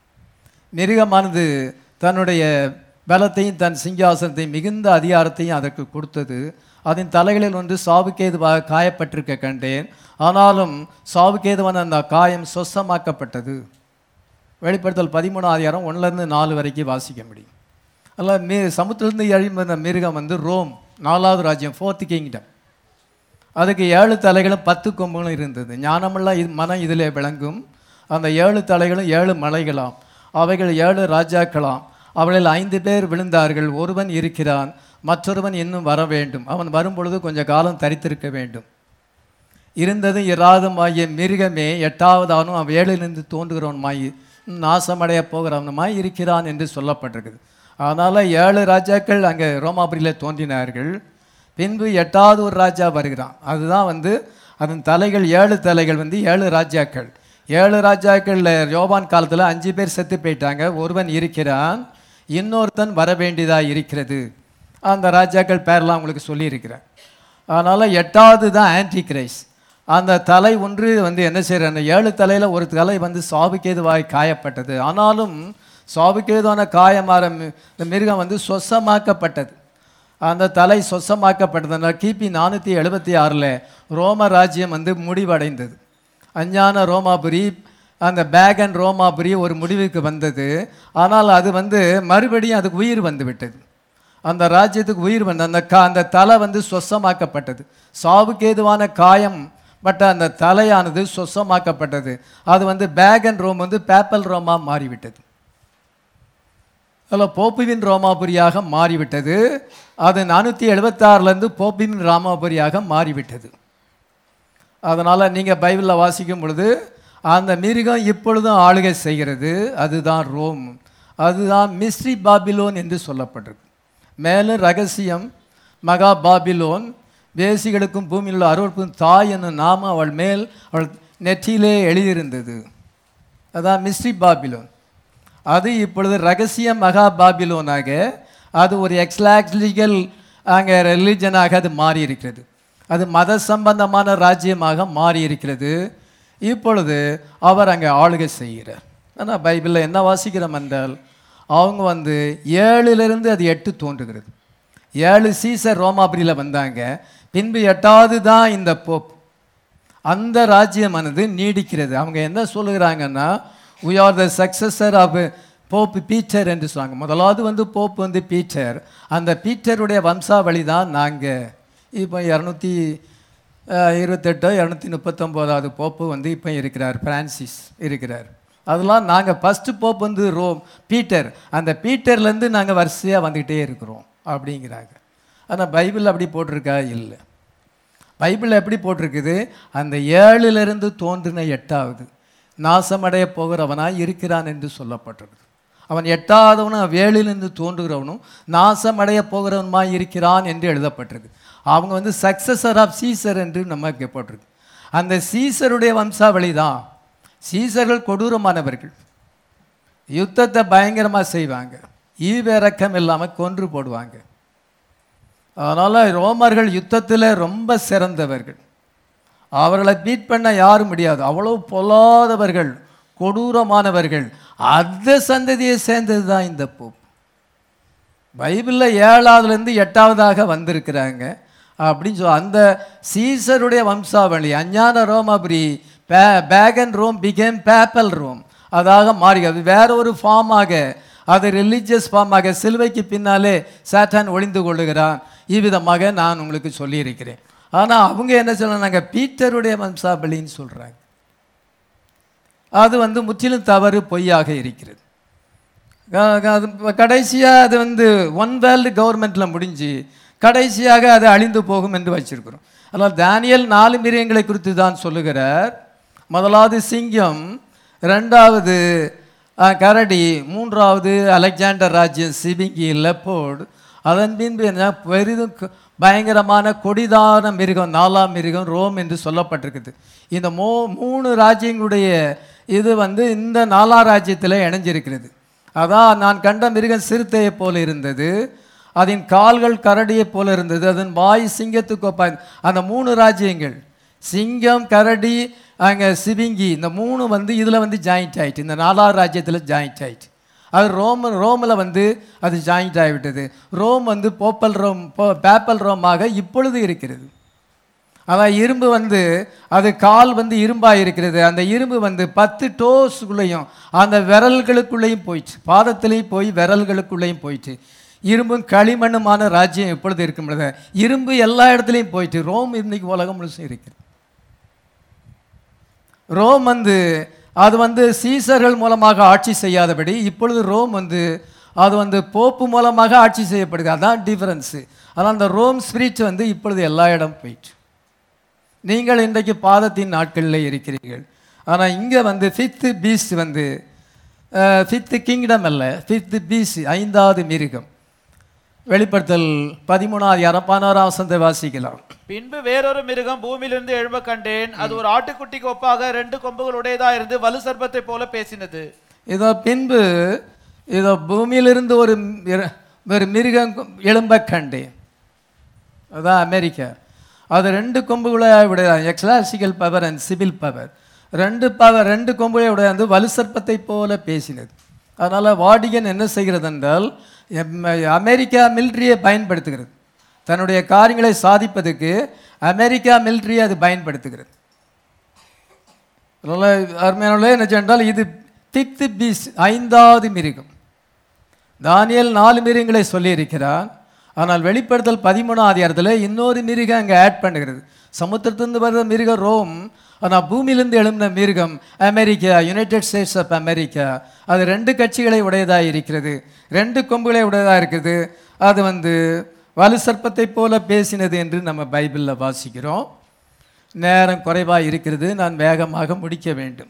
மிருகமானது தன்னுடைய பலத்தையும் தன் சிங்காசனத்தையும் மிகுந்த அதிகாரத்தையும் அதற்கு கொடுத்தது அதன் தலைகளில் ஒன்று சாவுக்கேதுவாக காயப்பட்டிருக்க கண்டேன் ஆனாலும் சாவுக்கேதுவான அந்த காயம் சொசமாக்கப்பட்டது வெளிப்படுத்தல் பதிமூணு அதிகாரம் ஒன்றுலேருந்து நாலு வரைக்கும் வாசிக்க முடியும் அல்ல மீ சமுத்திரத்திலிருந்து எழும்பி வந்த மிருகம் வந்து ரோம் நாலாவது ராஜ்யம் ஃபோர்த் கிங்டம் அதுக்கு ஏழு தலைகளும் பத்து கொம்புகளும் இருந்தது ஞானமுள்ள இது மனம் இதிலே விளங்கும் அந்த ஏழு தலைகளும் ஏழு மலைகளாம் அவைகள் ஏழு ராஜாக்களாம் அவளில் ஐந்து பேர் விழுந்தார்கள் ஒருவன் இருக்கிறான் மற்றொருவன் இன்னும் வர வேண்டும் அவன் வரும்பொழுது கொஞ்ச காலம் தரித்திருக்க வேண்டும் இருந்ததும் இராதுமாகிய மிருகமே எட்டாவதானும் அவன் ஏழிலிருந்து தோன்றுகிறவனுமாய் நாசமடைய போகிறவனுமாய் இருக்கிறான் என்று சொல்லப்பட்டிருக்குது அதனால் ஏழு ராஜாக்கள் அங்கே ரோமாபுரியில் தோன்றினார்கள் பின்பு எட்டாவது ஒரு ராஜா வருகிறான் அதுதான் வந்து அதன் தலைகள் ஏழு தலைகள் வந்து ஏழு ராஜாக்கள் ஏழு ராஜாக்களில் யோபான் காலத்தில் அஞ்சு பேர் செத்து போயிட்டாங்க ஒருவன் இருக்கிறான் இன்னொருத்தன் வர வேண்டியதாக இருக்கிறது அந்த ராஜாக்கள் பேரெல்லாம் உங்களுக்கு சொல்லியிருக்கிறேன் அதனால் எட்டாவது தான் ஆன்டி கிரைஸ் அந்த தலை ஒன்று வந்து என்ன செய்யற ஏழு தலையில் ஒரு தலை வந்து சாவுக்கேதுவாய் காயப்பட்டது ஆனாலும் சாவுக்கேதுவான காயமாற மி- இந்த மிருகம் வந்து சொசமாக்கப்பட்டது அந்த தலை சொசமாக்கப்பட்டதுனால கிபி நானூற்றி எழுபத்தி ஆறில் ரோம ராஜ்யம் வந்து முடிவடைந்தது அஞ்ஞான ரோமாபுரி அந்த பேகன் ரோமாபுரி ஒரு முடிவுக்கு வந்தது ஆனால் அது வந்து மறுபடியும் அதுக்கு உயிர் வந்து விட்டது அந்த ராஜ்யத்துக்கு உயிர் வந்து அந்த கா அந்த தலை வந்து சொசமாக்கப்பட்டது சாவுக்கேதுவான காயம் பட் அந்த தலையானது சொசமாக்கப்பட்டது அது வந்து பேகன் ரோம் வந்து பேப்பல் ரோமா மாறிவிட்டது அதில் போப்புவின் ரோமாபுரியாக மாறிவிட்டது அது நானூற்றி எழுபத்தாறுலேருந்து போப்புவின் ராமாபுரியாக மாறிவிட்டது அதனால் நீங்கள் பைபிளில் வாசிக்கும் பொழுது அந்த மிருகம் இப்பொழுதும் ஆளுகை செய்கிறது அதுதான் ரோம் அதுதான் மிஸ்ட்ரி பாபிலோன் என்று சொல்லப்பட்டிருக்கு மேலும் ரகசியம் மகா பாபிலோன் வேசிகளுக்கும் பூமியில் உள்ள அருவருக்கும் தாய் என்னும் நாமம் அவள் மேல் அவள் நெற்றியிலே எழுதியிருந்தது அதான் மிஸ்ட்ரி பாபிலோன் அது இப்பொழுது ரகசிய மகா பாபிலோனாக அது ஒரு எக்ஸ்லாக்லிகல் அங்கே ரிலிஜனாக அது மாறி இருக்கிறது அது மத சம்பந்தமான ராஜ்யமாக மாறி இருக்கிறது இப்பொழுது அவர் அங்கே ஆளுகை செய்கிறார் ஆனால் பைபிளில் என்ன வாசிக்கிறோம் என்றால் அவங்க வந்து ஏழிலிருந்து அது எட்டு தோன்றுகிறது ஏழு சீசர் ரோமாபுரியில் வந்தாங்க பின்பு எட்டாவது தான் இந்த போப் அந்த ராஜ்யமானது நீடிக்கிறது அவங்க என்ன சொல்லுகிறாங்கன்னா we are the successor of pope Peter என்று சொல்லுவாங்க முதலாவது வந்து போப் வந்து பீட்டர் அந்த பீட்டருடைய வம்சாவளி தான் நாங்கள் இப்போ இரநூத்தி இருபத்தெட்டோ இரநூத்தி முப்பத்தொம்போதாவது போப்பு வந்து இப்போ இருக்கிறார் பிரான்சிஸ் இருக்கிறார் அதெல்லாம் நாங்கள் ஃபஸ்ட்டு போப் வந்து ரோம் பீட்டர் அந்த பீட்டர்லேருந்து நாங்கள் வரிசையாக வந்துக்கிட்டே இருக்கிறோம் அப்படிங்கிறாங்க ஆனால் பைபிள் அப்படி போட்டிருக்கா இல்லை பைபிள் எப்படி போட்டிருக்குது அந்த ஏழிலிருந்து தோன்றின எட்டாவது நாசமடைய போகிறவனாய் இருக்கிறான் என்று சொல்லப்பட்டிருக்கு அவன் எட்டாதவனும் வேளிலிருந்து தோன்றுகிறவனும் நாசமடைய போகிறவனுமாய் இருக்கிறான் என்று எழுதப்பட்டிருக்கு அவங்க வந்து சக்சஸர் ஆஃப் சீசர் என்று நமக்கு போட்டிருக்கு அந்த சீசருடைய வம்சாவளி தான் சீசர்கள் கொடூரமானவர்கள் யுத்தத்தை பயங்கரமாக செய்வாங்க ஈவிரக்கம் இல்லாமல் கொன்று போடுவாங்க அதனால் ரோமர்கள் யுத்தத்தில் ரொம்ப சிறந்தவர்கள் அவர்களை பீட் பண்ண யாரும் முடியாது அவ்வளோ பொல்லாதவர்கள் கொடூரமானவர்கள் அந்த சந்ததியை சேர்ந்தது தான் இந்த போப் பைபிளில் ஏழாவதுலேருந்து எட்டாவதாக வந்திருக்கிறாங்க அப்படின்னு சொல் அந்த சீசருடைய வம்சாவளி அஞ்ஞான ரோமாபுரி பே pagan Rome became papal Rome அதாக மாறி அது வேற ஒரு ஃபார்மாக அது ரிலீஜியஸ் ஃபார்மாக சிலுவைக்கு பின்னாலே சாத்தான் ஒளிந்து கொள்ளுகிறான் இவ்விதமாக நான் உங்களுக்கு சொல்லியிருக்கிறேன் ஆனால் அவங்க என்ன சொல்றாங்க பீட்டருடைய வம்சாவளின்னு சொல்கிறாங்க அது வந்து முற்றிலும் தவறு பொய்யாக இருக்கிறது க- க- அது கடைசியாக அது வந்து ஒன் வேர்ல்டு கவர்மெண்ட்டில் முடிஞ்சு கடைசியாக அது அழிந்து போகும் என்று வச்சிருக்கிறோம் அதனால் தானியல் நாலு மிருகங்களை குறித்து தான் சொல்லுகிறார் முதலாவது சிங்கம் ரெண்டாவது அஹ், கரடி மூன்றாவது அலெக்சாண்டர் ராஜ்யம் சிபிங்கி லெப்போர்டு அதன் பின்பு என்ன பெரிதும் க- பயங்கரமான கொடிதான மிருகம் நாலாம் மிருகம் ரோம் என்று சொல்லப்பட்டிருக்குது இந்த மோ மூணு ராஜ்யங்களுடைய இது வந்து இந்த நாலா ராஜ்யத்தில் இணைஞ்சிருக்கிறது அதான் நான் கண்ட மிருகம் சிறுத்தையைப் போல இருந்தது அதன் கால்கள் கரடியைப் போல இருந்தது அதன் வாய் சிங்கத்துக்கு ஒப்பாய் அந்த மூணு ராஜ்யங்கள் சிங்கம் கரடி அங்கே சிவிங்கி இந்த மூணு வந்து இதில் வந்து ஜாயிண்ட் ஆயிட்டு இந்த நாலாவது ராஜ்யத்தில் ஜாயிண்ட் ஆயிட்டு அது ரோம் ரோமில் வந்து அது ஜாயிண்ட் ஆகிவிட்டது ரோம் வந்து போப்பல் ரோம் போ- பேப்பல் ரோமாக இப்பொழுது இருக்கிறது அதான் இரும்பு வந்து அது கால் வந்து இரும்பாக இருக்கிறது அந்த இரும்பு வந்து பத்து டோஸ்குள்ளேயும் அந்த விரல்களுக்குள்ளேயும் போயிடுச்சு பாதத்திலையும் போய் விரல்களுக்குள்ளேயும் போயிடுச்சு இரும்பும் களிமண்ணுமான ராஜ்யம் எப்பொழுது இருக்கும் பொழுது இரும்பு எல்லா இடத்துலையும் போயிட்டு ரோம் இன்னைக்கு உலகம் முழுசும் இருக்கிறது ரோம் வந்து அது வந்து சீசர்கள் மூலமாக ஆட்சி செய்யாதபடி இப்பொழுது ரோம் வந்து அது வந்து போப்பு மூலமாக ஆட்சி செய்யப்படுது அதான் டிஃபரன்ஸு ஆனால் அந்த ரோம் ஸ்பிரிட் வந்து இப்பொழுது எல்லா இடம் போயிட்டு நீங்கள் இன்றைக்கு பாதத்தின் நாட்களில் இருக்கிறீர்கள் ஆனால் இங்கே வந்து ஃபிஃப்த்து பீஸ் வந்து ஃபிஃப்த்து கிங்டம் அல்ல ஃபிஃப்த்து பீஸ் ஐந்தாவது மிருகம் வெளிப்படுத்தல் பதிமூணாவது இரப்பானாறாம் வசனத்தை வாசிக்கலாம் பின்பு வேறொரு மிருகம் பூமியிலிருந்து எழும்ப கண்டேன் அது ஒரு ஆட்டுக்குட்டிக்கு ஒப்பாக ரெண்டு கொம்புகள் உடையதா இருந்து வலு சர்ப்பத்தை போல பேசினது இதோ பின்பு இதோ பூமியிலிருந்து ஒரு மிரு- ஒரு மிருகம் எழும்ப கண்டேன் அதான் அமெரிக்கா அது ரெண்டு கொம்புகளை உடைய ecclesiastical power and civil power ரெண்டு பவர் ரெண்டு கொம்புகளை உடைய வந்து வலு சர்ப்பத்தை போல பேசினது அதனால் வாடிகன் என்ன செய்கிறது என்றால் எம்- அமெரிக்கா மிலிட்ரியை பயன்படுத்துகிறது தன்னுடைய காரியங்களை சாதிப்பதற்கு அமெரிக்கா மிலிட்ரியை அது பயன்படுத்துகிறது அதனால் அருமையானவர்களே என்ன சொன்னால் இது பிக்து பீஸ் ஐந்தாவது மிருகம் தானியேல் நாலு மிருகங்களை சொல்லியிருக்கிறான் ஆனால் வெளிப்படுத்தல் பதிமூணாம் அதிகாரத்தில் இன்னொரு மிருகம் அங்கே ஆட் பண்ணுகிறது சமுத்திரத்திலிருந்து வர்ற மிருகம் ரோம் ஆனால் பூமியிலிருந்து எழும்பின மிருகம் America United States of America அது ரெண்டு கட்சிகளை உடையதாக இருக்கிறது ரெண்டு கொம்புகளை உடையதாக இருக்குது அது வந்து வலு சர்ப்பத்தை போல பேசினது என்று நம்ம பைபிளில் வாசிக்கிறோம் நேரம் குறைவாக இருக்கிறது நான் வேகமாக முடிக்க வேண்டும்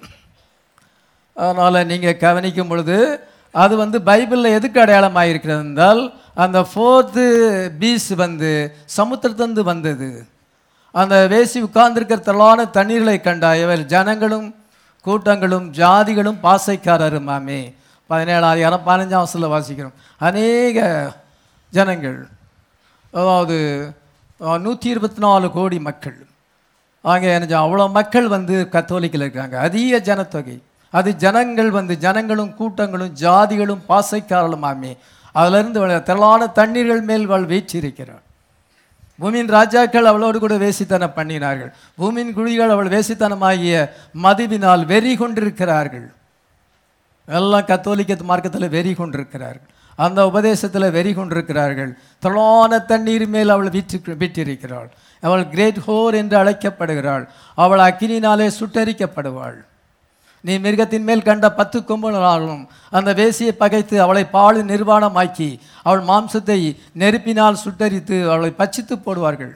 அதனால் நீங்கள் கவனிக்கும் பொழுது அது வந்து பைபிளில் எதுக்கு அடையாளமாக இருக்கிறது என்றால் அந்த ஃபோர்த்து பீஸ் வந்து சமுத்திரத்திலிருந்து வந்தது அந்த வேசி உட்கார்ந்திருக்கிற தளான தண்ணீர்களை கண்டா இவர் ஜனங்களும் கூட்டங்களும் ஜாதிகளும் பாசைக்காரருமாமே பதினேழாயிரம் பதினஞ்சாம் வருஷத்தில் வாசிக்கிறோம் அநேக ஜனங்கள் அதாவது நூற்றி இருபத்தி நாலு கோடி மக்கள் அங்கே என்ன அவ்வளோ மக்கள் வந்து கத்தோலிக்கில் இருக்காங்க அதிக ஜனத்தொகை அது ஜனங்கள் வந்து ஜனங்களும் கூட்டங்களும் ஜாதிகளும் பாசைக்காரலுமாமே அதிலிருந்து வர திரளான தண்ணீர்கள் மேல் அவள் வீற்றிருக்கிறாள் பூமியின் ராஜாக்கள் அவளோடு கூட வேசித்தனம் பண்ணினார்கள் பூமியின் குழிகள் அவள் வேசித்தனமாகிய மதுவினால் வெறி கொண்டிருக்கிறார்கள் எல்லாம் கத்தோலிக்க மார்க்கத்தில் வெறி கொண்டிருக்கிறார்கள் அந்த உபதேசத்தில் வெறி கொண்டிருக்கிறார்கள் தொழான தண்ணீர் மேல் அவள் வீற்று விட்டிருக்கிறாள் அவள் கிரேட் ஹோர் என்று அழைக்கப்படுகிறாள் அவள் அக்கினினாலே சுட்டரிக்கப்படுவாள் நீ மிருகத்தின் மேல் கண்ட பத்து கொம்புகளாலும் அந்த வேசியை பகைத்து அவளை பாழு நிர்வாணமாக்கி அவள் மாம்சத்தை நெருப்பினால் சுட்டரித்து அவளை பட்சித்து போடுவார்கள்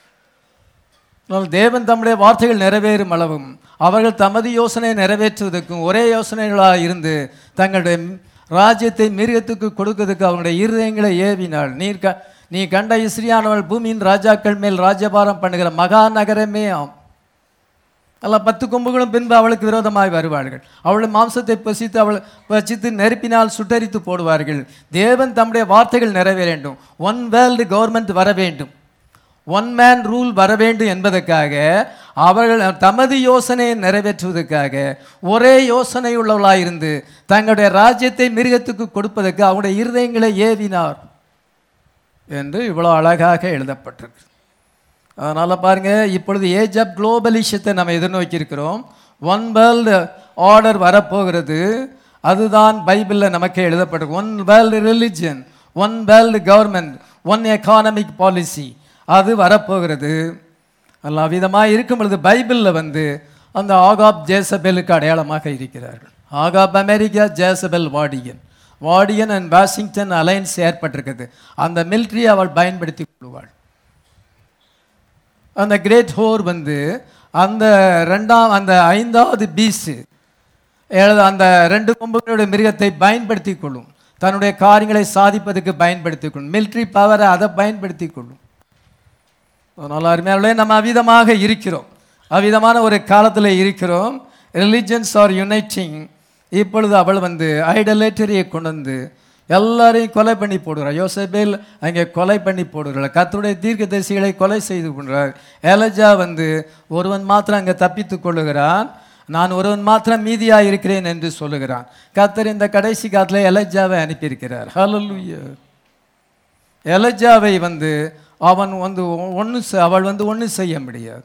ஆனால் தேவன் தம்முடைய வார்த்தைகள் நிறைவேறும் அளவும் அவர்கள் தமது யோசனையை நிறைவேற்றுவதற்கும் ஒரே யோசனைகளாக இருந்து தங்களுடைய ராஜ்யத்தை மிருகத்துக்கு கொடுக்கிறதுக்கு அவனுடைய இருதயங்களை ஏவினாள் நீர் க நீ கண்ட இஸ்ரியானவள் பூமியின் ராஜாக்கள் மேல் ராஜ்யபாரம் பண்ணுகிற மகா நகரமே ஆம் அல்ல பத்து கொம்புகளும் பின்பு அவளுக்கு விரோதமாய் வருவார்கள் அவள் மாம்சத்தை பசித்து அவள் பசித்து நெருப்பினால் சுட்டரித்து போடுவார்கள் தேவன் தம்முடைய வார்த்தைகள் நிறைவேற வேண்டும் ஒன் வேர்ல்டு கவர்மெண்ட் வர வேண்டும் ஒன் மேன் ரூல் வர வேண்டும் என்பதற்காக அவர்கள் தமது யோசனையை நிறைவேற்றுவதற்காக ஒரே யோசனை உள்ளவர்களாக இருந்து தங்களுடைய ராஜ்யத்தை மிருகத்துக்கு கொடுப்பதற்கு அவருடைய இருதயங்களை ஏவினார் என்று இவ்வளோ அழகாக எழுதப்பட்டிருக்கு அதனால் பாருங்க இப்பொழுது ஏஜ் ஆஃப் குளோபலிஷத்தை நம்ம எதிர்நோக்கி இருக்கிறோம் ஒன் வேர்ல்டு ஆர்டர் வரப்போகிறது அதுதான் பைபிளில் நமக்கு எழுதப்பட்டிருக்கு one world religion one world government one economic policy அது வரப்போகிறது எல்லா விதமாக இருக்கும் பொழுது பைபிளில் வந்து அந்த ஆகாப் ஜேசபெலுக்கு அடையாளமாக இருக்கிறார்கள் Ahab America Jezebel Vatican Vatican and Washington alliance ஏற்பட்டிருக்குது அந்த மிலிட்ரி அவள் பயன்படுத்தி கொள்வாள் அந்த கிரேட் ஹோர் வந்து அந்த ரெண்டாம் அந்த ஐந்தாவது பீஸு எழுத அந்த ரெண்டு கொம்புகளுடைய மிருகத்தை பயன்படுத்தி கொள்ளும் தன்னுடைய காரியங்களை சாதிப்பதற்கு பயன்படுத்திக் கொள்ளும் மிலிட்ரி பவரை அதை பயன்படுத்தி கொள்ளும் அதனால் அருமையாளே நம்ம அவிதமாக இருக்கிறோம் அவ்விதமான ஒரு காலத்தில் இருக்கிறோம் ரிலிஜன்ஸ் ஆர் யுனைட்டிங் இப்பொழுது அவள் வந்து ஐடலேட்டரியை கொண்டு வந்து எல்லாரையும் கொலை பண்ணி போடுகிறார் யோசபேல் அங்கே கொலை பண்ணி போடுகிறாள் கர்த்தருடைய தீர்க்கதரிசிகளை கொலை செய்து கொண்டார் எலஜா வந்து ஒருவன் மாத்திரம் அங்கே தப்பித்துக் கொள்ளுகிறான் நான் ஒருவன் மாத்திரம் மீதியாக இருக்கிறேன் என்று சொல்லுகிறான் கர்த்தர் இந்த கடைசி காலத்தில் எலஜாவை அனுப்பியிருக்கிறார் ஹalleluya எலஜாவை வந்து அவன் வந்து ஒன்று அவள் வந்து ஒன்றும் செய்ய முடியாது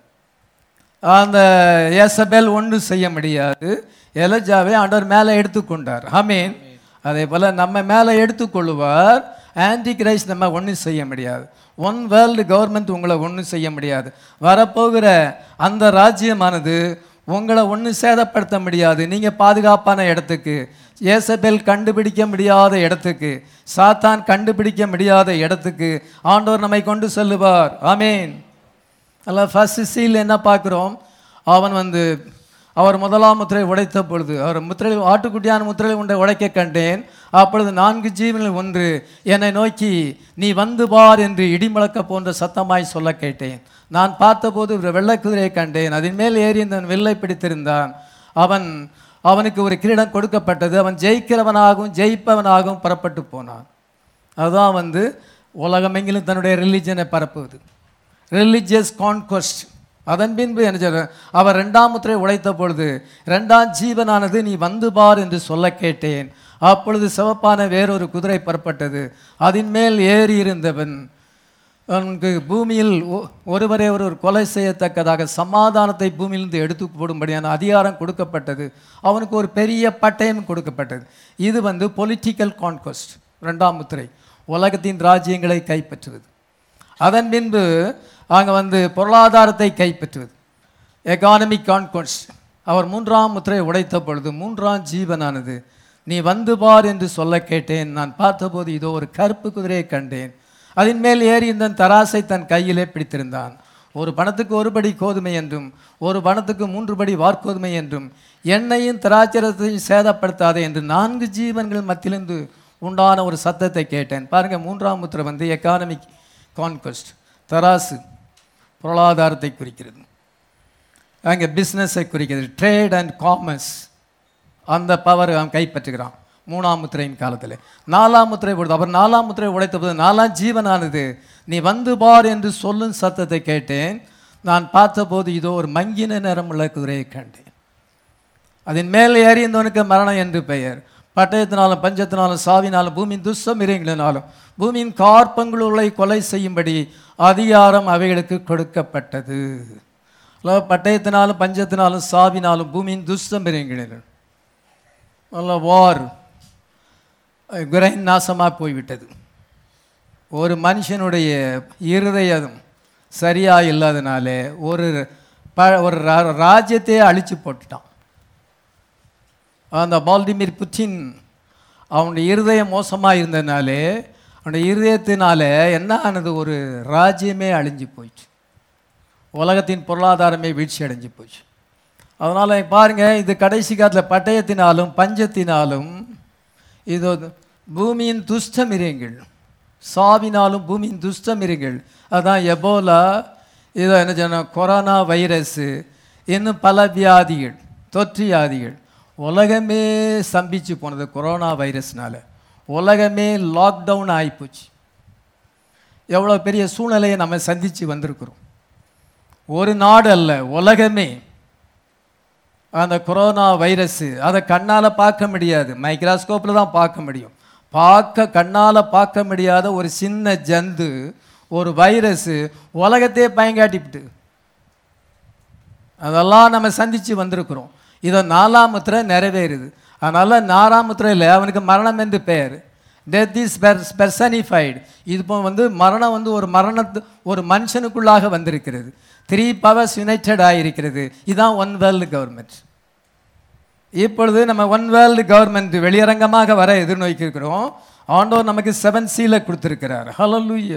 அந்த ஏசபேல் ஒன்றும் செய்ய முடியாது எலஜாவை ஆண்டவர் மேலே எடுத்துக்கொண்டார் ஆமீன் அதே போல் நம்ம மேலே எடுத்துக்கொள்ளுவார் ஆன்டி கிரைஸ்ட் நம்ம ஒன்றும் செய்ய முடியாது ஒன் வேர்ல்டு கவர்மெண்ட் உங்களை ஒன்றும் செய்ய முடியாது வரப்போகிற அந்த ராஜ்யமானது உங்களை ஒன்றும் சேதப்படுத்த முடியாது நீங்கள் பாதுகாப்பான இடத்துக்கு ஏசபேல் கண்டுபிடிக்க முடியாத இடத்துக்கு சாத்தான் கண்டுபிடிக்க முடியாத இடத்துக்கு ஆண்டவர் நம்மை கொண்டு செல்லுவார் ஆமீன் அல்ல ஃபர்ஸ்ட் சீல் என்ன பார்க்குறோம் அவன் வந்து அவர் முதலாம் முத்திரை உடைத்த பொழுது அவர் முத்திரை ஆட்டுக்குட்டியான முத்திரை உண்டை உடைக்க கண்டேன் அப்பொழுது நான்கு ஜீவனில் ஒன்று என்னை நோக்கி நீ வந்து பார் என்று இடிமுழக்க போன்ற சத்தமாய் சொல்ல கேட்டேன் நான் பார்த்தபோது ஒரு வெள்ளை குதிரையை கண்டேன் அதன் மேல் ஏறி இந்த வில்லை பிடித்திருந்தான் அவன் அவனுக்கு ஒரு கிரீடம் கொடுக்கப்பட்டது அவன் ஜெயிக்கிறவனாகவும் ஜெயிப்பவனாகவும் புறப்பட்டு போனான் அதுதான் வந்து உலகமெங்கிலும் தன்னுடைய ரிலிஜனை பரப்புவது ரிலிஜியஸ் கான்கொஸ்ட் அதன் பின்பு என்ன சொல்ற அவர் ரெண்டாம் முத்திரை உடைத்த பொழுது ரெண்டாம் ஜீவனானது நீ வந்து பார் என்று சொல்ல கேட்டேன் அப்பொழுது சிவப்பான வேறொரு குதிரை புறப்பட்டது அதன் மேல் ஏறி இருந்தவன் அவனுக்கு பூமியில் ஒ- ஒருவரை ஒருவர் கொலை செய்யத்தக்கதாக சமாதானத்தை பூமியிலிருந்து எடுத்து போடும்படியான அதிகாரம் கொடுக்கப்பட்டது அவனுக்கு ஒரு பெரிய பட்டயம் கொடுக்கப்பட்டது இது வந்து பொலிட்டிக்கல் கான்கொஸ்ட் ரெண்டாம் முத்திரை உலகத்தின் ராஜ்யங்களை கைப்பற்றுவது அதன் பின்பு அங்கே வந்து பொருளாதாரத்தை கைப்பற்றுவது எகானமிக் கான்கொஸ்ட் அவர் மூன்றாம் முத்திரை உடைத்த பொழுது மூன்றாம் ஜீவனானது நீ வந்து பார் என்று சொல்ல கேட்டேன் நான் பார்த்தபோது இதோ ஒரு கருப்பு குதிரையை கண்டேன் அதன் மேல் ஏறி இந்த தராசை தன் கையிலே பிடித்திருந்தான் ஒரு பணத்துக்கு ஒரு படி கோதுமை என்றும் ஒரு பணத்துக்கு மூன்று படி வார்கோதுமை என்றும் எண்ணெயும் திராட்சரத்தையும் சேதப்படுத்தாதே என்று நான்கு ஜீவன்கள் மத்தியிலிருந்து உண்டான ஒரு சத்தத்தை கேட்டேன் பாருங்க மூன்றாம் முத்திரை வந்து எக்கானமிக் கான்கொஸ்ட் தராசு பொருளாதாரத்தை குறிக்கிறது அங்கே பிஸ்னஸை குறிக்கிறது ட்ரேட் அண்ட் காமர்ஸ் அந்த பவர் அவன் கைப்பற்றுகிறான் மூணாம் முத்திரையின் காலத்தில் நாலாம் முத்திரை கொடுத்து அவர் நாலாம் முத்திரை உடைத்த போது நாலாம் ஜீவனானது நீ வந்து பார் என்று சொல்லும் சத்தத்தை கேட்டேன் நான் பார்த்தபோது இதோ ஒரு மங்கின நிறமுள்ள குதிரையை கண்டேன் அதன் மேல் ஏறியந்தவனுக்கு மரணம் என்று பெயர் பட்டயத்தினாலும் பஞ்சத்தினாலும் சாவினாலும் பூமியின் துஷ்டம் இறைங்களினாலும் பூமியின் கார்பங்களுள்ளை கொலை செய்யும்படி அதிகாரம் அவைகளுக்கு கொடுக்கப்பட்டது அல்ல பட்டயத்தினாலும் பஞ்சத்தினாலும் சாவினாலும் பூமியின் துஷ்டம் இறைங்களினால் அல்ல வார் குரைன் நாசமாக போய்விட்டது ஒரு மனுஷனுடைய இருதயம் சரியா இல்லாதனாலே ஒரு ப ஒரு ரா- ராஜ்யத்தையே அழிச்சு போட்டுட்டான் அந்த பால்டிமிர் புட்டின் அவனுடைய இருதயம் மோசமாக இருந்ததுனாலே அவனுடைய இருதயத்தினால என்ன ஆனது ஒரு ராஜ்யமே அழிஞ்சு போயிடுச்சு உலகத்தின் பொருளாதாரமே வீழ்ச்சி அடைஞ்சு போச்சு அதனால் பாருங்கள் இது கடைசி காலத்தில் பட்டயத்தினாலும் பஞ்சத்தினாலும் இது பூமியின் துஷ்ட மிருகங்கள் சாவினாலும் பூமியின் துஷ்ட மிருகங்கள் அதான் எபோலா இதோ என்ன சொன்ன கொரோனா வைரஸு இன்னும் பல வியாதிகள் தொற்று வியாதிகள் உலகமே ஸ்தம்பிச்சு போனது கொரோனா வைரஸ்னால உலகமே லாக்டவுன் ஆகிப்போச்சு எவ்வளோ பெரிய சூழ்நிலையை நம்ம சந்தித்து வந்திருக்கிறோம் ஒரு நாடு அல்ல உலகமே அந்த கொரோனா வைரஸ் அதை கண்ணால் பார்க்க முடியாது மைக்ராஸ்கோப்பில் தான் பார்க்க முடியும் பார்க்க கண்ணால் பார்க்க முடியாத ஒரு சின்ன ஜந்து ஒரு வைரஸ் உலகத்தையே பயங்காட்டிவிட்டு அதெல்லாம் நம்ம சந்தித்து வந்திருக்கிறோம் இதை நாலாம் முத்திரை நிறைவேறுது அதனால் நாலாம் முத்திரையில் அவனுக்கு மரணம் என்று பெயர் டெத் இஸ் பெர்சனிஃபைடு இது இப்போ வந்து மரணம் வந்து ஒரு மரணத்து ஒரு மனுஷனுக்குள்ளாக வந்திருக்கிறது த்ரீ பவர்ஸ் யுனைடெட் ஆகியிருக்கிறது இதுதான் ஒன் வேர்ல்டு கவர்மெண்ட் இப்பொழுது நம்ம ஒன் வேர்ல்டு கவர்மெண்ட் வெளியரங்கமாக வர எதிர்நோக்கி இருக்கிறோம் ஆண்டவர் நமக்கு செவன் சீலை கொடுத்துருக்கிறார் ஹalleluya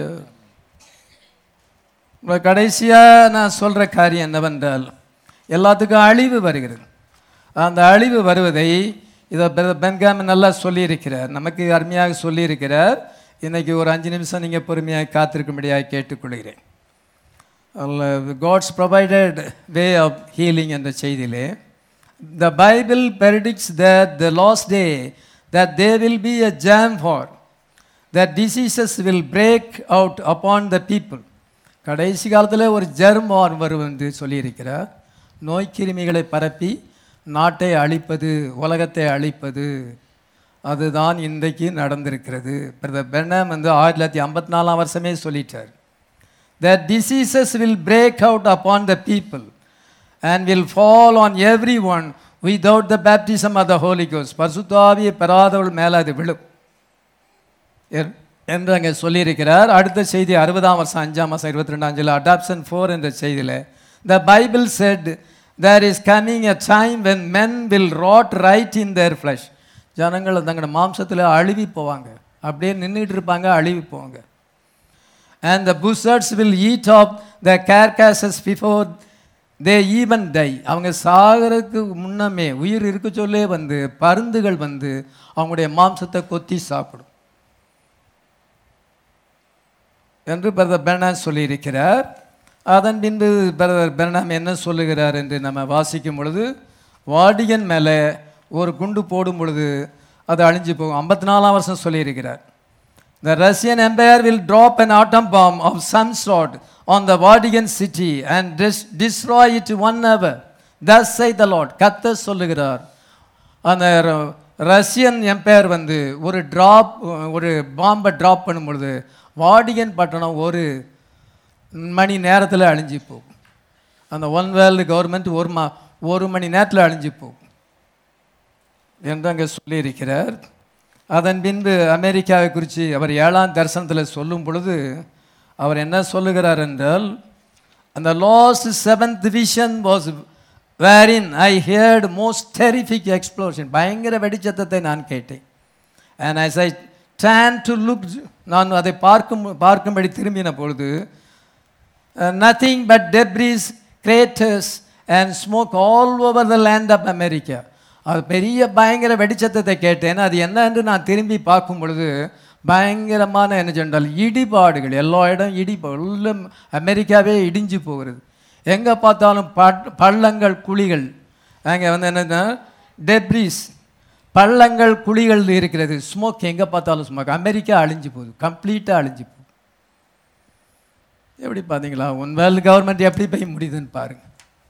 கடைசியாக நான் சொல்கிற காரியம் என்னவென்றால் எல்லாத்துக்கும் அழிவு வருகிறது அந்த அழிவு வருவதை இதை பெ- பென்காம் நல்லா சொல்லியிருக்கிறார் நமக்கு அருமையாக சொல்லியிருக்கிறார் இன்னைக்கு ஒரு அஞ்சு நிமிஷம் நீங்கள் பொறுமையாக காத்திருக்கும்படியாக கேட்டுக்கொள்கிறேன் God's provided way of healing என்ற செய்தியிலே the Bible predicts that the last day that they will be a germ for that diseases will break out upon the people கடைசி காலத்தில் ஒரு ஜெர்ம் வார் வரும் என்று சொல்லியிருக்கிறார் நோய் கிருமிகளை பரப்பி நாட்டை அழிப்பது உலகத்தை அழிப்பது அதுதான் இன்றைக்கு நடந்திருக்கிறது பிரதர் பெர்னாம் வந்து ஆயிரத்தி தொள்ளாயிரத்தி ஐம்பத்தி நாலாம் வருஷமே சொல்லிட்டார் that diseases will break out upon the people and will fall on everyone without the baptism of the Holy Ghost பரிசுத்தாவியை பெறாதவள் மேலே அது விழும் என்- என்று அங்கே சொல்லியிருக்கிறார் அடுத்த செய்தி அறுபதாம் வருஷம் அஞ்சாம் மாதம் இருபத்தி ரெண்டாம் அஞ்சில் அடாப்ஷன் ஃபோர் என்ற செய்தியில் the Bible said there is coming a time when men will rot right in their flesh ஜனங்கள் தங்களோட மாம்சத்தில் அழுவி போவாங்க அப்படியே நின்றுட்டு இருப்பாங்க அழுவி போவாங்க and the buzzards will eat up the carcasses before they even die அவங்க சாகறதுக்கு முன்னமே உயிர் இருக்க சொல்லே வந்து பருந்துகள் வந்து அவங்களுடைய மாம்சத்தை கொத்தி சாப்பிடும் என்று பிரதர் பெர்னாம் சொல்லியிருக்கிறார் அதன் பின்பு பிரதர் பெர்னாம் என்ன சொல்லுகிறார் என்று நம்ம வாசிக்கும் பொழுது வாடிகன் மேலே ஒரு குண்டு போடும் பொழுது அது அழிஞ்சு போகும் ஐம்பத்தி நாலாம் வருஷம் சொல்லியிருக்கிறார் The Russian Empire will drop an atom bomb of some sort on the Vatican city and dis- destroy it one hour. Thus say the Lord. கத்த சொல்லுகிறார் அந்த ர- ரஷ்யன் எம்பையர் வந்து ஒரு ட்ராப் ஒரு பாம்பை ட்ராப் பண்ணும் பொழுது வாடிகன் பட்டணம் ஒரு மணி நேரத்தில் அழிஞ்சு போகும் அந்த ஒன் வேர்ல்டு கவர்மெண்ட் ஒரு மா ஒரு மணி நேரத்தில் அழிஞ்சு போகும் என்று அங்கே சொல்லியிருக்கிறார் அதன் பின்பு அமெரிக்காவை குறித்து அவர் ஏழாம் தரிசனத்தில் சொல்லும் பொழுது அவர் என்ன சொல்லுகிறார் என்றால் அந்த last seventh vision was wherein I heard most terrific explosion பயங்கர வெடிச்சத்தத்தை நான் கேட்டேன் and as I turned to look நான் அதை பார்க்கும் பார்க்கும்படி திரும்பின பொழுது nothing but debris craters and smoke all over the land of America அது பெரிய பயங்கர வெடிச்சத்தத்தை கேட்டேன் அது என்ன என்று நான் திரும்பி பார்க்கும் பொழுது பயங்கரமான என்ன சொன்னால் இடிபாடுகள் எல்லா இடம் இடி எல்லாம் அமெரிக்காவே இடிஞ்சு போகிறது எங்கே பார்த்தாலும் பட் பள்ளங்கள் குழிகள் அங்கே வந்து என்னன்னா டெப்ரிஸ் பள்ளங்கள் குழிகள் இருக்கிறது ஸ்மோக் எங்கே பார்த்தாலும் ஸ்மோக் அமெரிக்கா அழிஞ்சு போகுது கம்ப்ளீட்டாக அழிஞ்சு போகுது எப்படி பார்த்தீங்களா உன் வேர்ல்டு கவர்மெண்ட் எப்படி போய் முடியுதுன்னு பாருங்க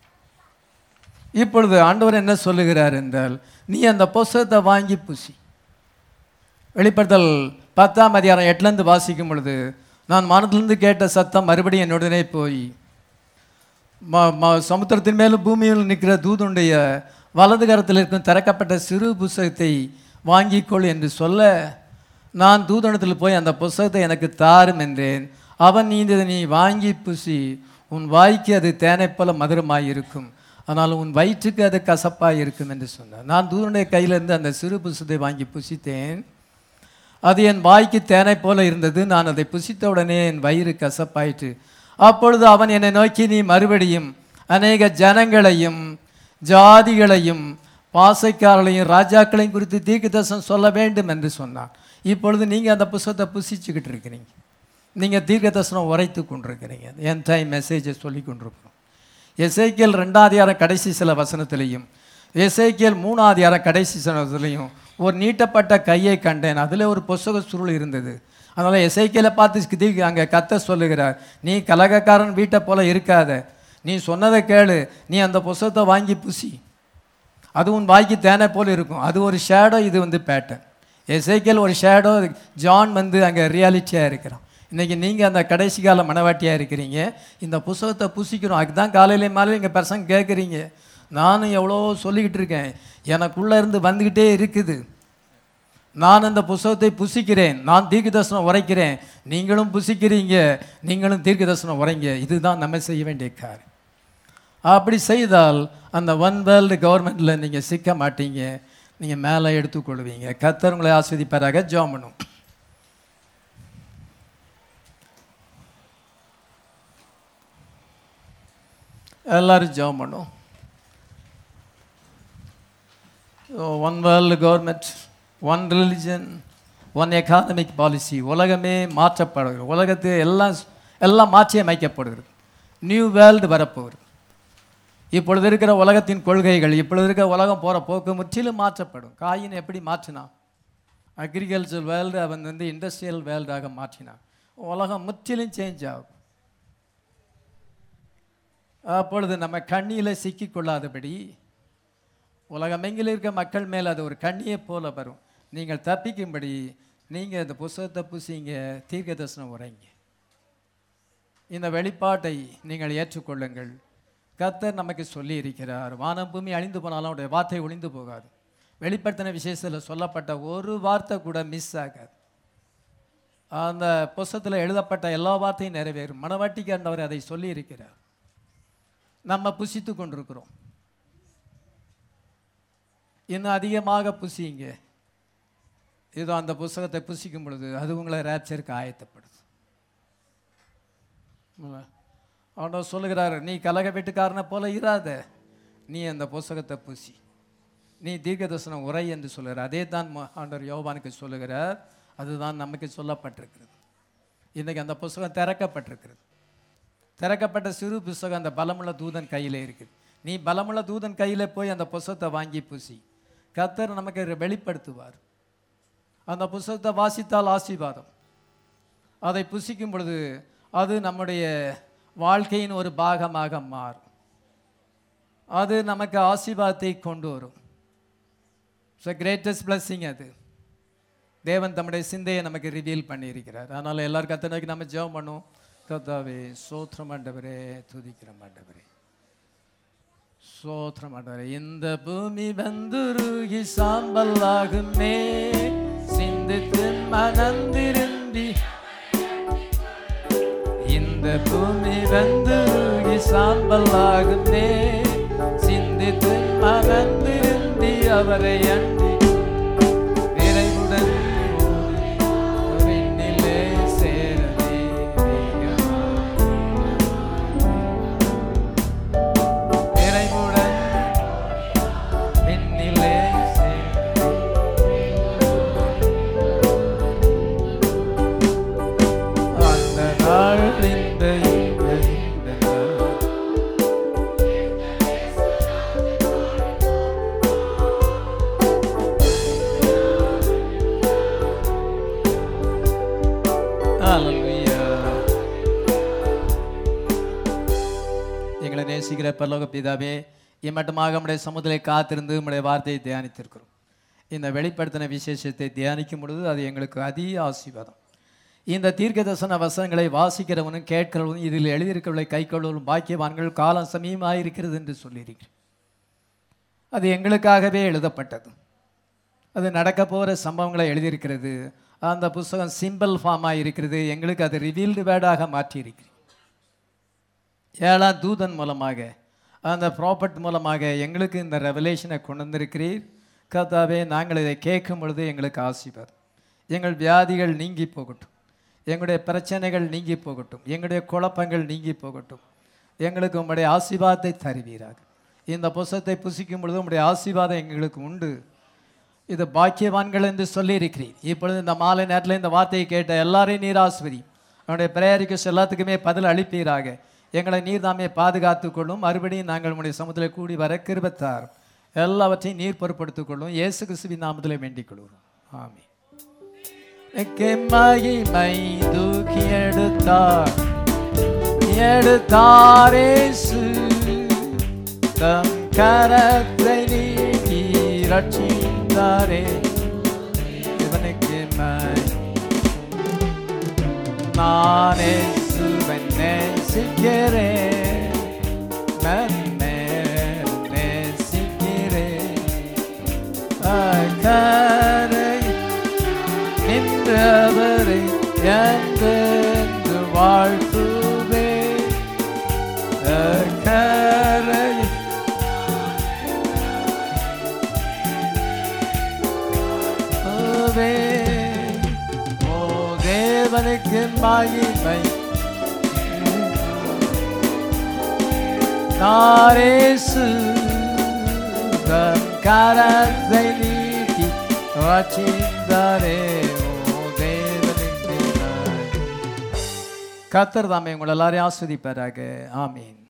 இப்பொழுது ஆண்டவர் என்ன சொல்லுகிறார் என்றால் நீ அந்த புஸ்தகத்தை வாங்கி பூசி வெளிப்படுத்தல் பத்தாம் அதிகாரம் எட்டுலேருந்து வாசிக்கும் பொழுது நான் மனதிலிருந்து கேட்ட சத்தம் மறுபடியும் என்னுடனே போய் ம- ம- சமுத்திரத்தின் மேலும் பூமியில் நிற்கிற தூதுடைய வலது கரத்தில் இருக்கும் திறக்கப்பட்ட சிறு புஸ்தகத்தை வாங்கிக்கொள் என்று சொல்ல நான் தூதனத்தில் போய் அந்த புஸ்தகத்தை எனக்கு தாரும் என்றேன் அவன் நீ இதை நீ வாங்கி புசி உன் வாய்க்கு அது தேனைப் போல மதுரமாய் இருக்கும் ஆனால் உன் வயிற்றுக்கு அது கசப்பாய் இருக்கும் என்று சொன்னார் நான் தூதனுடைய கையிலிருந்து அந்த சிறு புஸ்தகத்தை வாங்கி புசித்தேன் அது என் வாய்க்கு தேனை போல இருந்தது நான் அதை புசித்த உடனே என் வயிறு கசப்பாயிற்று அப்பொழுது அவன் என்னை நோக்கி நீ மறுபடியும் அநேக ஜனங்களையும் ஜாதிகளையும் பாசைக்காரர்களையும் ராஜாக்களையும் குறித்து தீர்க்கதரிசனம் சொல்ல வேண்டும் என்று சொன்னான் இப்பொழுது நீங்கள் அந்த புஸ்தகத்தை புசிச்சுக்கிட்டு இருக்கிறீங்க நீங்கள் தீர்க்கதரிசனம் உரைத்து கொண்டிருக்கிறீங்க என் டைம் மெசேஜை சொல்லி கொண்டிருக்கிறோம் எசேக்கியல் ரெண்டாதிகாரம் கடைசி சில வசனத்திலையும் எசேக்கியல் மூணாதிகாரம் கடைசி சில வசனத்திலையும் ஒரு நீட்டப்பட்ட கையை கண்டேன் அதில் ஒரு புஸ்தக சுருள் இருந்தது அதனால் எசேக்கியலை பார்த்து தீ அங்கே கத்த சொல்லுகிறார் நீ கலகக்காரன் வீட்டை போல இருக்காத நீ சொன்னதை கேளு நீ அந்த புஸ்தகத்தை வாங்கி புசி அது உன் வாய்க்கு தேனை போல இருக்கும் அது ஒரு ஷேடோ இது வந்து பேட்டர்ன் எசேக்கியல் ஒரு ஷேடோ ஜான் வந்து அங்கே ரியாலிட்டியாக இருக்கிறான் இன்றைக்கி நீங்கள் அந்த கடைசி கால மனவாட்டியாக இருக்கிறீங்க இந்த புஸ்தகத்தை புசிக்கிறோம் அதுதான் காலையில மாலையில் இங்கே பர்சங்க கேட்குறீங்க நானும் எவ்வளோ சொல்லிக்கிட்டு இருக்கேன் எனக்குள்ளே இருந்து வந்துக்கிட்டே இருக்குது நான் அந்த புஸ்தகத்தை புசிக்கிறேன் நான் தீர்க்க தரிசனம் உரைக்கிறேன் நீங்களும் புசிக்கிறீங்க நீங்களும் தீர்க்க தரிசனம் உரைங்க இதுதான் நம்ம செய்ய வேண்டிய காரியம் அப்படி செய்தால் அந்த ஒன் வேர்ல்டு கவர்மெண்ட்டில் நீங்கள் சிக்க மாட்டீங்க நீங்கள் மேலே எடுத்துக்கொள்வீங்க கர்த்தர் உங்களை ஆஸ்வதிப்பாராக ஜாம் பண்ணும் எல்லாரும் ஜெபம் பண்ணும் one world government one religion one economic policy உலகமே மாற்றப்படுகிறது உலகத்து எல்லாம் எல்லாம் மாற்றி அமைக்கப்படுகிறது நியூ வேர்ல்டு வரப்போகிறது இப்பொழுது இருக்கிற உலகத்தின் கொள்கைகள் இப்பொழுது இருக்கிற உலகம் போகிற போக்கு முற்றிலும் மாற்றப்படும் காயின் எப்படி மாற்றினான் அக்ரிகல்ச்சர் வேர்ல்டு அவன் வந்து இண்டஸ்ட்ரியல் வேர்ல்டாக மாற்றினான் உலகம் முற்றிலும் சேஞ்ச் ஆகும் அப்பொழுது நம்ம கண்ணியில் சிக்கிக்கொள்ளாதபடி உலகமெங்கில் இருக்க மக்கள் மேல் அது ஒரு கண்ணியை போல வரும் நீங்கள் தப்பிக்கும்படி நீங்கள் இந்த புஸ்தகத்தை பூசிங்க தீர்க்க தரிசனம் உரைங்க இந்த வெளிப்பாட்டை நீங்கள் ஏற்றுக்கொள்ளுங்கள் கர்த்தர் நமக்கு சொல்லி இருக்கிறார் வானம் பூமி அழிந்து போனாலும் அவருடைய வார்த்தை ஒளிந்து போகாது வெளிப்படுத்தின விசேஷத்தில் சொல்லப்பட்ட ஒரு வார்த்தை கூட மிஸ் ஆகாது அந்த புஸ்தகத்தில் எழுதப்பட்ட எல்லா வார்த்தையும் நிறைவேறும் மனவாட்டிக்கு ஆண்டவர் அதை சொல்லி இருக்கிறார் நம்ம புசித்து கொண்டிருக்கிறோம் இன்னும் அதிகமாக புசியுங்க இதோ அந்த புஸ்தகத்தை புசிக்கும் பொழுது அது உங்களை ரேப்சருக்கு ஆயத்தப்படுது அவன் சொல்லுகிறார் நீ கலக வீட்டுக்காரனை போல இராத நீ அந்த புஸ்தகத்தை பூசி நீ தீர்க்கதர்சனம் உரை என்று சொல்லுகிறார் அதே தான் ம- ஆண்டவர் யோவானுக்கு சொல்லுகிறார் அதுதான் நமக்கு சொல்லப்பட்டிருக்கிறது இன்றைக்கி அந்த புஸ்தகம் திறக்கப்பட்டிருக்கிறது திறக்கப்பட்ட சிறு புஸ்தகம் அந்த பலமுள்ள தூதன் கையில் இருக்குது நீ பலமுள்ள தூதன் கையில் போய் அந்த புஸ்தகத்தை வாங்கி பூசி கர்த்தர் நமக்கு இதை வெளிப்படுத்துவார் அந்த புஸ்தகத்தை வாசித்தால் ஆசீர்வாதம் அதை புசிக்கும் பொழுது அது நம்முடைய வாழ்க்கையின் ஒரு பாகமாக மாறும் அது நமக்கு ஆசீர்வாதத்தை கொண்டு வரும் ஸோ கிரேட்டஸ்ட் blessing அது தேவன் தம்முடைய சிந்தையை நமக்கு ரிவீல் பண்ணியிருக்கிறார் அதனால் எல்லாரும் கத்தனைக்கு நம்ம ஜெபம் பண்ணுவோம் கத்தாவே சோத்திரம் ஆண்டவரே துதிக்கிறோம் ஆண்டவரே சோத்திரம் ஆண்டவரே இந்த பூமி வந்துருகி சாம்பலாகுமே சிந்தித்து மனந்திருந்தி இந்த பூமி வந்துருகி சாம்பலாகுமே சிந்தித்து மனந்திருந்தி அவரை அண்டி விரைவுடன் ஓடி விண்ணிலே சேரவே விரைவுடன் விண்ணிலே சேரவே அந்த நாள் இந்த இந்த இந்த நாள் Hallelujah. எங்களை நேசிக்கிற பரலோக பிதாவே இம்மட்டமாக நம்முடைய சமுதிரை காத்திருந்து நம்முடைய வார்த்தையை தியானித்திருக்கிறோம் இந்த வெளிப்படுத்தின விசேஷத்தை தியானிக்கும் பொழுது அது எங்களுக்கு அதிக ஆசீர்வாதம் இந்த தீர்க்கதர்சன வசனங்களை வாசிக்கிறவனும் கேட்கிறவனும் இதில் எழுதியிருக்கவளை கைக்கொள்வதும் பாக்கியவான்கள் காலம் சமீபமாயிருக்கிறது என்று சொல்லியிருக்கிறேன் அது எங்களுக்காகவே எழுதப்பட்டது அது நடக்க போகிற சம்பவங்களை எழுதியிருக்கிறது அந்த புஸ்தகம் சிம்பிள் ஃபார்மாக இருக்கிறது எங்களுக்கு அது ரிவீல்டு வேர்டாக மாற்றியிருக்கிறது ஏழாம் தூதன் மூலமாக அந்த ப்ராப்பர்ட் மூலமாக எங்களுக்கு இந்த ரெவலேஷனை கொண்டு வந்திருக்கிறீர் கர்த்தாவே நாங்கள் இதை கேட்கும் பொழுது எங்களுக்கு ஆசீர்வாதம் எங்கள் வியாதிகள் நீங்கி போகட்டும் எங்களுடைய பிரச்சனைகள் நீங்கி போகட்டும் எங்களுடைய குழப்பங்கள் நீங்கி போகட்டும் எங்களுக்கு உம்முடைய ஆசீர்வாதத்தை தருவீராக இந்த புஸ்தகத்தை புசிக்கும் பொழுது உம்முடைய ஆசீர்வாதம் எங்களுக்கு உண்டு இது பாக்கியவான்கள் என்று சொல்லியிருக்கிறீர் இப்பொழுது இந்த மாலை நேரத்தில் இந்த வார்த்தையை கேட்ட எல்லாரையும் நீர் ஆஸ்வதி அவனுடைய பிரேரிக்கு எல்லாத்துக்குமே பதில் அளிப்பீராக எங்களை நீர் தாமே பாதுகாத்துக் கொள்ளும் மறுபடியும் நாங்கள் உங்களுடைய சமுதிரம் கூடி வர கிருபத்தார் எல்லாவற்றையும் நீர் பொறுப்படுத்திக் கொள்ளும் இயேசு கிறிஸ்துவின் நாமத்திலே வேண்டிக் கொள்கிறோம் ஆமென் எங்கே மகிமை தூக்கி எடுத்தார் எடுத்தாரேசு தம் கரத்தை நீக்கி ரட்சித்தாரே இவனுக்கு மகிமை நானே சுவன் நேசிக்கிறேன் நன்னே நேசிக்கிறேன் அக்கரை நின்றவரை என்று வாழ்த்துவே அக்கரை ஓவே ஓ தேவனுக்கு மகிமை நாரேசு தன் கரத்தை நீட்டி வச்சிந்தாரே ஓ தேவனின் தேவன். கர்த்தர் தாமே உங்கள் எல்லாரையும் ஆஸ்வதிப்பாராக ஆமீன்